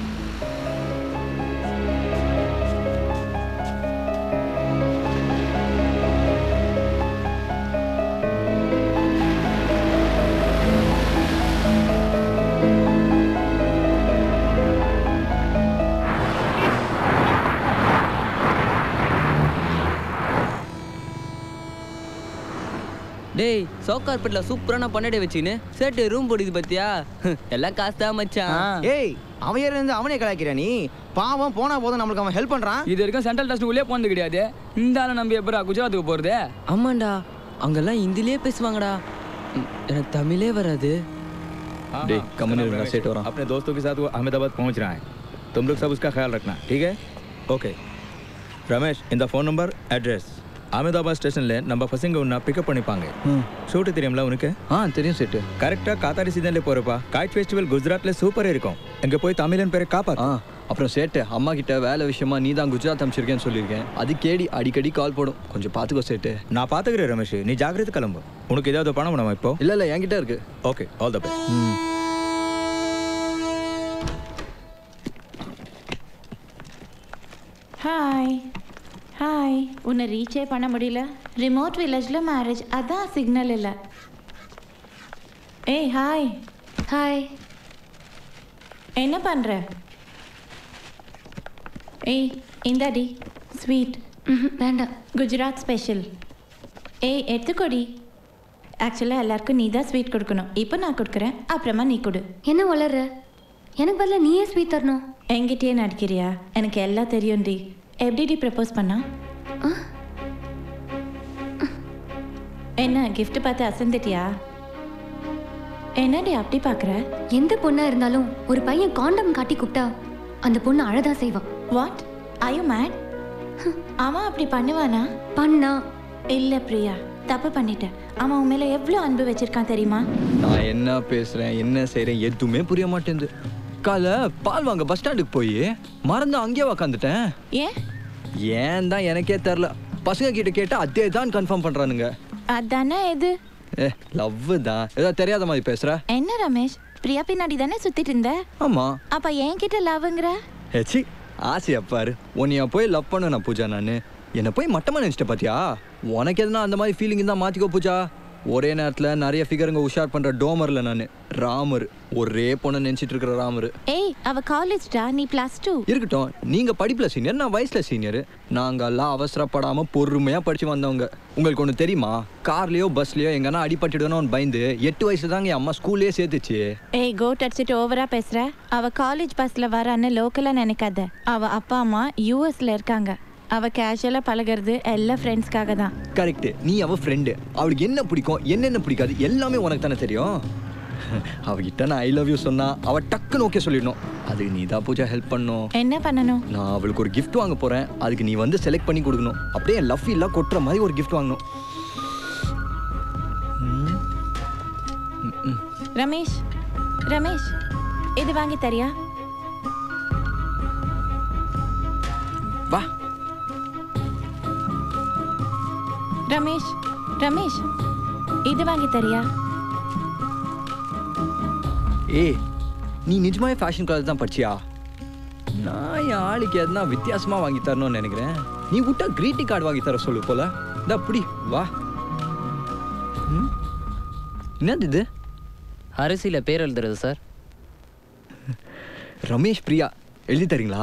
டேய் சோக்கார்பேட்டில் சூப்பரான பண்ணடை வச்சுக்கின்னு சேட்டு ரூம் போடுது பத்தியா எல்லாம் காசு தான் மச்சான் ஏய் அவன் ஏறி இருந்து அவனே கலாய்க்கிற நீ பாவம் போனா போதும் நம்மளுக்கு அவன் ஹெல்ப் பண்றான் இது வரைக்கும் சென்ட்ரல் டஸ்ட் உள்ளே போனது கிடையாது இந்த ஆளை நம்பி எப்பரா குஜராத்துக்கு போறது ஆமாண்டா அங்கெல்லாம் ஹிந்திலே பேசுவாங்கடா ம், எனக்கு தமிழே வராது டேய் கம்மன் இருங்க சேட்டு வரான் अपने दोस्तों के साथ वो अहमदाबाद पहुंच रहा है तुम लोग सब उसका ख्याल रखना ठीक है ओके ரமேஷ் இந்த ஃபோன் நம்பர் அட்ரஸ் அகமதாபாத் ஸ்டேஷனில் நம்ம பசங்க உன்னை பிக்கப் பண்ணிப்பாங்க ஷூட்டு தெரியும்ல உனக்கு ஆ தெரியும் சேட்டு கரெக்டாக காத்தாடி சீசனில் போகிறப்பா காய்ட் ஃபெஸ்டிவல் குஜராத்தில் சூப்பராக இருக்கும் இங்கே போய் தமிழன் பேரை காப்பாத்து ஆ அப்புறம் சேட்டு அம்மா கிட்ட வேலை விஷயமா நீ தான் குஜராத் அனுப்பிச்சிருக்கேன்னு சொல்லியிருக்கேன் அது கேடி அடிக்கடி கால் போடும் கொஞ்சம் பார்த்துக்கோ சேட்டு நான் பார்த்துக்கிறேன் ரமேஷ் நீ ஜாக்கிரதை கிளம்பு உனக்கு ஏதாவது பணம் வேணுமா இப்போ இல்லை இல்லை என்கிட்ட இருக்கு okay all the best hi hi உன்னை ரீச்சே பண்ண முடியல ரிமோட் வில்லேஜில் மேரேஜ் அதான் சிக்னல் இல்லை ஏய் ஹாய் ஹாய் என்ன பண்ணுற ஏய் இந்தாடி ஸ்வீட் வேண்டாம் குஜராத் ஸ்பெஷல் ஏய் எடுத்துக்கோடி ஆக்சுவலாக எல்லாருக்கும் நீ தான் ஸ்வீட் கொடுக்கணும் இப்போ நான் கொடுக்குறேன் அப்புறமா நீ கொடு என்ன வளர்ற எனக்கு பதிலா நீயே ஸ்வீட் தரணும் என்கிட்டயே நடிக்கிறியா எனக்கு எல்லாம் தெரியும்டி எப்படிடி ப்ரப்போஸ் பண்ணா என்ன gift பார்த்து அசந்துட்டியா என்னடி அப்படி பார்க்குற எந்த பொண்ணா இருந்தாலும் ஒரு பையன் காண்டம் காட்டி கூப்பிட்டா அந்த பொண்ணு அழதான் செய்வான் வாட் ஐ யூ மேட் அவன் அப்படி பண்ணுவானா பண்ணா இல்லை பிரியா தப்பு பண்ணிட்டேன் அவன் உன் மேலே எவ்வளோ அன்பு வச்சிருக்கான் தெரியுமா நான் என்ன பேசுறேன் என்ன செய்றேன் எதுவுமே புரிய மாட்டேங்குது காலை பால் வாங்க பஸ் ஸ்டாண்டுக்கு போய் மறந்து அங்கேயே உக்காந்துட்டேன் ஏன் ஏன் தான் எனக்கே தெரில பசங்க கிட்ட கேட்டா அதே தான் கன்ஃபார்ம் பண்றானுங்க அதானே இது ஏ லவ் தான் ஏதோ தெரியாத மாதிரி பேசுற என்ன ரமேஷ் பிரியா பின்னாடி தானே சுத்திட்டு இருந்த ஆமா அப்ப என்கிட்ட லவ்ங்கிற ஏச்சி ஆசையா பாரு உன்னைய போய் லவ் பண்ண நான் பூஜா நான் என்னை போய் மட்டமா நினைச்சிட்ட பாத்தியா உனக்கு எதுனா அந்த மாதிரி ஃபீலிங் தான் மாத்திக்கோ பூஜா ஒரே நேரத்தில் நிறைய ஃபிகருங்க உஷார் பண்ற டோமர்ல நான் ராமர் ஒரே பொண்ணை நினைச்சிட்டு இருக்கிற ராமர் ஏய் அவ காலேஜ்டா நீ பிளஸ் டூ இருக்கட்டும் நீங்க படிப்புல சீனியர் நான் வயசுல சீனியர் நாங்க எல்லாம் அவசரப்படாம பொறுமையா படிச்சு வந்தவங்க உங்களுக்கு ஒண்ணு தெரியுமா கார்லயோ பஸ்லயோ எங்கன்னா அடிபட்டுடணும்னு பயந்து எட்டு வயசு தாங்க என் அம்மா ஸ்கூல்லயே சேர்த்துச்சு ஏய் கோட் அடிச்சிட்டு ஓவரா பேசுற அவ காலேஜ் பஸ்ல வரான்னு லோக்கலா நினைக்காத அவ அப்பா அம்மா யூஎஸ்ல இருக்காங்க அவ கேஷுவலா பழகுறது எல்லா ஃப்ரெண்ட்ஸ்க்காக தான் கரெக்ட் நீ அவ ஃப்ரெண்டு அவளுக்கு என்ன பிடிக்கும் என்னென்ன பிடிக்காது எல்லாமே உனக்கு தானே தெரியும் அவகிட்ட நான் ஐ லவ் யூ சொன்னா அவ டக்குன்னு ஓகே சொல்லிடணும் அதுக்கு நீ தான் பூஜா ஹெல்ப் பண்ணும் என்ன பண்ணணும் நான் அவளுக்கு ஒரு gift வாங்க போறேன் அதுக்கு நீ வந்து செலக்ட் பண்ணி கொடுக்கணும் அப்படியே லவ் ஃபீல்லாம் கொட்டுற மாதிரி ஒரு gift வாங்கணும் ம். ம், ம். ரமேஷ் ரமேஷ் இது வாங்கி தரியா வா ரமேஷ் ரமேஷ் இது வாங்கி தரியா ஏய் நீ நிஜமாவே ஃபேஷன் காலேஜ் தான் படிச்சியா நான் என் ஆளுக்கு எதுனா வித்தியாசமா வாங்கி தரணும்னு நினைக்கிறேன் நீ விட்டா கிரீட்டிங் கார்டு வாங்கி தர சொல்லு போல இந்த அப்படி வா ம்? என்னது இது அரிசியில் பேர் எழுதுறது சார் ரமேஷ் பிரியா எழுதி தரீங்களா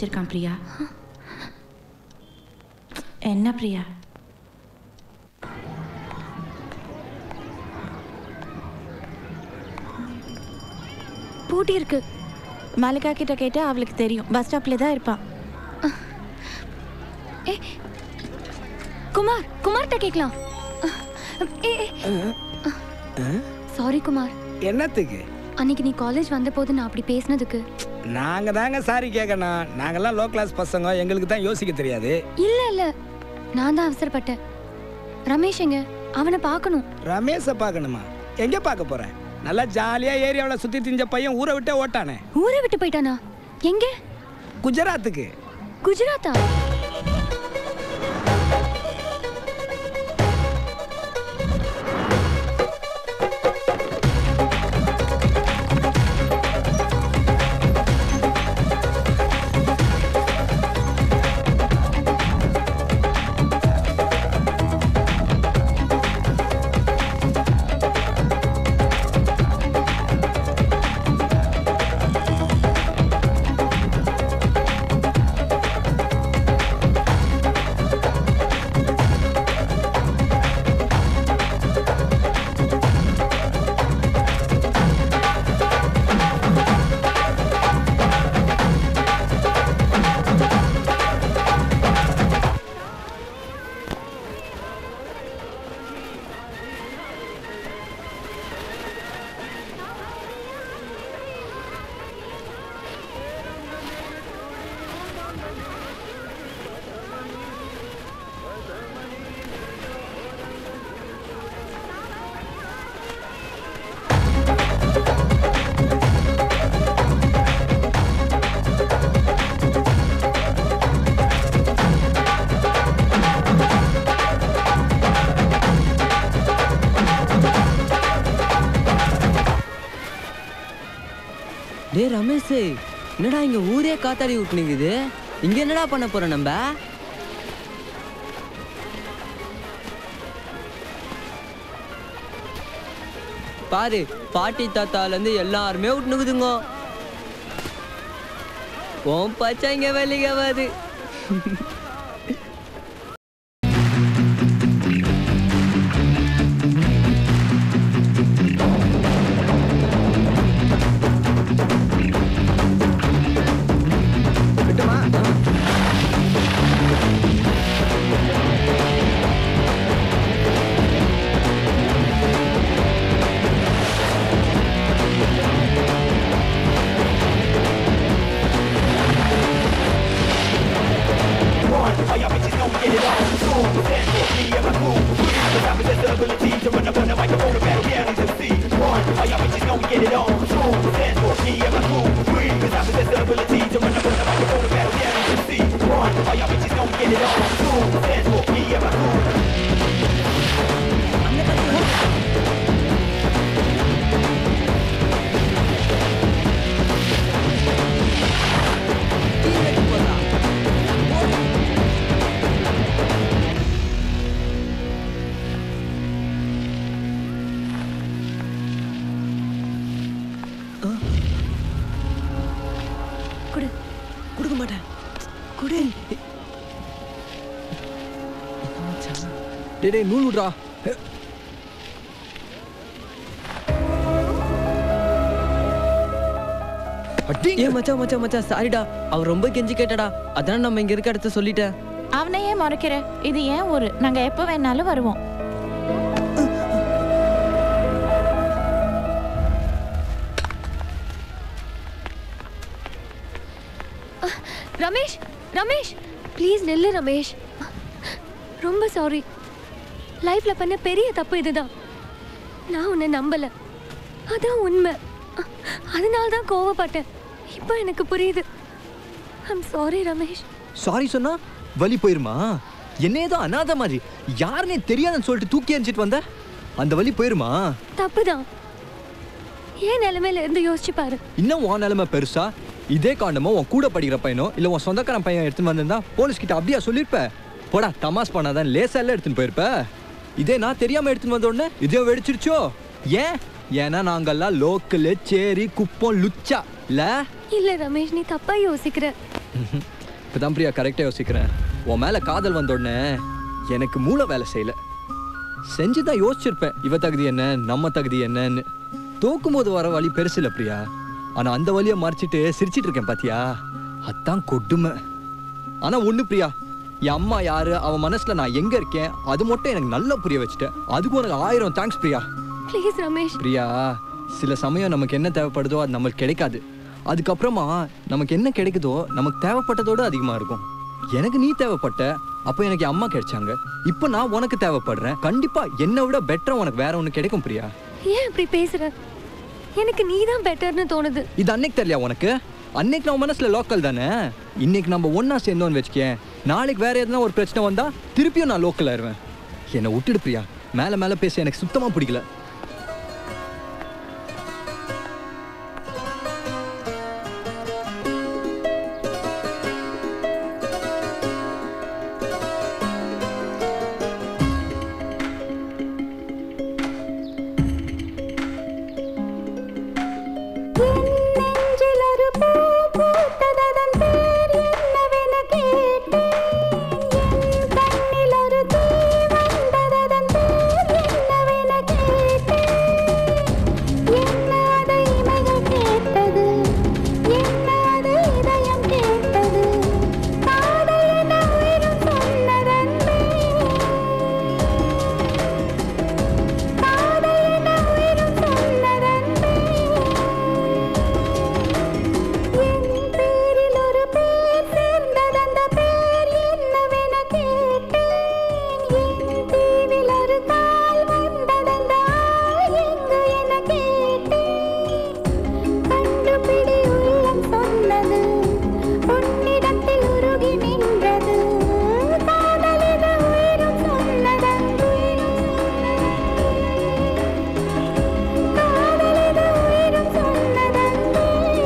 வச்சிருக்கான் பிரியா என்ன பிரியா பூட்டி இருக்கு மல்லிகா கிட்ட கேட்டா அவளுக்கு தெரியும் பஸ் ஸ்டாப்ல தான் இருப்பான் ஏ குமார் குமார்கிட்ட கேட்கலாம் ஏ சாரி குமார் என்னத்துக்கு அன்னைக்கு நீ காலேஜ் வந்தபோது நான் அப்படி பேசினதுக்கு நாங்க தாங்க சாரி கேட்கணும் நாங்கெல்லாம் லோ கிளாஸ் பசங்க எங்களுக்கு தான் யோசிக்க தெரியாது இல்ல இல்ல நான் தான் அவசரப்பட்டேன் ரமேஷ் எங்க அவனை பார்க்கணும் ரமேஷை பார்க்கணுமா எங்க பார்க்க போற நல்லா ஜாலியா ஏரியாவில் சுத்தி திஞ்ச பையன் ஊரை விட்டே ஓட்டானே ஊரை விட்டு போயிட்டானா எங்க குஜராத்துக்கு குஜராத்தா டேய் ரமேஷ் என்னடா இங்க ஊரே காத்தாடி விட்டுனுக்குது இங்க என்னடா பண்ண போறோம் நம்ம பாரு பாட்டி தாத்தால இருந்து எல்லாருமே விட்டுனுக்குதுங்க உன் பச்சை இங்க வெளியாவது குடு கொடுக்க மாட்டேன் குடு டேய் டேய் நூல் விட்றா ஏ மச்சான் மச்சான் மச்சான் சாரிடா அவர் ரொம்ப கெஞ்சி கேட்டடா அதான் நம்ம இங்க இருக்க இடத்த சொல்லிட்டேன் அவனை ஏன் முறைக்கிற இது ஏன் ஊரு நாங்க எப்போ வேணாலும் வருவோம் ரமேஷ் ரமேஷ் ப்ளீஸ் நில்லு ரமேஷ் ரொம்ப சாரி லைஃப்ல பண்ண பெரிய தப்பு இதுதான் நான் உன்னை நம்பல அதான் உண்மை அதனால தான் கோவப்பட்டேன் இப்போ எனக்கு புரியுது ஐம் சாரி ரமேஷ் சாரி சொன்னா வலி போயிருமா என்ன ஏதோ அனாதை மாதிரி யாருன்னே தெரியாதுன்னு சொல்லிட்டு தூக்கி எறிஞ்சிட்டு வந்த அந்த வலி போயிருமா தப்புதான் ஏன் நிலைமையில இருந்து யோசிச்சு பாரு இன்னும் உன் நிலைமை பெருசா இதே காண்டமோ உன் கூட படிக்கிற பையனோ இல்ல உன் சொந்தக்காரன் பையன் எடுத்துன்னு வந்திருந்தா போலீஸ் கிட்ட அப்படியா சொல்லியிருப்ப போடா தமாஸ் பண்ணாதான் லேசா எல்லாம் எடுத்துன்னு போயிருப்ப இதே நான் தெரியாம எடுத்துன்னு வந்த உடனே இதே வெடிச்சிருச்சோ ஏன் ஏன்னா நாங்கெல்லாம் லோக்கலு சேரி குப்பம் லுச்சா இல்ல இல்ல ரமேஷ் நீ தப்பா யோசிக்கிற இப்பதான் பிரியா கரெக்டாக யோசிக்கிறேன் உன் மேலே காதல் வந்த உடனே எனக்கு மூளை வேலை செய்யல செஞ்சு தான் யோசிச்சிருப்பேன் இவ தகுதி என்ன நம்ம தகுதி என்னன்னு தோக்கும்போது வர வழி பெருசு இல்லை பிரியா ஆனா அந்த வழியை மறைச்சிட்டு சிரிச்சிட்டு இருக்கேன் பாத்தியா அதான் கொடுமை ஆனா ஒண்ணு பிரியா என் அம்மா யாரு அவன் மனசுல நான் எங்க இருக்கேன் அது மட்டும் எனக்கு நல்லா புரிய வச்சுட்டேன் அதுக்கு உனக்கு ஆயிரம் தேங்க்ஸ் பிரியா ப்ளீஸ் ரமேஷ் பிரியா சில சமயம் நமக்கு என்ன தேவைப்படுதோ அது நம்மளுக்கு கிடைக்காது அதுக்கப்புறமா நமக்கு என்ன கிடைக்குதோ நமக்கு தேவைப்பட்டதோட அதிகமா இருக்கும் எனக்கு நீ தேவைப்பட்ட அப்போ எனக்கு என் அம்மா கிடைச்சாங்க இப்போ நான் உனக்கு தேவைப்படுறேன் கண்டிப்பா என்னை விட பெட்டரா உனக்கு வேற ஒன்று கிடைக்கும் பிரியா ஏன் இப்படி பேசுற எனக்கு நீ தான் பெட்டர்னு தோணுது இது அன்னைக்கு தெரியல உனக்கு அன்னைக்கு நம்ம மனசுல லோக்கல் தானே இன்னைக்கு நம்ம ஒண்ணா சேர்ந்தோம்னு வச்சுக்கேன் நாளைக்கு வேற எதுனா ஒரு பிரச்சனை வந்தா திருப்பியும் நான் லோக்கல் ஆயிருவேன் என்னை விட்டுடு பிரியா மேல மேல பேச எனக்கு சுத்தமா பிடிக்கல நெஞ்சிலொரு பூ பூத்ததன் பேர் என்னவென கேட்டேன் என் கண்ணிலொரு தீ வந்ததன் பேர் என்னவென கேட்டேன் என்ன அது இமைகள் கேட்டது என்ன அது இதயம் கேட்டது காதல் என உயிரும் சொன்னதன்பே காதல் என உயிரும் சொன்னதன்பே என் பேரில் ஒரு பேர் சேர்ந்ததந்த பேர் என்னவென கேட்டேன் என் தீவில் ஒரு கால் வந்ததந்த ஆள் எங்கு என கேட்டேன் கண்டுபிடி உள்ளம் சொன்னது உன்னிடத்தில் உருகி நின்றது காதல் என உயிரும் சொன்னதன்று காதல் என உயிரும் சொன்னதன்று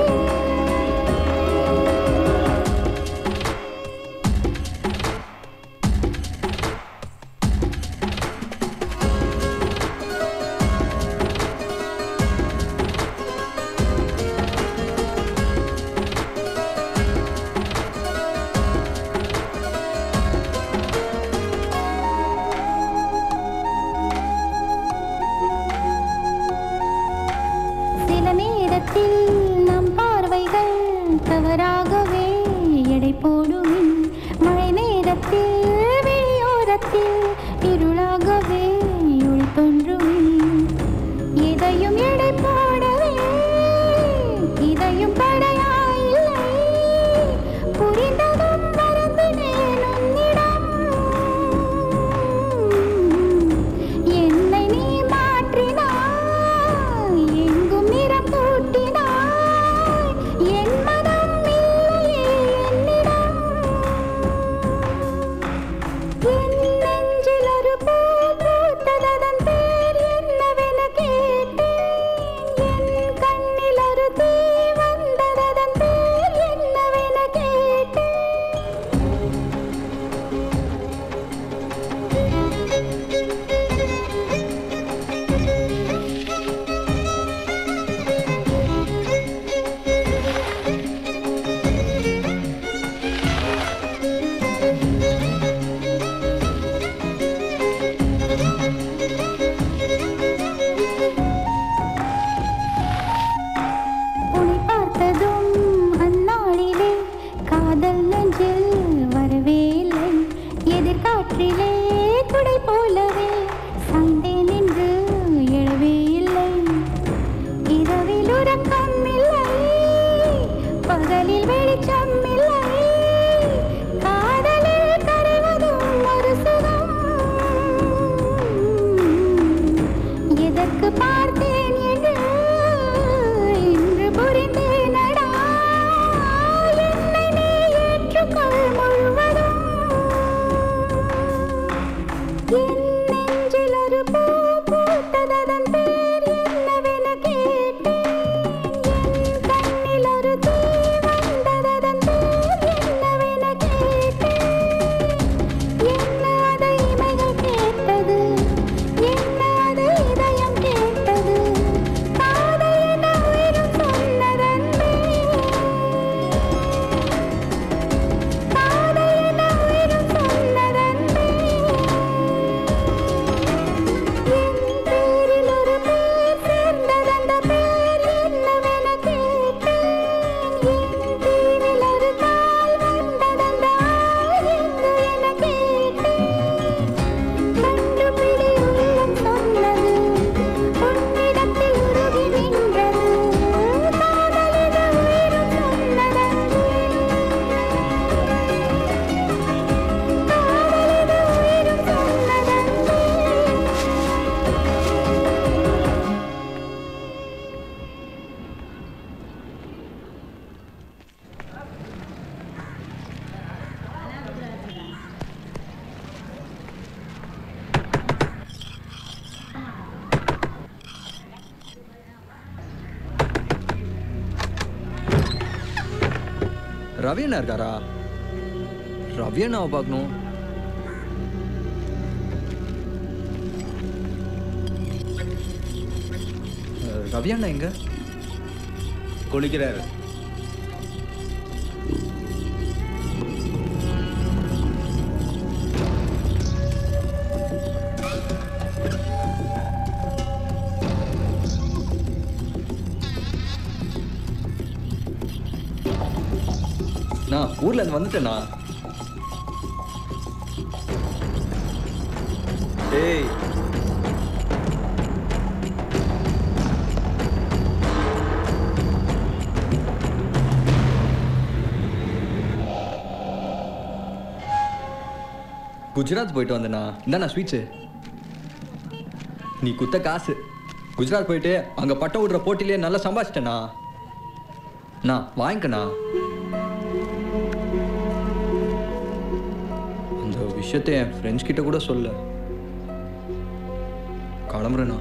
சில நேரத்தில் நம் பார்வைகள் தவறாகவே எடை போடுமே மழை நேரத்தில் வெளியோரத்தில் இருளாகவே ஒளி தோன்றுமே எதையும் எடை போடவே இதையும் படையாயில்லை புரிந்ததும் மறந்தினேன் உன்னிடம் என்னை நீ மாற்றினாய் எங்கும் நிறம் கூட்டினாய் என் மனம் இல்லையே என்னிடம் என் நெஞ்சில் ஒரு பூ பூத்ததன் பேர் ரவி அண்ணா இருக்காரா ரவி அண்ணாவை பார்க்கணும் அஹ், ரவி அண்ணா எங்க குளிக்கிறாரு நான் ஊர்ல இருந்து வந்துட்டேண்ணா ஏய் குஜராத் போயிட்டு வந்தேண்ணா இந்தாண்ணா ஸ்வீட்ஸு நீ குத்த காசு குஜராத் போயிட்டு அங்கே பட்டம் விடுற போட்டியிலே நல்லா சம்பாதிச்சிட்டேண்ணா நான் வாங்கிக்கண்ணா அந்த விஷயத்தை என் ஃப்ரெண்ட்ஸ் கிட்ட கூட சொல்ல கிளம்புறேண்ணா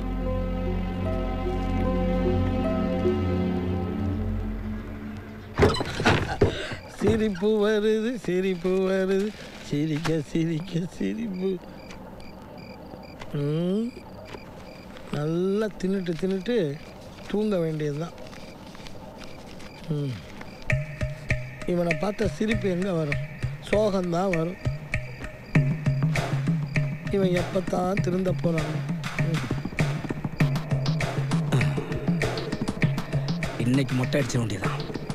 சிரிப்பு வருது சிரிப்பு வருது சிரிக்க சிரிக்க சிரிப்பு ம், நல்லா தின்னுட்டு தின்னுட்டு தூங்க வேண்டியதுதான் ம். இவனை பார்த்த சிரிப்பு எங்கே வரும் சோகம்தான் வரும் இவன் எப்பத்தான் திருந்த போகிறான் இன்னைக்கு மொட்டை அடிச்ச வேண்டியதான்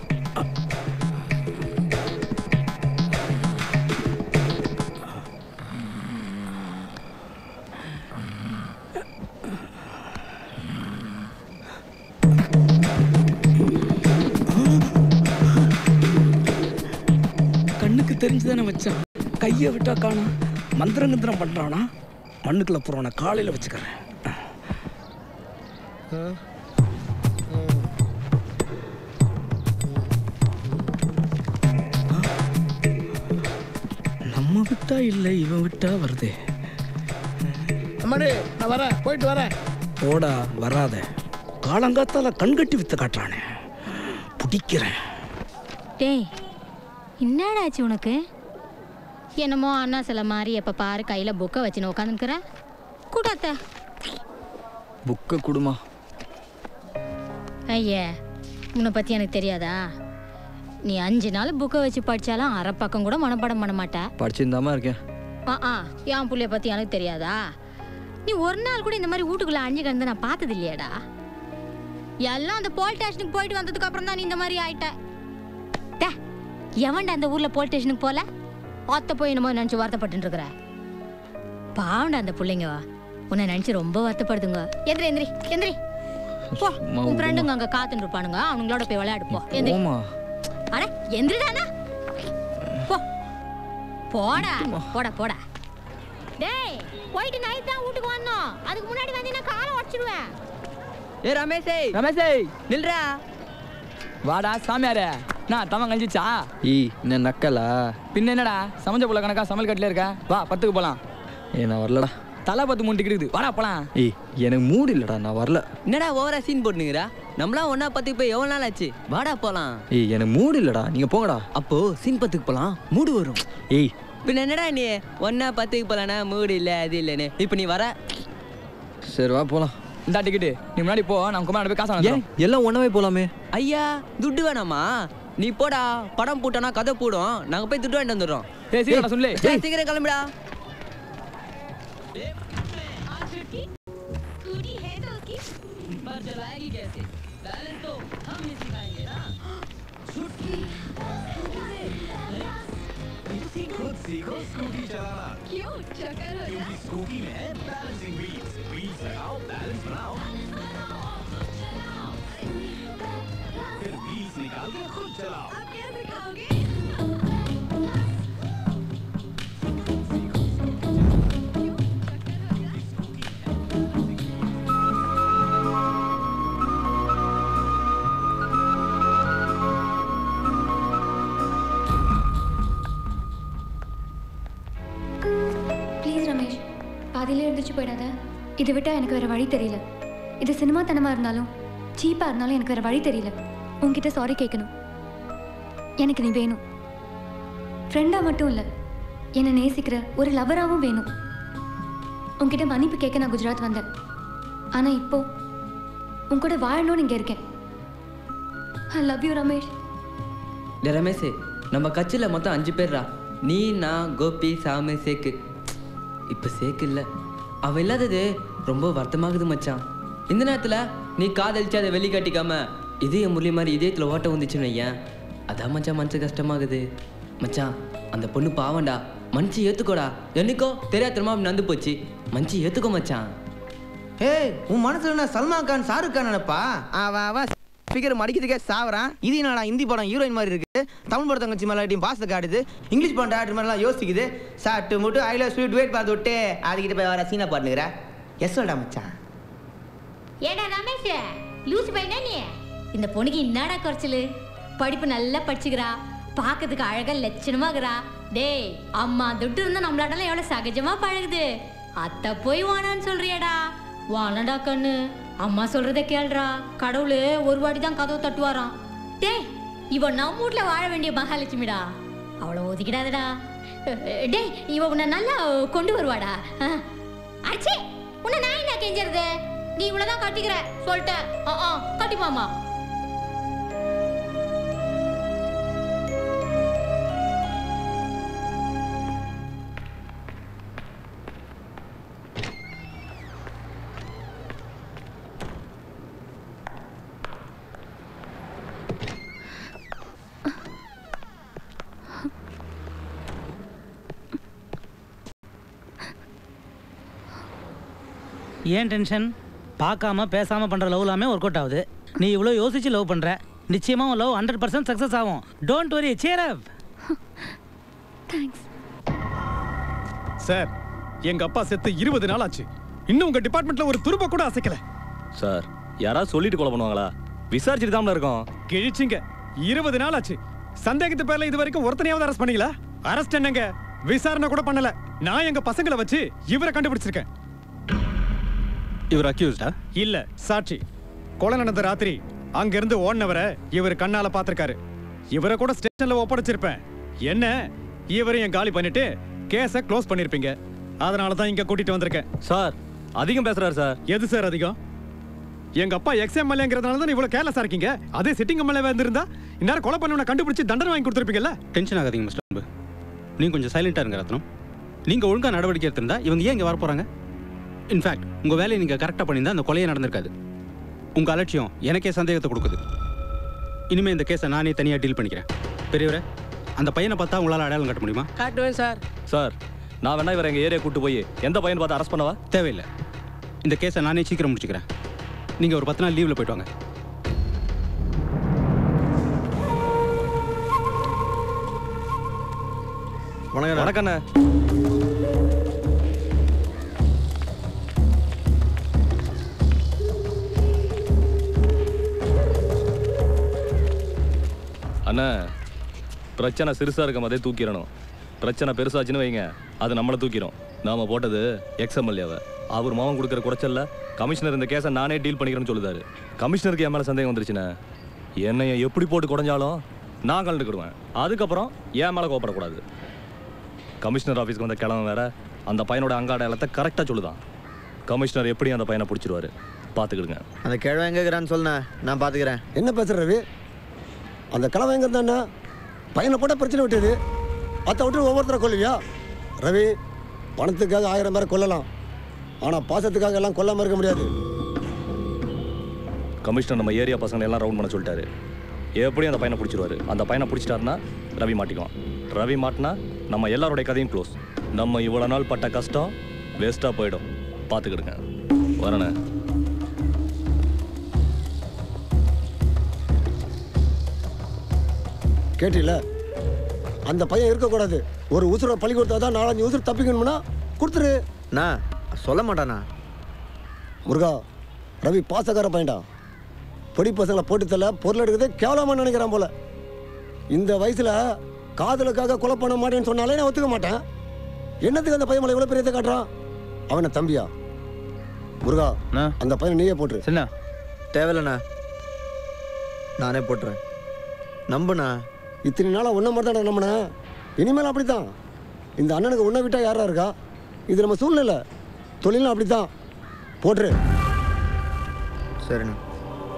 கண்ணுக்கு தெரிஞ்சுதானே வச்சான் கையை விட்டா காணோம் மந்திரம் கிந்திரம் பண்றானா மண்ணுக்குள்ள போறவன காலையில வச்சுக்கிறேன் நம்ம விட்டா இல்லை இவன் விட்டா வருதே அம்மாடி நான் வரேன் போயிட்டு வரேன் போடா வராத காலங்காத்தால கண்கட்டி வித்த காட்டுறானே பிடிக்கிறேன் டேய் என்னடாச்சு உனக்கு என்னமோ அண்ணா சில மாதிரி எப்போ பாரு கையில் புக்கை வச்சுன்னு உட்காந்துக்கிற கூட்டாத்த புக்கை கொடுமா ஐயே உன்னை பற்றி எனக்கு தெரியாதா நீ அஞ்சு நாள் புக்கை வச்சு படித்தாலும் அரை பக்கம் கூட மனப்பாடம் பண்ண மாட்ட படிச்சிருந்தாமா இருக்கேன் ஆ ஆ என் புள்ளைய பற்றி எனக்கு தெரியாதா நீ ஒரு நாள் கூட இந்த மாதிரி வீட்டுக்குள்ளே அஞ்சு கிடந்து நான் பார்த்தது இல்லையாடா எல்லாம் அந்த போலீஸ் ஸ்டேஷனுக்கு போயிட்டு வந்ததுக்கு அப்புறம் தான் நீ இந்த மாதிரி ஆயிட்ட டே எவன்டா அந்த ஊரில் போலீஸ் ஸ்டேஷனுக்கு போல ஆத்த போய் என்னமோ நினச்சி வருத்தப்பட்டு இருக்கிற பாவண்டா அந்த பிள்ளைங்க உன்னை நினச்சி ரொம்ப வருத்தப்படுதுங்க எந்திரி எந்திரி எந்திரி போ சும்மா உன் விடுமா. ஃப்ரெண்டுங்க அங்கே காத்துட்டு இருப்பானுங்க அவனுங்களோட போய் விளையாடு போ எந்திரி போமா அட எந்திரிடானா போ போடா போடா போடா டேய் போயிட்டு நைட் தான் வீட்டுக்கு வரணும் அதுக்கு முன்னாடி வந்து நான் காலை உடச்சிடுவேன் ஏ ரமேஷே ரமேஷே நில்றா வாடா சாமியாரே நான் தவன் கஞ்சிச்சா ஈ என்ன நக்கலா பின்ன என்னடா சமைச்ச புள்ள கணக்கா சமையல் கட்டில இருக்க வா பத்துக்கு போலாம் ஏ நான் வரலடா தலை பத்து மூணு டிக்கெட் வாடா போலாம் ஏய் எனக்கு மூடு இல்லடா நான் வரல என்னடா ஓவரா சீன் போட்டுனுங்கிறா நம்மளாம் ஒன்னா பத்துக்கு போய் எவ்வளவு நாள் ஆச்சு வாடா போலாம் ஏய் எனக்கு மூடு இல்லடா நீங்க போங்கடா அப்போ சீன் பத்துக்கு போலாம் மூடு வரும் ஏய் பின்ன என்னடா நீ ஒன்னா பத்துக்கு போலானா மூடு இல்ல அது இல்லைன்னு இப்போ நீ வர சரி வா போலாம் இந்த டிக்கெட்டு நீ முன்னாடி போ நான் குமாரோட போய் காசு ஏன் வாங்குறோம் எல்லாம் ஒண்ணாவே போலாமே ஐயா துட்டு வேணாமா நீ போடா படம் போட்டோன்னா கதை போடும் நாங்க போய் துட்டு வாங்கிட்டு வந்துடுறோம் ஏய் சீக்கிரம் சொல்லு ஏய். சீக்கிரம் கிளம்புடா खुद सीखो स्कूटी चलाना क्यों क्योंकि स्कूटी में है बैलेंसिंग व्हील्स व्हील्स लगाओ बैलेंस बनाओ फिर व्हील्स निकाल के खुद चलाओ ப்ளீஸ் ரமேஷ் பாதியிலே எழுந்திரிச்சு போயிடாத இதை விட்டால் எனக்கு வேறு வழி தெரியல இது சினிமா தனமாக இருந்தாலும் சீப்பாக இருந்தாலும் எனக்கு வேறு வழி தெரியல உன்கிட்ட சாரி கேட்கணும் எனக்கு நீ வேணும் ஃப்ரெண்டாக மட்டும் இல்லை என்னை நேசிக்கிற ஒரு லவராகவும் வேணும் உன்கிட்ட மன்னிப்பு கேட்க நான் குஜராத் வந்தேன் ஆனால் இப்போ உன் கூட வாழணும்னு இங்கே இருக்கேன் ஐ லவ் யூ ரமேஷ் டே ரமேஷ் நம்ம கட்சியில் மொத்தம் அஞ்சு பேர்ரா நீ நான் கோபி சாமி சேக்கு இப்போ சேக்கு இல்லை அவன் இல்லாதது ரொம்ப வருத்தமாகுது மச்சான் இந்த நேரத்தில் நீ காதலிச்சு அதை வெளி காட்டிக்காம இதய முரளி மாதிரி இதயத்தில் ஓட்ட வந்துச்சுன்னு வையேன் அதான் மச்சான் மனசு கஷ்டமாகுது மச்சான் அந்த பொண்ணு பாவண்டா மனுச்சு ஏத்துக்கோடா என்னைக்கோ தெரியாதனமா அப்படி நடந்து போச்சு மனுச்சு ஏத்துக்கோ மச்சான் ஏய் உன் மனசுல என்ன சல்மான் கான் ஷாருக் கான் நினைப்பா அவன் அவன் ஸ்பீக்கர் மடிக்கிறதுக்கே சாவறான் இது என்னடா ஹிந்தி படம் ஹீரோயின் மாதிரி இருக்கு தமிழ் படம் தங்கச்சி மேலே பாசத்தை காட்டுது இங்கிலீஷ் படம் டேரக்டர் மாதிரிலாம் யோசிக்குது சாட்டு முட்டு ஐ லவ் ஸ்வீட் வெயிட் பார்த்து விட்டு அதுக்கிட்ட போய் வர சீனா பாட்டுங்கிற எஸ் சொல்டா மச்சான் ஏடா ரமேஷ் லூசு பையனா நீ இந்த பொண்ணுக்கு என்னடா குறைச்சலு படிப்பு நல்லா படிச்சுக்கிறா பார்க்கறதுக்கு அழகா லட்சணமாகறா டேய் அம்மா துட்டு இருந்தா நம்மளாடலாம் எவ்வளவு சகஜமா பழகுது அத்தை போய் வானான்னு சொல்றியேடா வானடா கண்ணு அம்மா சொல்றத கேள்றா கடவுளு ஒரு வாட்டி தான் கதவு தட்டுவாராம் டேய் இவ நம்ம வீட்ல வாழ வேண்டிய மகாலட்சுமிடா அவளை ஒதுக்கிடாதடா டேய் இவ உன்னை நல்லா கொண்டு வருவாடா அஹ். அச்சே உன்னை நான் என்ன கெஞ்சறது நீ இவ்வளவுதான் கட்டிக்கிற சொல்லிட்டேன் ஆ ஆ கட்டிப்பாமா ஏன் டென்ஷன் பார்க்காம பேசாம பண்ற லவ் எல்லாமே ஒர்க் அவுட் ஆகுது நீ இவ்வளோ யோசிச்சு லவ் பண்ற நிச்சயமா உன் லவ் ஹண்ட்ரட் பர்சன்ட் சக்ஸஸ் ஆகும் don't worry cheer up sir எங்க அப்பா செத்து இருபது நாள் ஆச்சு இன்னும் உங்க டிபார்ட்மெண்ட்ல ஒரு துரும்ப கூட அசைக்கல சார் யாராவது சொல்லிட்டு கொலை பண்ணுவாங்களா விசாரிச்சுட்டு தான் இருக்கோம் கிழிச்சிங்க இருபது நாள் ஆச்சு சந்தேகத்து பேர்ல இது வரைக்கும் ஒருத்தனையாவது அரெஸ்ட் பண்ணீங்களா அரெஸ்ட் என்னங்க விசாரணை கூட பண்ணல நான் எங்க பசங்களை வச்சு இவரை கண்டுபிடிச்சிருக்கேன் இவர் அக்யூஸ்டா இல்ல சாட்சி கொலை நடந்த ராத்திரி அங்க இருந்து ஓடினவரை இவர் கண்ணால பாத்திருக்காரு இவரை கூட ஸ்டேஷன்ல ஒப்படைச்சிருப்பேன் என்ன இவரையும் காலி பண்ணிட்டு கேஸ க்ளோஸ் பண்ணிருப்பீங்க அதனால தான் இங்க கூட்டிட்டு வந்திருக்கேன் சார் அதிகம் பேசுறாரு சார் எது சார் அதிகம் எங்க அப்பா எக்ஸ் எம்எல்ஏங்கிறதுனால தான் இவ்வளவு கேர்லெஸ்ஸா இருக்கீங்க அதே சிட்டிங் எம்எல்ஏ இருந்திருந்தா இந்நேரம் கொலை பண்ணவனை கண்டுபிடிச்சு தண்டனை வாங்கி கொடுத்துருப்பீங்கல்ல டென்ஷன் ஆகாதீங்க மிஸ்டர் அன்பு நீங்க கொஞ்சம் சைலண்டா இருங்க ரத்னம் நீங்க ஒழுங்கா நடவடிக்கை எடுத்திருந்தா இவங்க ஏன் இங்க வர போறாங்க இன்ஃபேக்ட் உங்க வேலையை நீங்க கரெக்டா பண்ணியிருந்தா அந்த கொலையே நடந்திருக்காது உங்க அலட்சியம் எனக்கே சந்தேகத்தை கொடுக்குது இனிமே இந்த கேஸை நானே தனியா டீல் பண்ணிக்கிறேன் பெரியவரே அந்த பையனை பார்த்தா உங்களால அடையாளம் கட்ட முடியுமா காட்டுவேன் சார் சார் நான் வேணா இவரை எங்க ஏரியா கூட்டு போய் எந்த பையன் பார்த்து அரெஸ்ட் பண்ணவா தேவையில்லை இந்த கேஸை நானே சீக்கிரம் முடிச்சுக்கிறேன் நீங்க ஒரு பத்து நாள் லீவ்ல போயிட்டு வாங்க வணக்கம் வணக்கண்ணே அண்ணா பிரச்சனை சிறுசா இருக்க மாதிரியே தூக்கிடணும் பிரச்சனை பெருசாச்சுன்னு வைங்க அது நம்மளை தூக்கிடும் நாம போட்டது எக்ஸ்எம்எல்ஏவை அவர் மாவன் கொடுக்குற குறைச்சல்ல கமிஷனர் இந்த கேஸை நானே டீல் பண்ணிக்கிறேன்னு சொல்லுதாரு கமிஷனருக்கு என் மேலே சந்தேகம் வந்துருச்சுண்ணே என்னைய எப்படி போட்டு குறைஞ்சாலும் நான் கலந்துக்கிடுவேன் அதுக்கப்புறம் என் மேலே கோப்படக்கூடாது கமிஷனர் ஆஃபீஸ்க்கு வந்த கிழமை வேற அந்த பையனோட அங்க அடையாளத்தை கரெக்டாக சொல்லுதான் கமிஷனர் எப்படி அந்த பையனை பிடிச்சிருவாரு பார்த்துக்கிடுங்க அந்த கிழவன் எங்க இருக்கிறான்னு சொல்லுண்ணே நான் பாத்துக்கிறேன் என்ன பேசுற ரவி அந்த கிழமை எங்க இருந்தா பையனை போட்ட பிரச்சனை விட்டது அத்தை விட்டு ஒவ்வொருத்தரை கொல்லுவியா ரவி பணத்துக்காக ஆயிரம் பேரை கொல்லலாம் ஆனா பாசத்துக்காக எல்லாம் கொல்லாம இருக்க முடியாது கமிஷனர் நம்ம ஏரியா பசங்களை எல்லாம் ரவுண்ட் பண்ண சொல்லிட்டாரு எப்படியும் அந்த பையனை பிடிச்சிருவாரு அந்த பையனை பிடிச்சிட்டாருன்னா ரவி மாட்டிக்குவான் ரவி மாட்டினா நம்ம எல்லாருடைய கதையும் க்ளோஸ் நம்ம இவ்வளோ நாள் பட்ட கஷ்டம் வேஸ்ட்டாக போயிடும் பார்த்துக்கிடுங்க வரண்ணே கேட்டில அந்த பையன் இருக்கக்கூடாது ஒரு உசுரை பழி கொடுத்தா தான் நாலஞ்சு உசுறு தப்பிக்கணும்னா கொடுத்துரு நான் சொல்ல மாட்டானா முருகா ரவி பாசக்கார பையன்டா பொடி பசங்களை போட்டு தள்ள பொருள் எடுக்கிறதே கேவலமா நினைக்கிறான் போல இந்த வயசுல காதலுக்காக கொலை பண்ண மாட்டேன்னு சொன்னாலே நான் ஒத்துக்க மாட்டேன் என்னத்துக்கு அந்த பையன் மேல இவ்வளவு பெரியதை காட்டுறான் அவனை தம்பியா முருகா அந்த பையனை நீயே போட்டுரு சின்ன தேவையில்லண்ணா நானே போட்டுறேன் நம்புண்ணா இத்தனை நாளா ஒன்றை மட்டும் தான் நம்பினேன் இனிமேல் அப்படித்தான் இந்த அண்ணனுக்கு உன்னை விட்டா யாரா இருக்கா இது நம்ம சூழ்நிலை தொழிலும் அப்படித்தான் போட்டுரு சரிண்ணா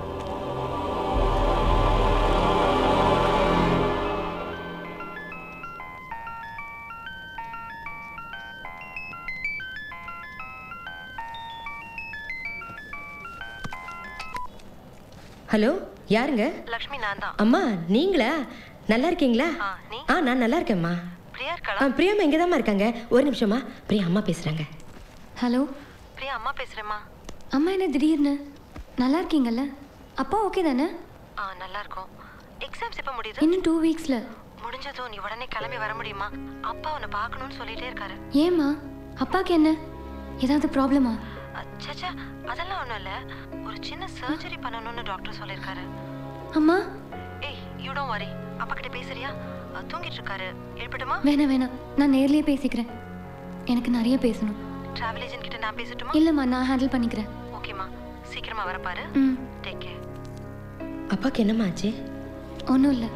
ஹலோ யாருங்க லக்ஷ்மி நான் தான் அம்மா நீங்களா நல்லா இருக்கீங்களா ஆ நான் நல்லா இருக்கேம்மா பிரியா இருக்காளா ஆ பிரியாம்மா இங்கே தான்மா இருக்காங்க ஒரு நிமிஷமா பிரியா அம்மா பேசுகிறாங்க ஹலோ பிரியா அம்மா பேசுறேம்மா அம்மா என்ன திடீர்னு நல்லா இருக்கீங்கல்ல அப்பா ஓகே தானே ஆ நல்லா இருக்கும் எக்ஸாம்ஸ் எப்போ முடியுது இன்னும் டூ வீக்ஸில் முடிஞ்சதும் நீ உடனே கிளம்பி வர முடியுமா அப்பா உன்னை பார்க்கணும்னு சொல்லிட்டே இருக்காரு ஏம்மா அப்பாவுக்கு என்ன ஏதாவது ப்ராப்ளமா சச்சா அதெல்லாம் ஒன்றும் இல்லை ஒரு சின்ன சர்ஜரி பண்ணணும்னு டாக்டர் சொல்லியிருக்காரு அம்மா ஏய் யூ டோன்ட் வரி அப்பா கிட்ட பேசுறியா அஹ், தூங்கிட்டு இருக்காரு எழுப்பட்டுமா வேணாம் வேணாம் நான் நேர்லயே பேசிக்கிறேன் எனக்கு நிறைய பேசணும் டிராவல் ஏஜென்ட் கிட்ட நான் பேசட்டுமா இல்லைம்மா நான் ஹேண்டில் பண்ணிக்கிறேன் ஓகேம்மா சீக்கிரமா வரப்பாரு ம் டேக் கேர் அப்பாவுக்கு என்னம்மா ஆச்சு ஒன்றும் இல்லை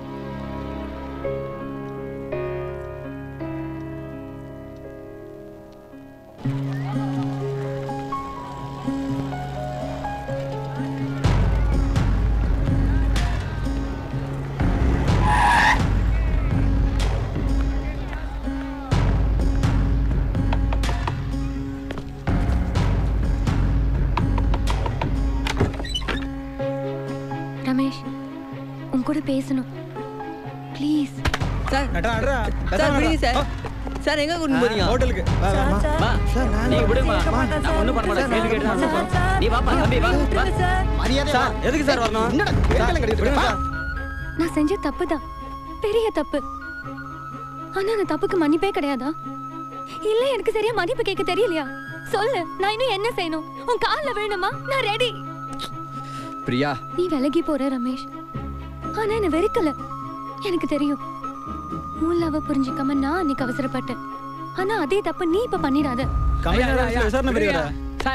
ரமேஷ் உன் கூட பேசணும் ப்ளீஸ் சார் சார் விடுங்க சார் சார் எங்க கூட்டிட்டு போறீங்க ஹோட்டலுக்கு வா நீ விடுமா நான் ஒண்ணும் பண்ண மாட்டேன் கேள்வி கேட்டு தான் சொல்றேன். நீ வாப்பா தம்பி வா வா. சார் எதுக்கு சார் வரணும் சார், விடுங்க சார். நான் செஞ்ச தப்பு தான் பெரிய தப்பு ஆனா அந்த தப்புக்கு மன்னிப்பே கிடையாதா இல்ல எனக்கு சரியா மன்னிப்பு கேட்க தெரியலையா சொல்லு நான் இன்னும் என்ன செய்யணும் உன் கால்ல விழணுமா நான் ரெடி பிரியா நீ விலகி போற ரமேஷ் ஆனா என்ன வெறுக்கல எனக்கு தெரியும் உன் லவ் புரிஞ்சுக்காம நான் அன்னைக்கு அவசரப்பட்டேன் ஆனா அதே தப்பு நீ இப்ப பண்ணிடாத கமிஷனர் ஆஃபீஸ்ல விசாரணை பெரியவரா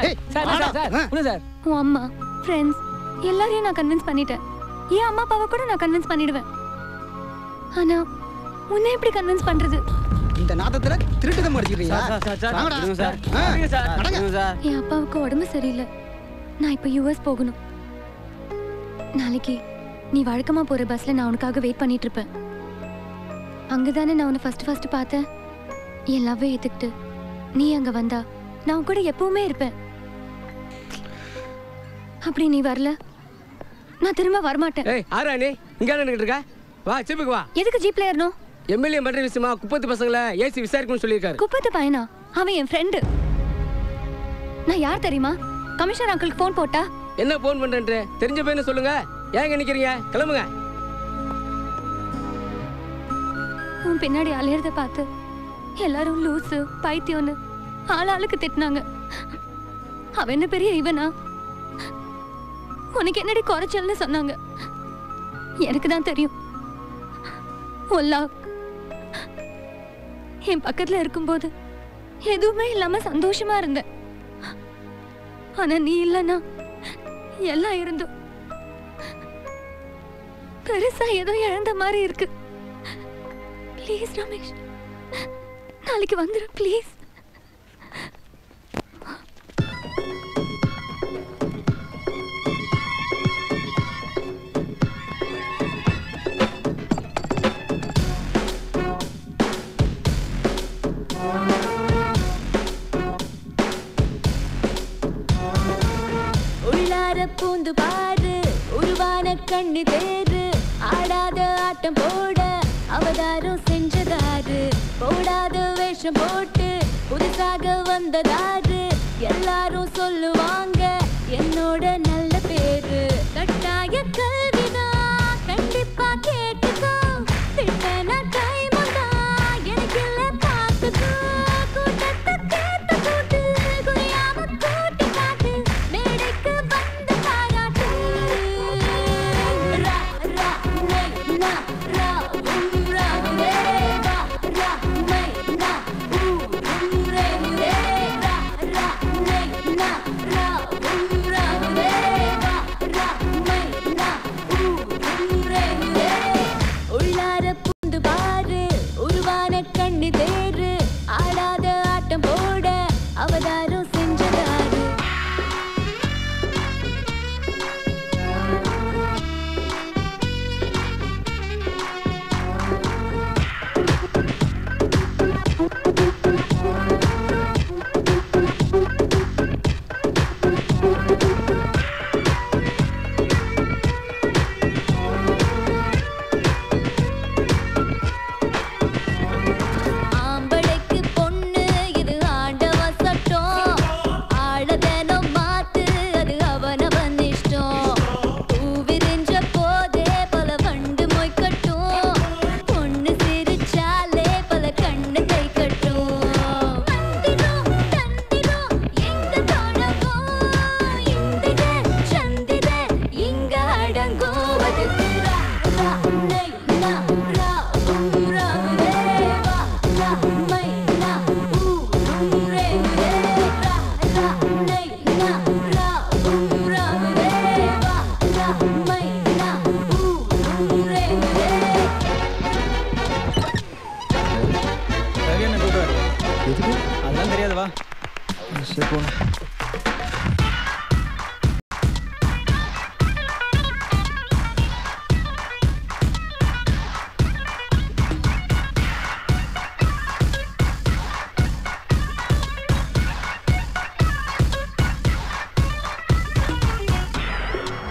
உன் அம்மா ஃப்ரெண்ட்ஸ் எல்லாரையும் நான் கன்வின்ஸ் பண்ணிட்டேன் என் அம்மா அப்பாவை கூட நான் கன்வின்ஸ் பண்ணிடுவேன் ஆனா உன்னை எப்படி கன்வின்ஸ் பண்றது இந்த நாதத்துல திருட்டுதம் அடிச்சிருக்கீங்களா சார், சார், சார், வாங்கடா. விடுங்க சார். ஆ, விடுங்க சார், நடங்க. விடுங்க சார். என் அப்பாவுக்கு உடம்பு சரியில்லை நான் இப்போ யூஎஸ் போகணும் நாளைக்கு நீ வழக்கமா போற பஸ்ல நான் உனக்காக வெயிட் பண்ணிட்டு இருப்பேன் அங்கதானே நான் உன்னை ஃபர்ஸ்ட் ஃபர்ஸ்ட் பார்த்தேன் என் லவ்வை ஏத்துக்கிட்டு நீ அங்க வந்தா நான் உன் கூட எப்பவுமே இருப்பேன் அப்படி நீ வரல நான் திரும்ப வரமாட்டேன் ஏய் ஆரா நீ இங்க நின்னுட்டு இருக்க வா சிப்புக்கு வா எதுக்கு ஜீப்ல ஏறணும் எம்எல்ஏ மன்ற விஷயமா குப்பத்து பசங்களை ஏசி விசாரிக்கணும்னு சொல்லியிருக்காரு குப்பத்து பையனா அவன் என் ஃப்ரெண்டு நான் யார் தெரியுமா கமிஷனர் அங்கிளுக்கு ஃபோன் போட்டா என்ன போன் பண்றேன்ட்டு தெரிஞ்ச பையனை சொல்லுங்க ஏங்க நிக்கிறீங்க கிளம்புங்க உன் பின்னாடி அலையறத பார்த்து எல்லாரும் லூசு பைத்தியம்னு ஆள் ஆளுக்கு திட்டினாங்க அவன் என்ன பெரிய இவனா உனக்கு என்னடி குறைச்சல்னு சொன்னாங்க எனக்கு தான் தெரியும் உன் love என் பக்கத்துல இருக்கும்போது எதுவுமே இல்லாம சந்தோஷமா இருந்தேன் ஆனா நீ இல்லைன்னா எல்லாம் இருந்தும் பெருசா ஏதோ இழந்த மாதிரி இருக்கு ப்ளீஸ் ரமேஷ் நாளைக்கு வந்துடு ப்ளீஸ் உள்ளார பூந்து பாரு உருவான கண்ணு தேரு ஆடாத ஆட்டம் போட அவதாரம் செஞ்சதாரு போடாத வேஷம் போட்டு புதுசாக வந்ததாரு எல்லாரும் சொல்லுவாங்க என்னோட நல்ல பேரு கட்டாய கல்விதான் கண்டிப்பா கேட்டுக்கோ திட்டன டைம் எனக்கு இல்ல பார்த்துக்கோ கூட்டத்தை கேட்டு கூட்டு குறையாம கூட்டி காட்டு மேடைக்கு வந்து பாராட்டு ரா ரா ரை நா ரா உம் ரா ரே ரா ரா மை நா ஊ உம் ரே ரே ரா ரா ரை நா ரா உம் ரா ரே ரா ரா மை நா ஊ உம் ரே ரே உள்ளார பூந்து பாரு உருவான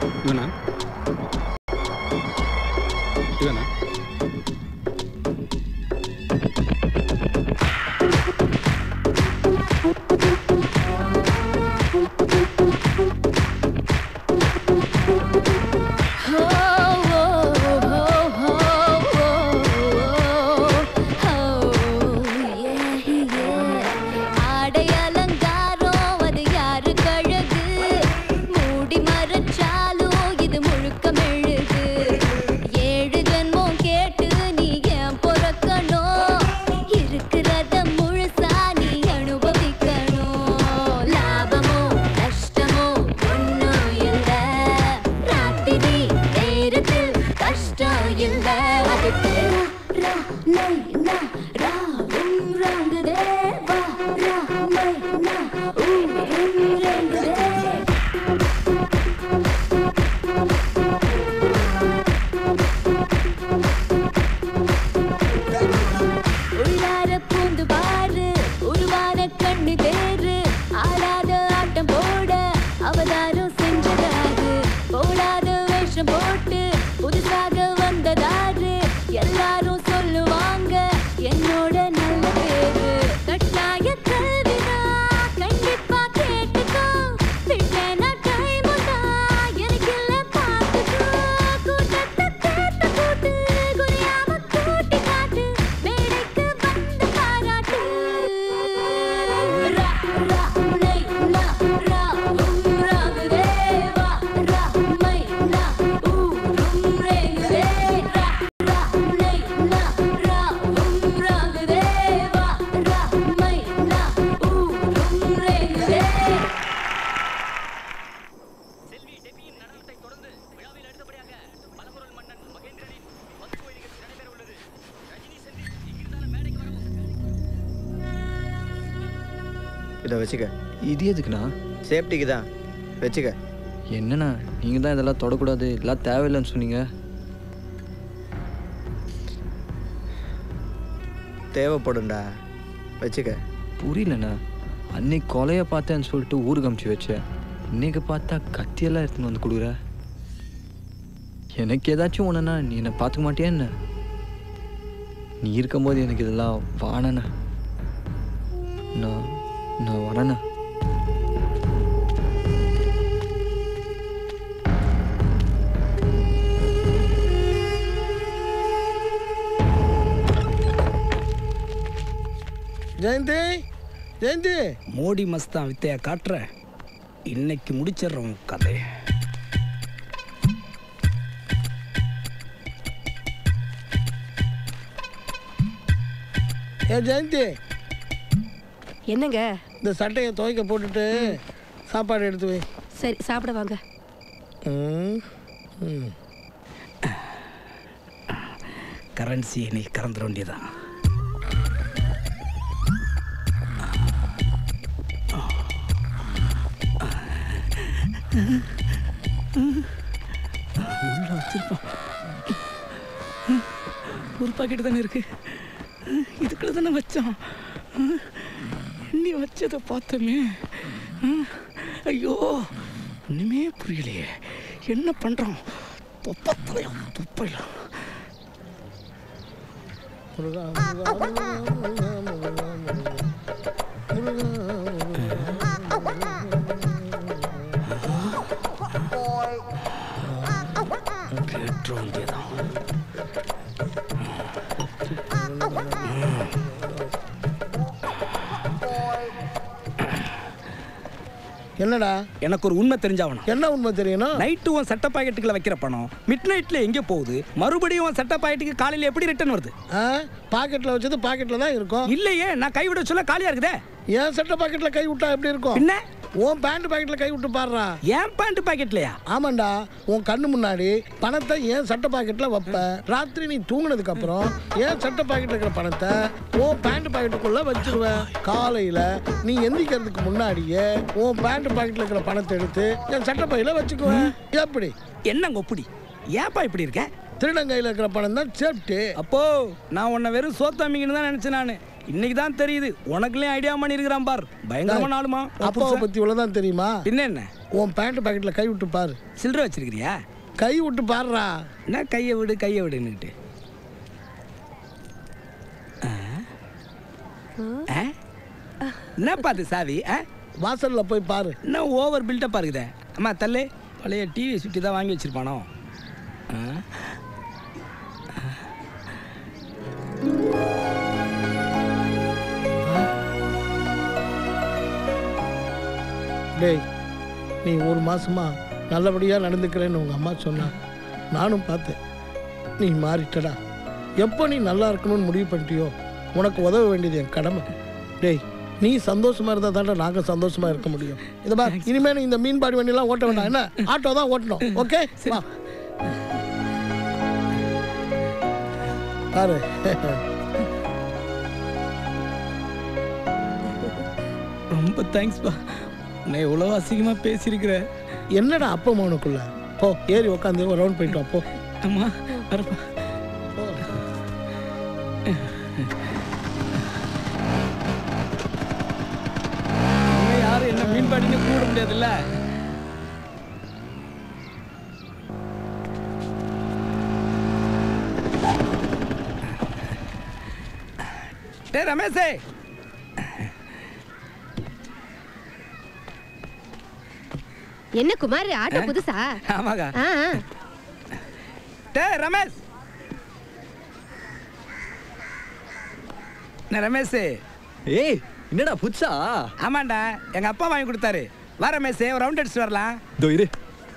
இவனா இவனா ஆடை அலங்காரம் அது யாரு கழகு மூடி மறைச்சாலும் இது முழுக்க மெழுகு ஏழு ஜென்மம் கேட்டு நீ ஏன் பொறக்கணும் இருக்கிறத முழுசா நீ அனுபவிக்கணும் லாபமோ நஷ்டமோ ஒண்ணும் இல்ல ராத்திரி நேரத்தில் கஷ்டம் இல்ல அதுக்கு ரா, லை, நா, ராவும் ராங்குதே. வா, ரா, மை, நா, ஊரும் ரேங்குதே. உள்ளார பூந்து பாரு உருவான கண்ணு தேரு ஆடாத ஆட்டம் போட அவதாரம் செஞ்சதாரு போடாத வேஷம் போட்டு புதுசாக வந்ததாரு எல்லாரும் சொல்லுவாங்க என்னோட நல்ல பேரு கட்டாய கல்வினா கண்டிப்பா கேட்டுக்கோ விட்டேனா டைம் எனக்கு இல்ல பார்த்துக்கோ கூட்டத்தை சேர்த்து கூட்டு குறையாம கூட்டி காட்டு மேடைக்கு வந்து பாராட்டு ரா, ரா, லை, நா, ரா, உம், ராகுதே. வா, ரா, மை, நா, ஊரும் ரேகுதே. ரா, ரா, லை, நா, ரா, உம், ராகுதே. வா, ரா, மை, நா, ஊரும் ரேகுதே. இதை வச்சுக்க இது எதுக்குண்ணா சேஃப்டிக்கு தான் வச்சுக்க என்னண்ணா நீங்கள் தான் இதெல்லாம் தொடக்கூடாது இதெல்லாம் தேவையில்லைன்னு சொன்னீங்க தேவைப்படும்டா வச்சுக்க புரியலண்ணா அன்னைக்கு கொலையை பார்த்தேன்னு சொல்லிட்டு ஊருக்கு அமுச்சு வச்சேன் இன்னைக்கு பார்த்தா கத்தியெல்லாம் எடுத்துன்னு வந்து கொடுக்குற எனக்கு ஏதாச்சும் ஒன்றுண்ணா நீ என்னை பார்த்துக்க மாட்டியா என்ன நீ இருக்கும்போது எனக்கு இதெல்லாம் வானண்ணா நான் நான் வரேண்ணா ஜெயந்தி ஜெயந்தி மோடி மஸ்தான் வித்தைய காட்டுற இன்னைக்கு முடிச்சிடுறோம் உன் கதையை ஏ ஜெயந்தி என்னங்க இந்த சட்டையை துவைக்க போட்டுட்டு சாப்பாடு எடுத்து வை சரி சாப்பிட வாங்க ம் ம் கரன்சியை நீ கறந்துட வேண்டியதான் உள்ள வச்சிருப்பான் ஒரு பாக்கெட் தானே இருக்கு இதுக்குள்ள தானே வச்சோம் நீ வச்சதை பார்த்தோமே ஐயோ ஒண்ணுமே புரியலையே என்ன பண்றோம் தொப்பத்தலையும் துப்பையும் முருகா முருகா முருகா முருகா முருகா கேட்டுற வேண்டியதான் என்னடா எனக்கு ஒரு உண்மை தெரிஞ்சாவணும் என்ன உண்மை தெரியணும் நைட்டு உன் சட்ட பாக்கெட்டுக்குள்ள வைக்கிற பணம் மிட் நைட்ல எங்கே போகுது மறுபடியும் உன் சட்ட பாக்கெட்டுக்கு காலையில எப்படி ரிட்டர்ன் வருது பாக்கெட்ல வச்சது பாக்கெட்ல தான் இருக்கும் இல்லையே நான் கைவிட சொல்ல காலியா இருக்குதே என் சட்டை பாக்கெட்ல கை விட்டா எப்படி இருக்கும் என்ன உன் பேண்ட் பாக்கெட்ல கை விட்டு பாடுறா என் பேண்ட் பாக்கெட்லயா ஆமாண்டா உன் கண்ணு முன்னாடி பணத்தை என் சட்டை பாக்கெட்ல வைப்ப ராத்திரி நீ தூங்குனதுக்கு அப்புறம் என் சட்டை பாக்கெட்ல இருக்கிற பணத்தை உன் பேண்ட் பாக்கெட்டுக்குள்ள வச்சிருவேன் காலையில நீ எந்திக்கிறதுக்கு முன்னாடியே உன் பேண்ட் பாக்கெட்ல இருக்கிற பணத்தை எடுத்து என் சட்டை பையில வச்சுக்குவேன் எப்படி என்னங்க ஒப்படி ஏன்பா இப்படி இருக்க திருடங்கையில் இருக்கிற பணம் தான் சேஃப்டி அப்போ நான் உன்னை வெறும் சோத்தாமிங்கன்னு தான் நினைச்சேன் நான் இன்னைக்கு தான் தெரியுது உனக்குலயும் ஐடியா பண்ணிருக்கிறான் பார் பயங்கரமான ஆளுமா அப்பாவை பத்தி இவ்வளவுதான் தெரியுமா பின்ன என்ன உன் பேண்ட் பாக்கெட்ல கை விட்டு பாரு சில்லறை வச்சிருக்கிறியா கை விட்டு பாருடா என்ன கையை விடு கையை விடுன்னுக்கிட்டு ஆ? ஆ? என்னப்பா அது சாவி ஆ? வாசல்ல போய் பாரு என்ன ஓவர் பில்டப்பாக இருக்குதே அம்மா தள்ளு பழைய டிவி சுற்றி தான் வாங்கி வச்சிருப்பானோ ஆ? டேய் நீ ஒரு மாசமா நல்லபடியா நடந்துக்கிறேன்னு உங்க அம்மா சொன்னா நானும் பார்த்தேன் நீ மாறிட்டடா எப்போ நீ நல்லா இருக்கணும்னு முடிவு பண்ணிட்டியோ உனக்கு உதவ வேண்டியது என் கடமை டேய் நீ சந்தோஷமா இருந்தா தாண்டா நாங்க சந்தோஷமா இருக்க முடியும் இதை பா இனிமே நீ இந்த மீன்பாடி வண்டியெல்லாம் ஓட்ட வேண்டாம் என்ன ஆட்டோ தான் ஓட்டணும் ஓகே வா பாரு ரொம்ப தேங்க்ஸ்ப்பா நான் எவ்வளோ அசிங்கமாக பேசியிருக்கிற என்னடா அப்பா மௌனுக்குள்ள போ ஏறி உட்காந்து ஒரு ரவுண்ட் போயிட்டு வா போ அம்மா வரப்பா இனிமே யாரும் என்ன மீன்பாடின்னு கூட முடியாதுல்ல டே ரமேஷே என்ன குமார் ஆட்டோ ஆ? புதுசா ஆமாக்கா ஆ ஆ. டே ரமேஷ் என்ன ரமேஷ் ஏய் என்னடா புதுசா ஆமாண்டா எங்க அப்பா வாங்கி கொடுத்தாரு வா ரமேஷ் ஒரு ரவுண்ட் அடிச்சுட்டு வரலாம் இதோ இரு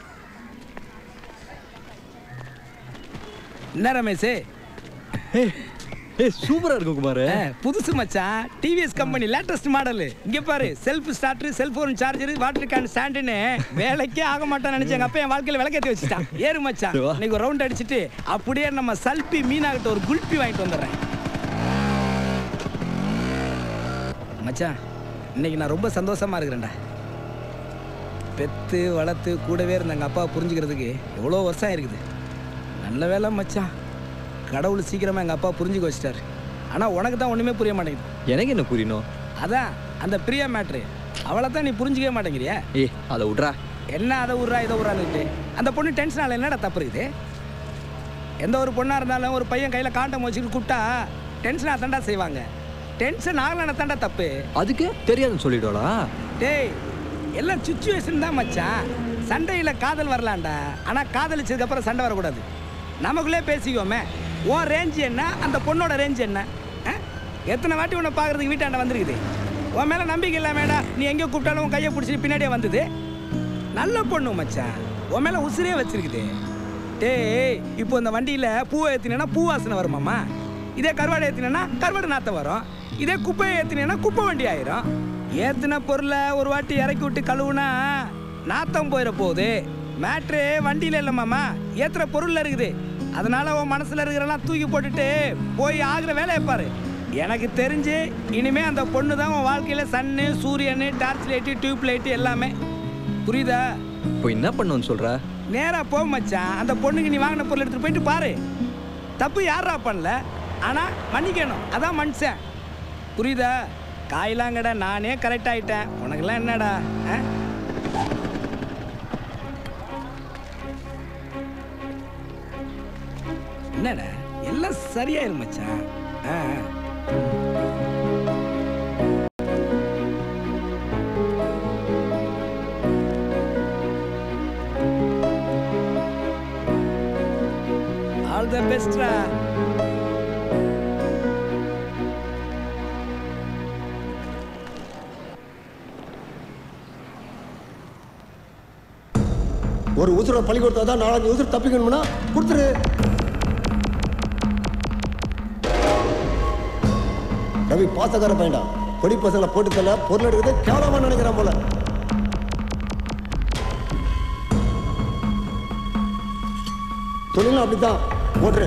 என்ன ரமேஷ் ஏய் சூப்பரா இருக்கும் குமார் புதுசு மச்சான் டிவிஎஸ் கம்பெனி லேட்டஸ்ட் மாடல் இங்க பாரு self starter cellphone charger water can ஸ்டாண்டுன்னு வேலைக்கே ஆக மாட்டான்னு நினைச்சேன் எங்க அப்பா என் வாழ்க்கையில விளக்கேத்தி வச்சுட்டான் ஏறு மச்சான் வா. இன்னைக்கு ஒரு ரவுண்ட் அடிச்சிட்டு அப்படியே நம்ம சல்பி மீனாகிட்ட ஒரு குல்பி வாங்கிட்டு வந்துடுறேன் மச்சான் இன்னைக்கு நான் ரொம்ப சந்தோஷமா இருக்கிறேன்டா பெத்து வளர்த்து கூடவே இருந்த எங்கள் அப்பாவை புரிஞ்சுக்கிறதுக்கு எவ்வளோ வருஷம் இருக்குது நல்ல வேலை மச்சான் கடவுள் சீக்கிரமாக எங்கள் அப்பா புரிஞ்சுக்க வச்சிட்டாரு ஆனால் உனக்கு தான் ஒன்றுமே புரிய மாட்டேங்குது எனக்கு என்ன புரியணும் அதான் அந்த பிரியா மேட்ரு அவளை தான் நீ புரிஞ்சிக்கவே மாட்டேங்கிறியா ஏய் அதை விட்றா என்ன அதை விட்றா இதை விட்றான்னுட்டு அந்த பொண்ணு டென்ஷனால் என்னடா தப்பு இருக்குது எந்த ஒரு பொண்ணாக இருந்தாலும் ஒரு பையன் கையில் காண்டம் வச்சுக்கிட்டு கூப்பிட்டா டென்ஷனாக தாண்டா செய்வாங்க டென்ஷன் ஆகலன்னா தாண்டா தப்பு அதுக்கு தெரியாதுன்னு சொல்லிடுவாளா டேய் எல்லாம் சுச்சுவேஷன் தான் மச்சான் சண்டையில் காதல் வரலாம்டா ஆனால் காதலிச்சதுக்கு அப்புறம் சண்டை வரக்கூடாது நமக்குள்ளே பேசிக்குவோமே உன் ரேஞ்ச் என்ன அந்த பொண்ணோட ரேஞ்ச் என்ன ஆ? எத்தனை வாட்டி உன்னை பார்க்கறதுக்கு வீட்டாண்ட வந்திருக்குது உன் மேலே நம்பிக்கை இல்லாமேடா நீ எங்கே கூப்பிட்டாலும் உன் கையை பிடிச்சிட்டு பின்னாடியே வந்தது நல்ல பொண்ணு மச்சான் உன் மேலே உசிரே வச்சிருக்குது டேய் இப்போ இந்த வண்டியில் பூவை ஏற்றினா பூ வாசனை வருமாம்மா இதே கருவாடை ஏற்றினா கருவாடு நாத்தம் வரும் இதே குப்பையை ஏற்றினா குப்பை வண்டி ஆயிரும் ஏற்றின பொருளை ஒரு வாட்டி இறக்கி விட்டு கழுவுனா நாத்தம் போயிட போகுது மேட்ரு வண்டியில் இல்லை மாமா ஏற்றுற பொருளில் இருக்குது அதனால உன் மனசில் இருக்கிறெல்லாம் தூக்கி போட்டுட்டு போய் ஆகுற வேலையை பாரு எனக்கு தெரிஞ்சு இனிமே அந்த பொண்ணு தான் உன் வாழ்க்கையில் சன்னு சூரியனு டார்ச் லைட்டு டியூப் லைட்டு எல்லாமே புரியுதா இப்போ என்ன பண்ணுன்னு சொல்ற நேரா போ மச்சான் அந்த பொண்ணுக்கு நீ வாங்கின பொருள் எடுத்துட்டு போயிட்டு பாரு தப்பு யாரா பண்ணல ஆனா மன்னிக்கணும் அதான் மனுஷன் புரியுதா காயெல்லாம் கடை நானே கரெக்ட் ஆயிட்டேன் உனக்கெல்லாம் என்னடா ஆ? என்னடா எல்லாம் சரியாயிரும் மச்சான் ஆ ஆ. ஆல் த பெஸ்ட்ரா ஒரு உசுரை பள்ளி கொடுத்தா தான் நாலஞ்சு உசுறு தப்பிக்கணும்னா கொடுத்துரு ரவி பாசக்கார பையன்டா பொடி பசங்களை போட்டு தள்ள பொருள் எடுக்கிறது கேவலமா நினைக்கிறான் போல தொழிலும் அப்படித்தான் ஓட்டுரு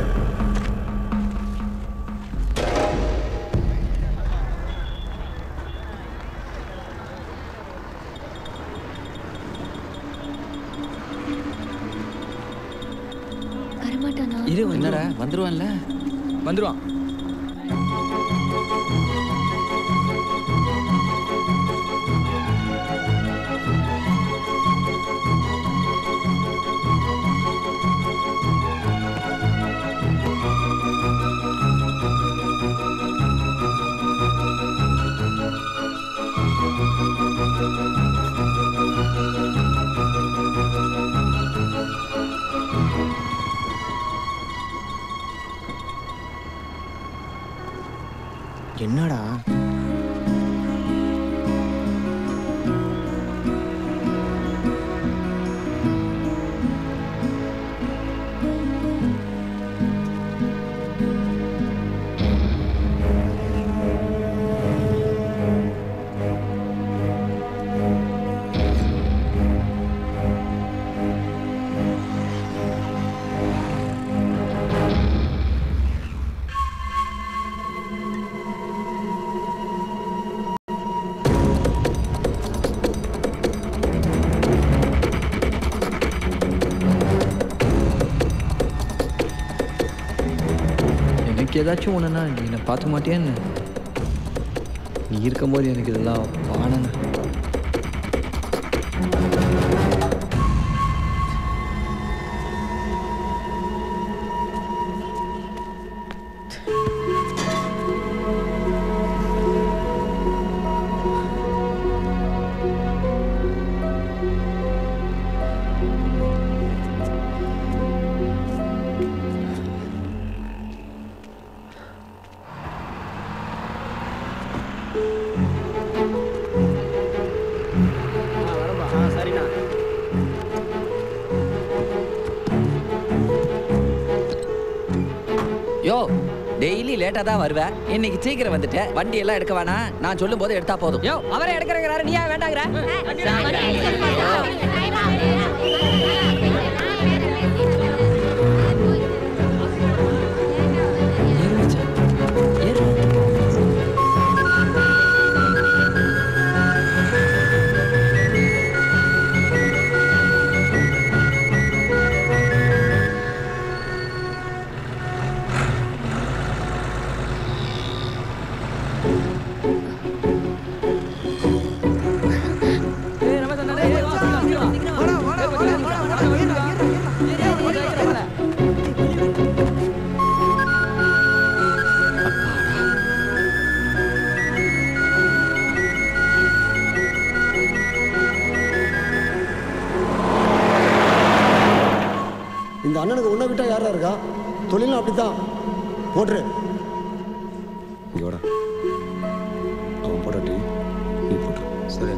வரமாட்டானா இரு என்னடா வந்துருவான்ல வந்துருவான் என்னடா எனக்கு ஏதாச்சும் ஒன்றுனா நீ என்னை பார்த்துக்க மாட்டியான்னு நீ இருக்கும்போது எனக்கு இதெல்லாம் வானங்க சரிண்ணா யோ டெய்லி லேட்டா தான் வருவேன் இன்னைக்கு சீக்கிரம் வந்துட்டேன் வண்டி எல்லாம் எடுக்க வேணாம் நான் சொல்லும் போது எடுத்தா போதும் யோ அவரே எடுக்கிறங்கிறாரு நீ ஏன் வேண்டாங்கிற இந்த அண்ணனுக்கு உன்னை விட்டா யாரா இருக்கா தொழிலும் அப்படித்தான் போட்டுரு இங்கே வாடா அவன் போட்டாட்டி நீ போட்டு சரி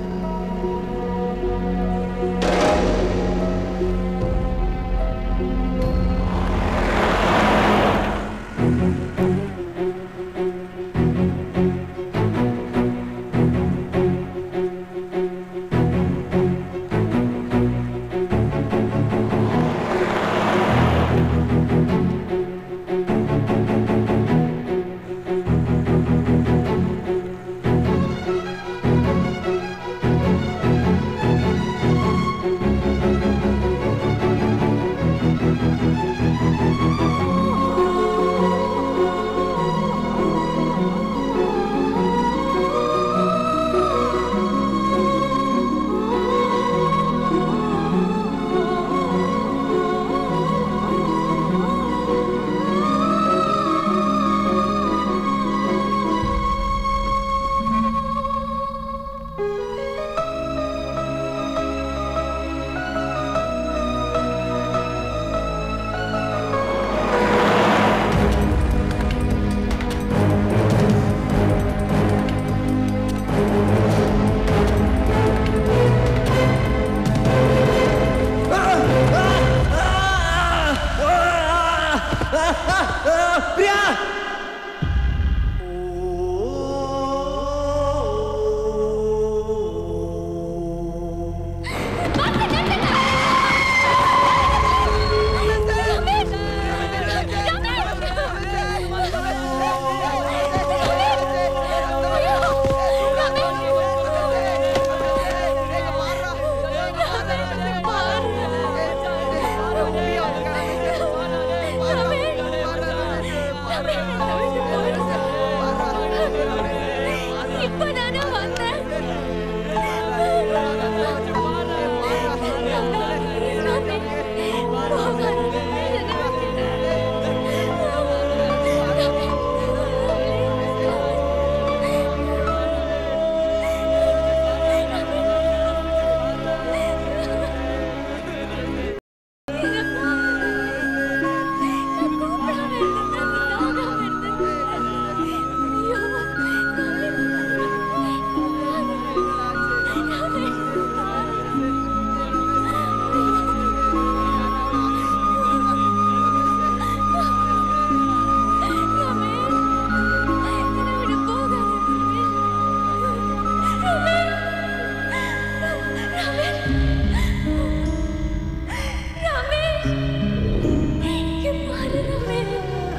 இங்க பாரு ரமேஷ்.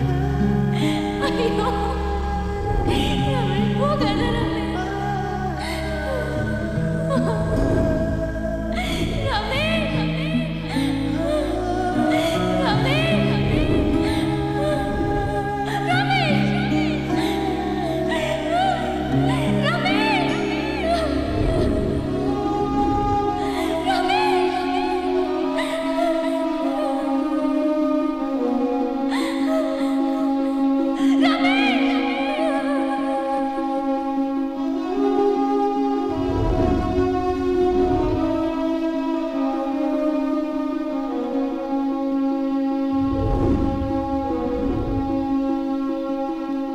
ஐயோ. ரமேஷ், போகாத ரமேஷ்.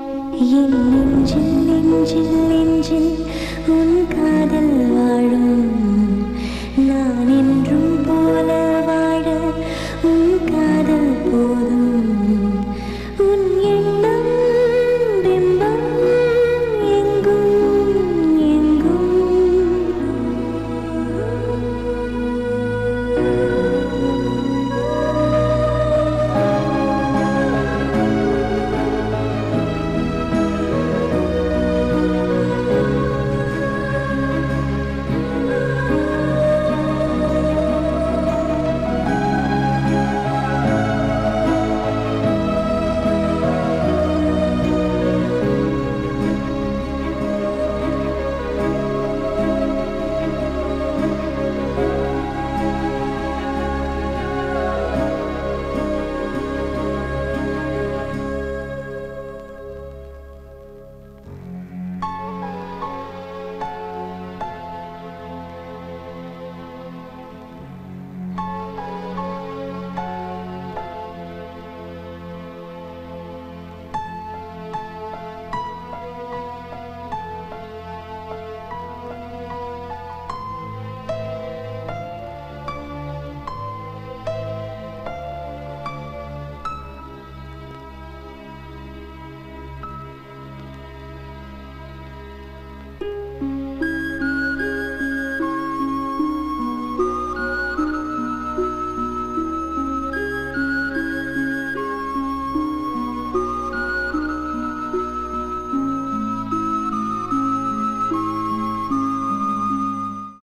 என் நெஞ்சில் நெஞ்சில் நெஞ்சில் உன் காதல் வாழும்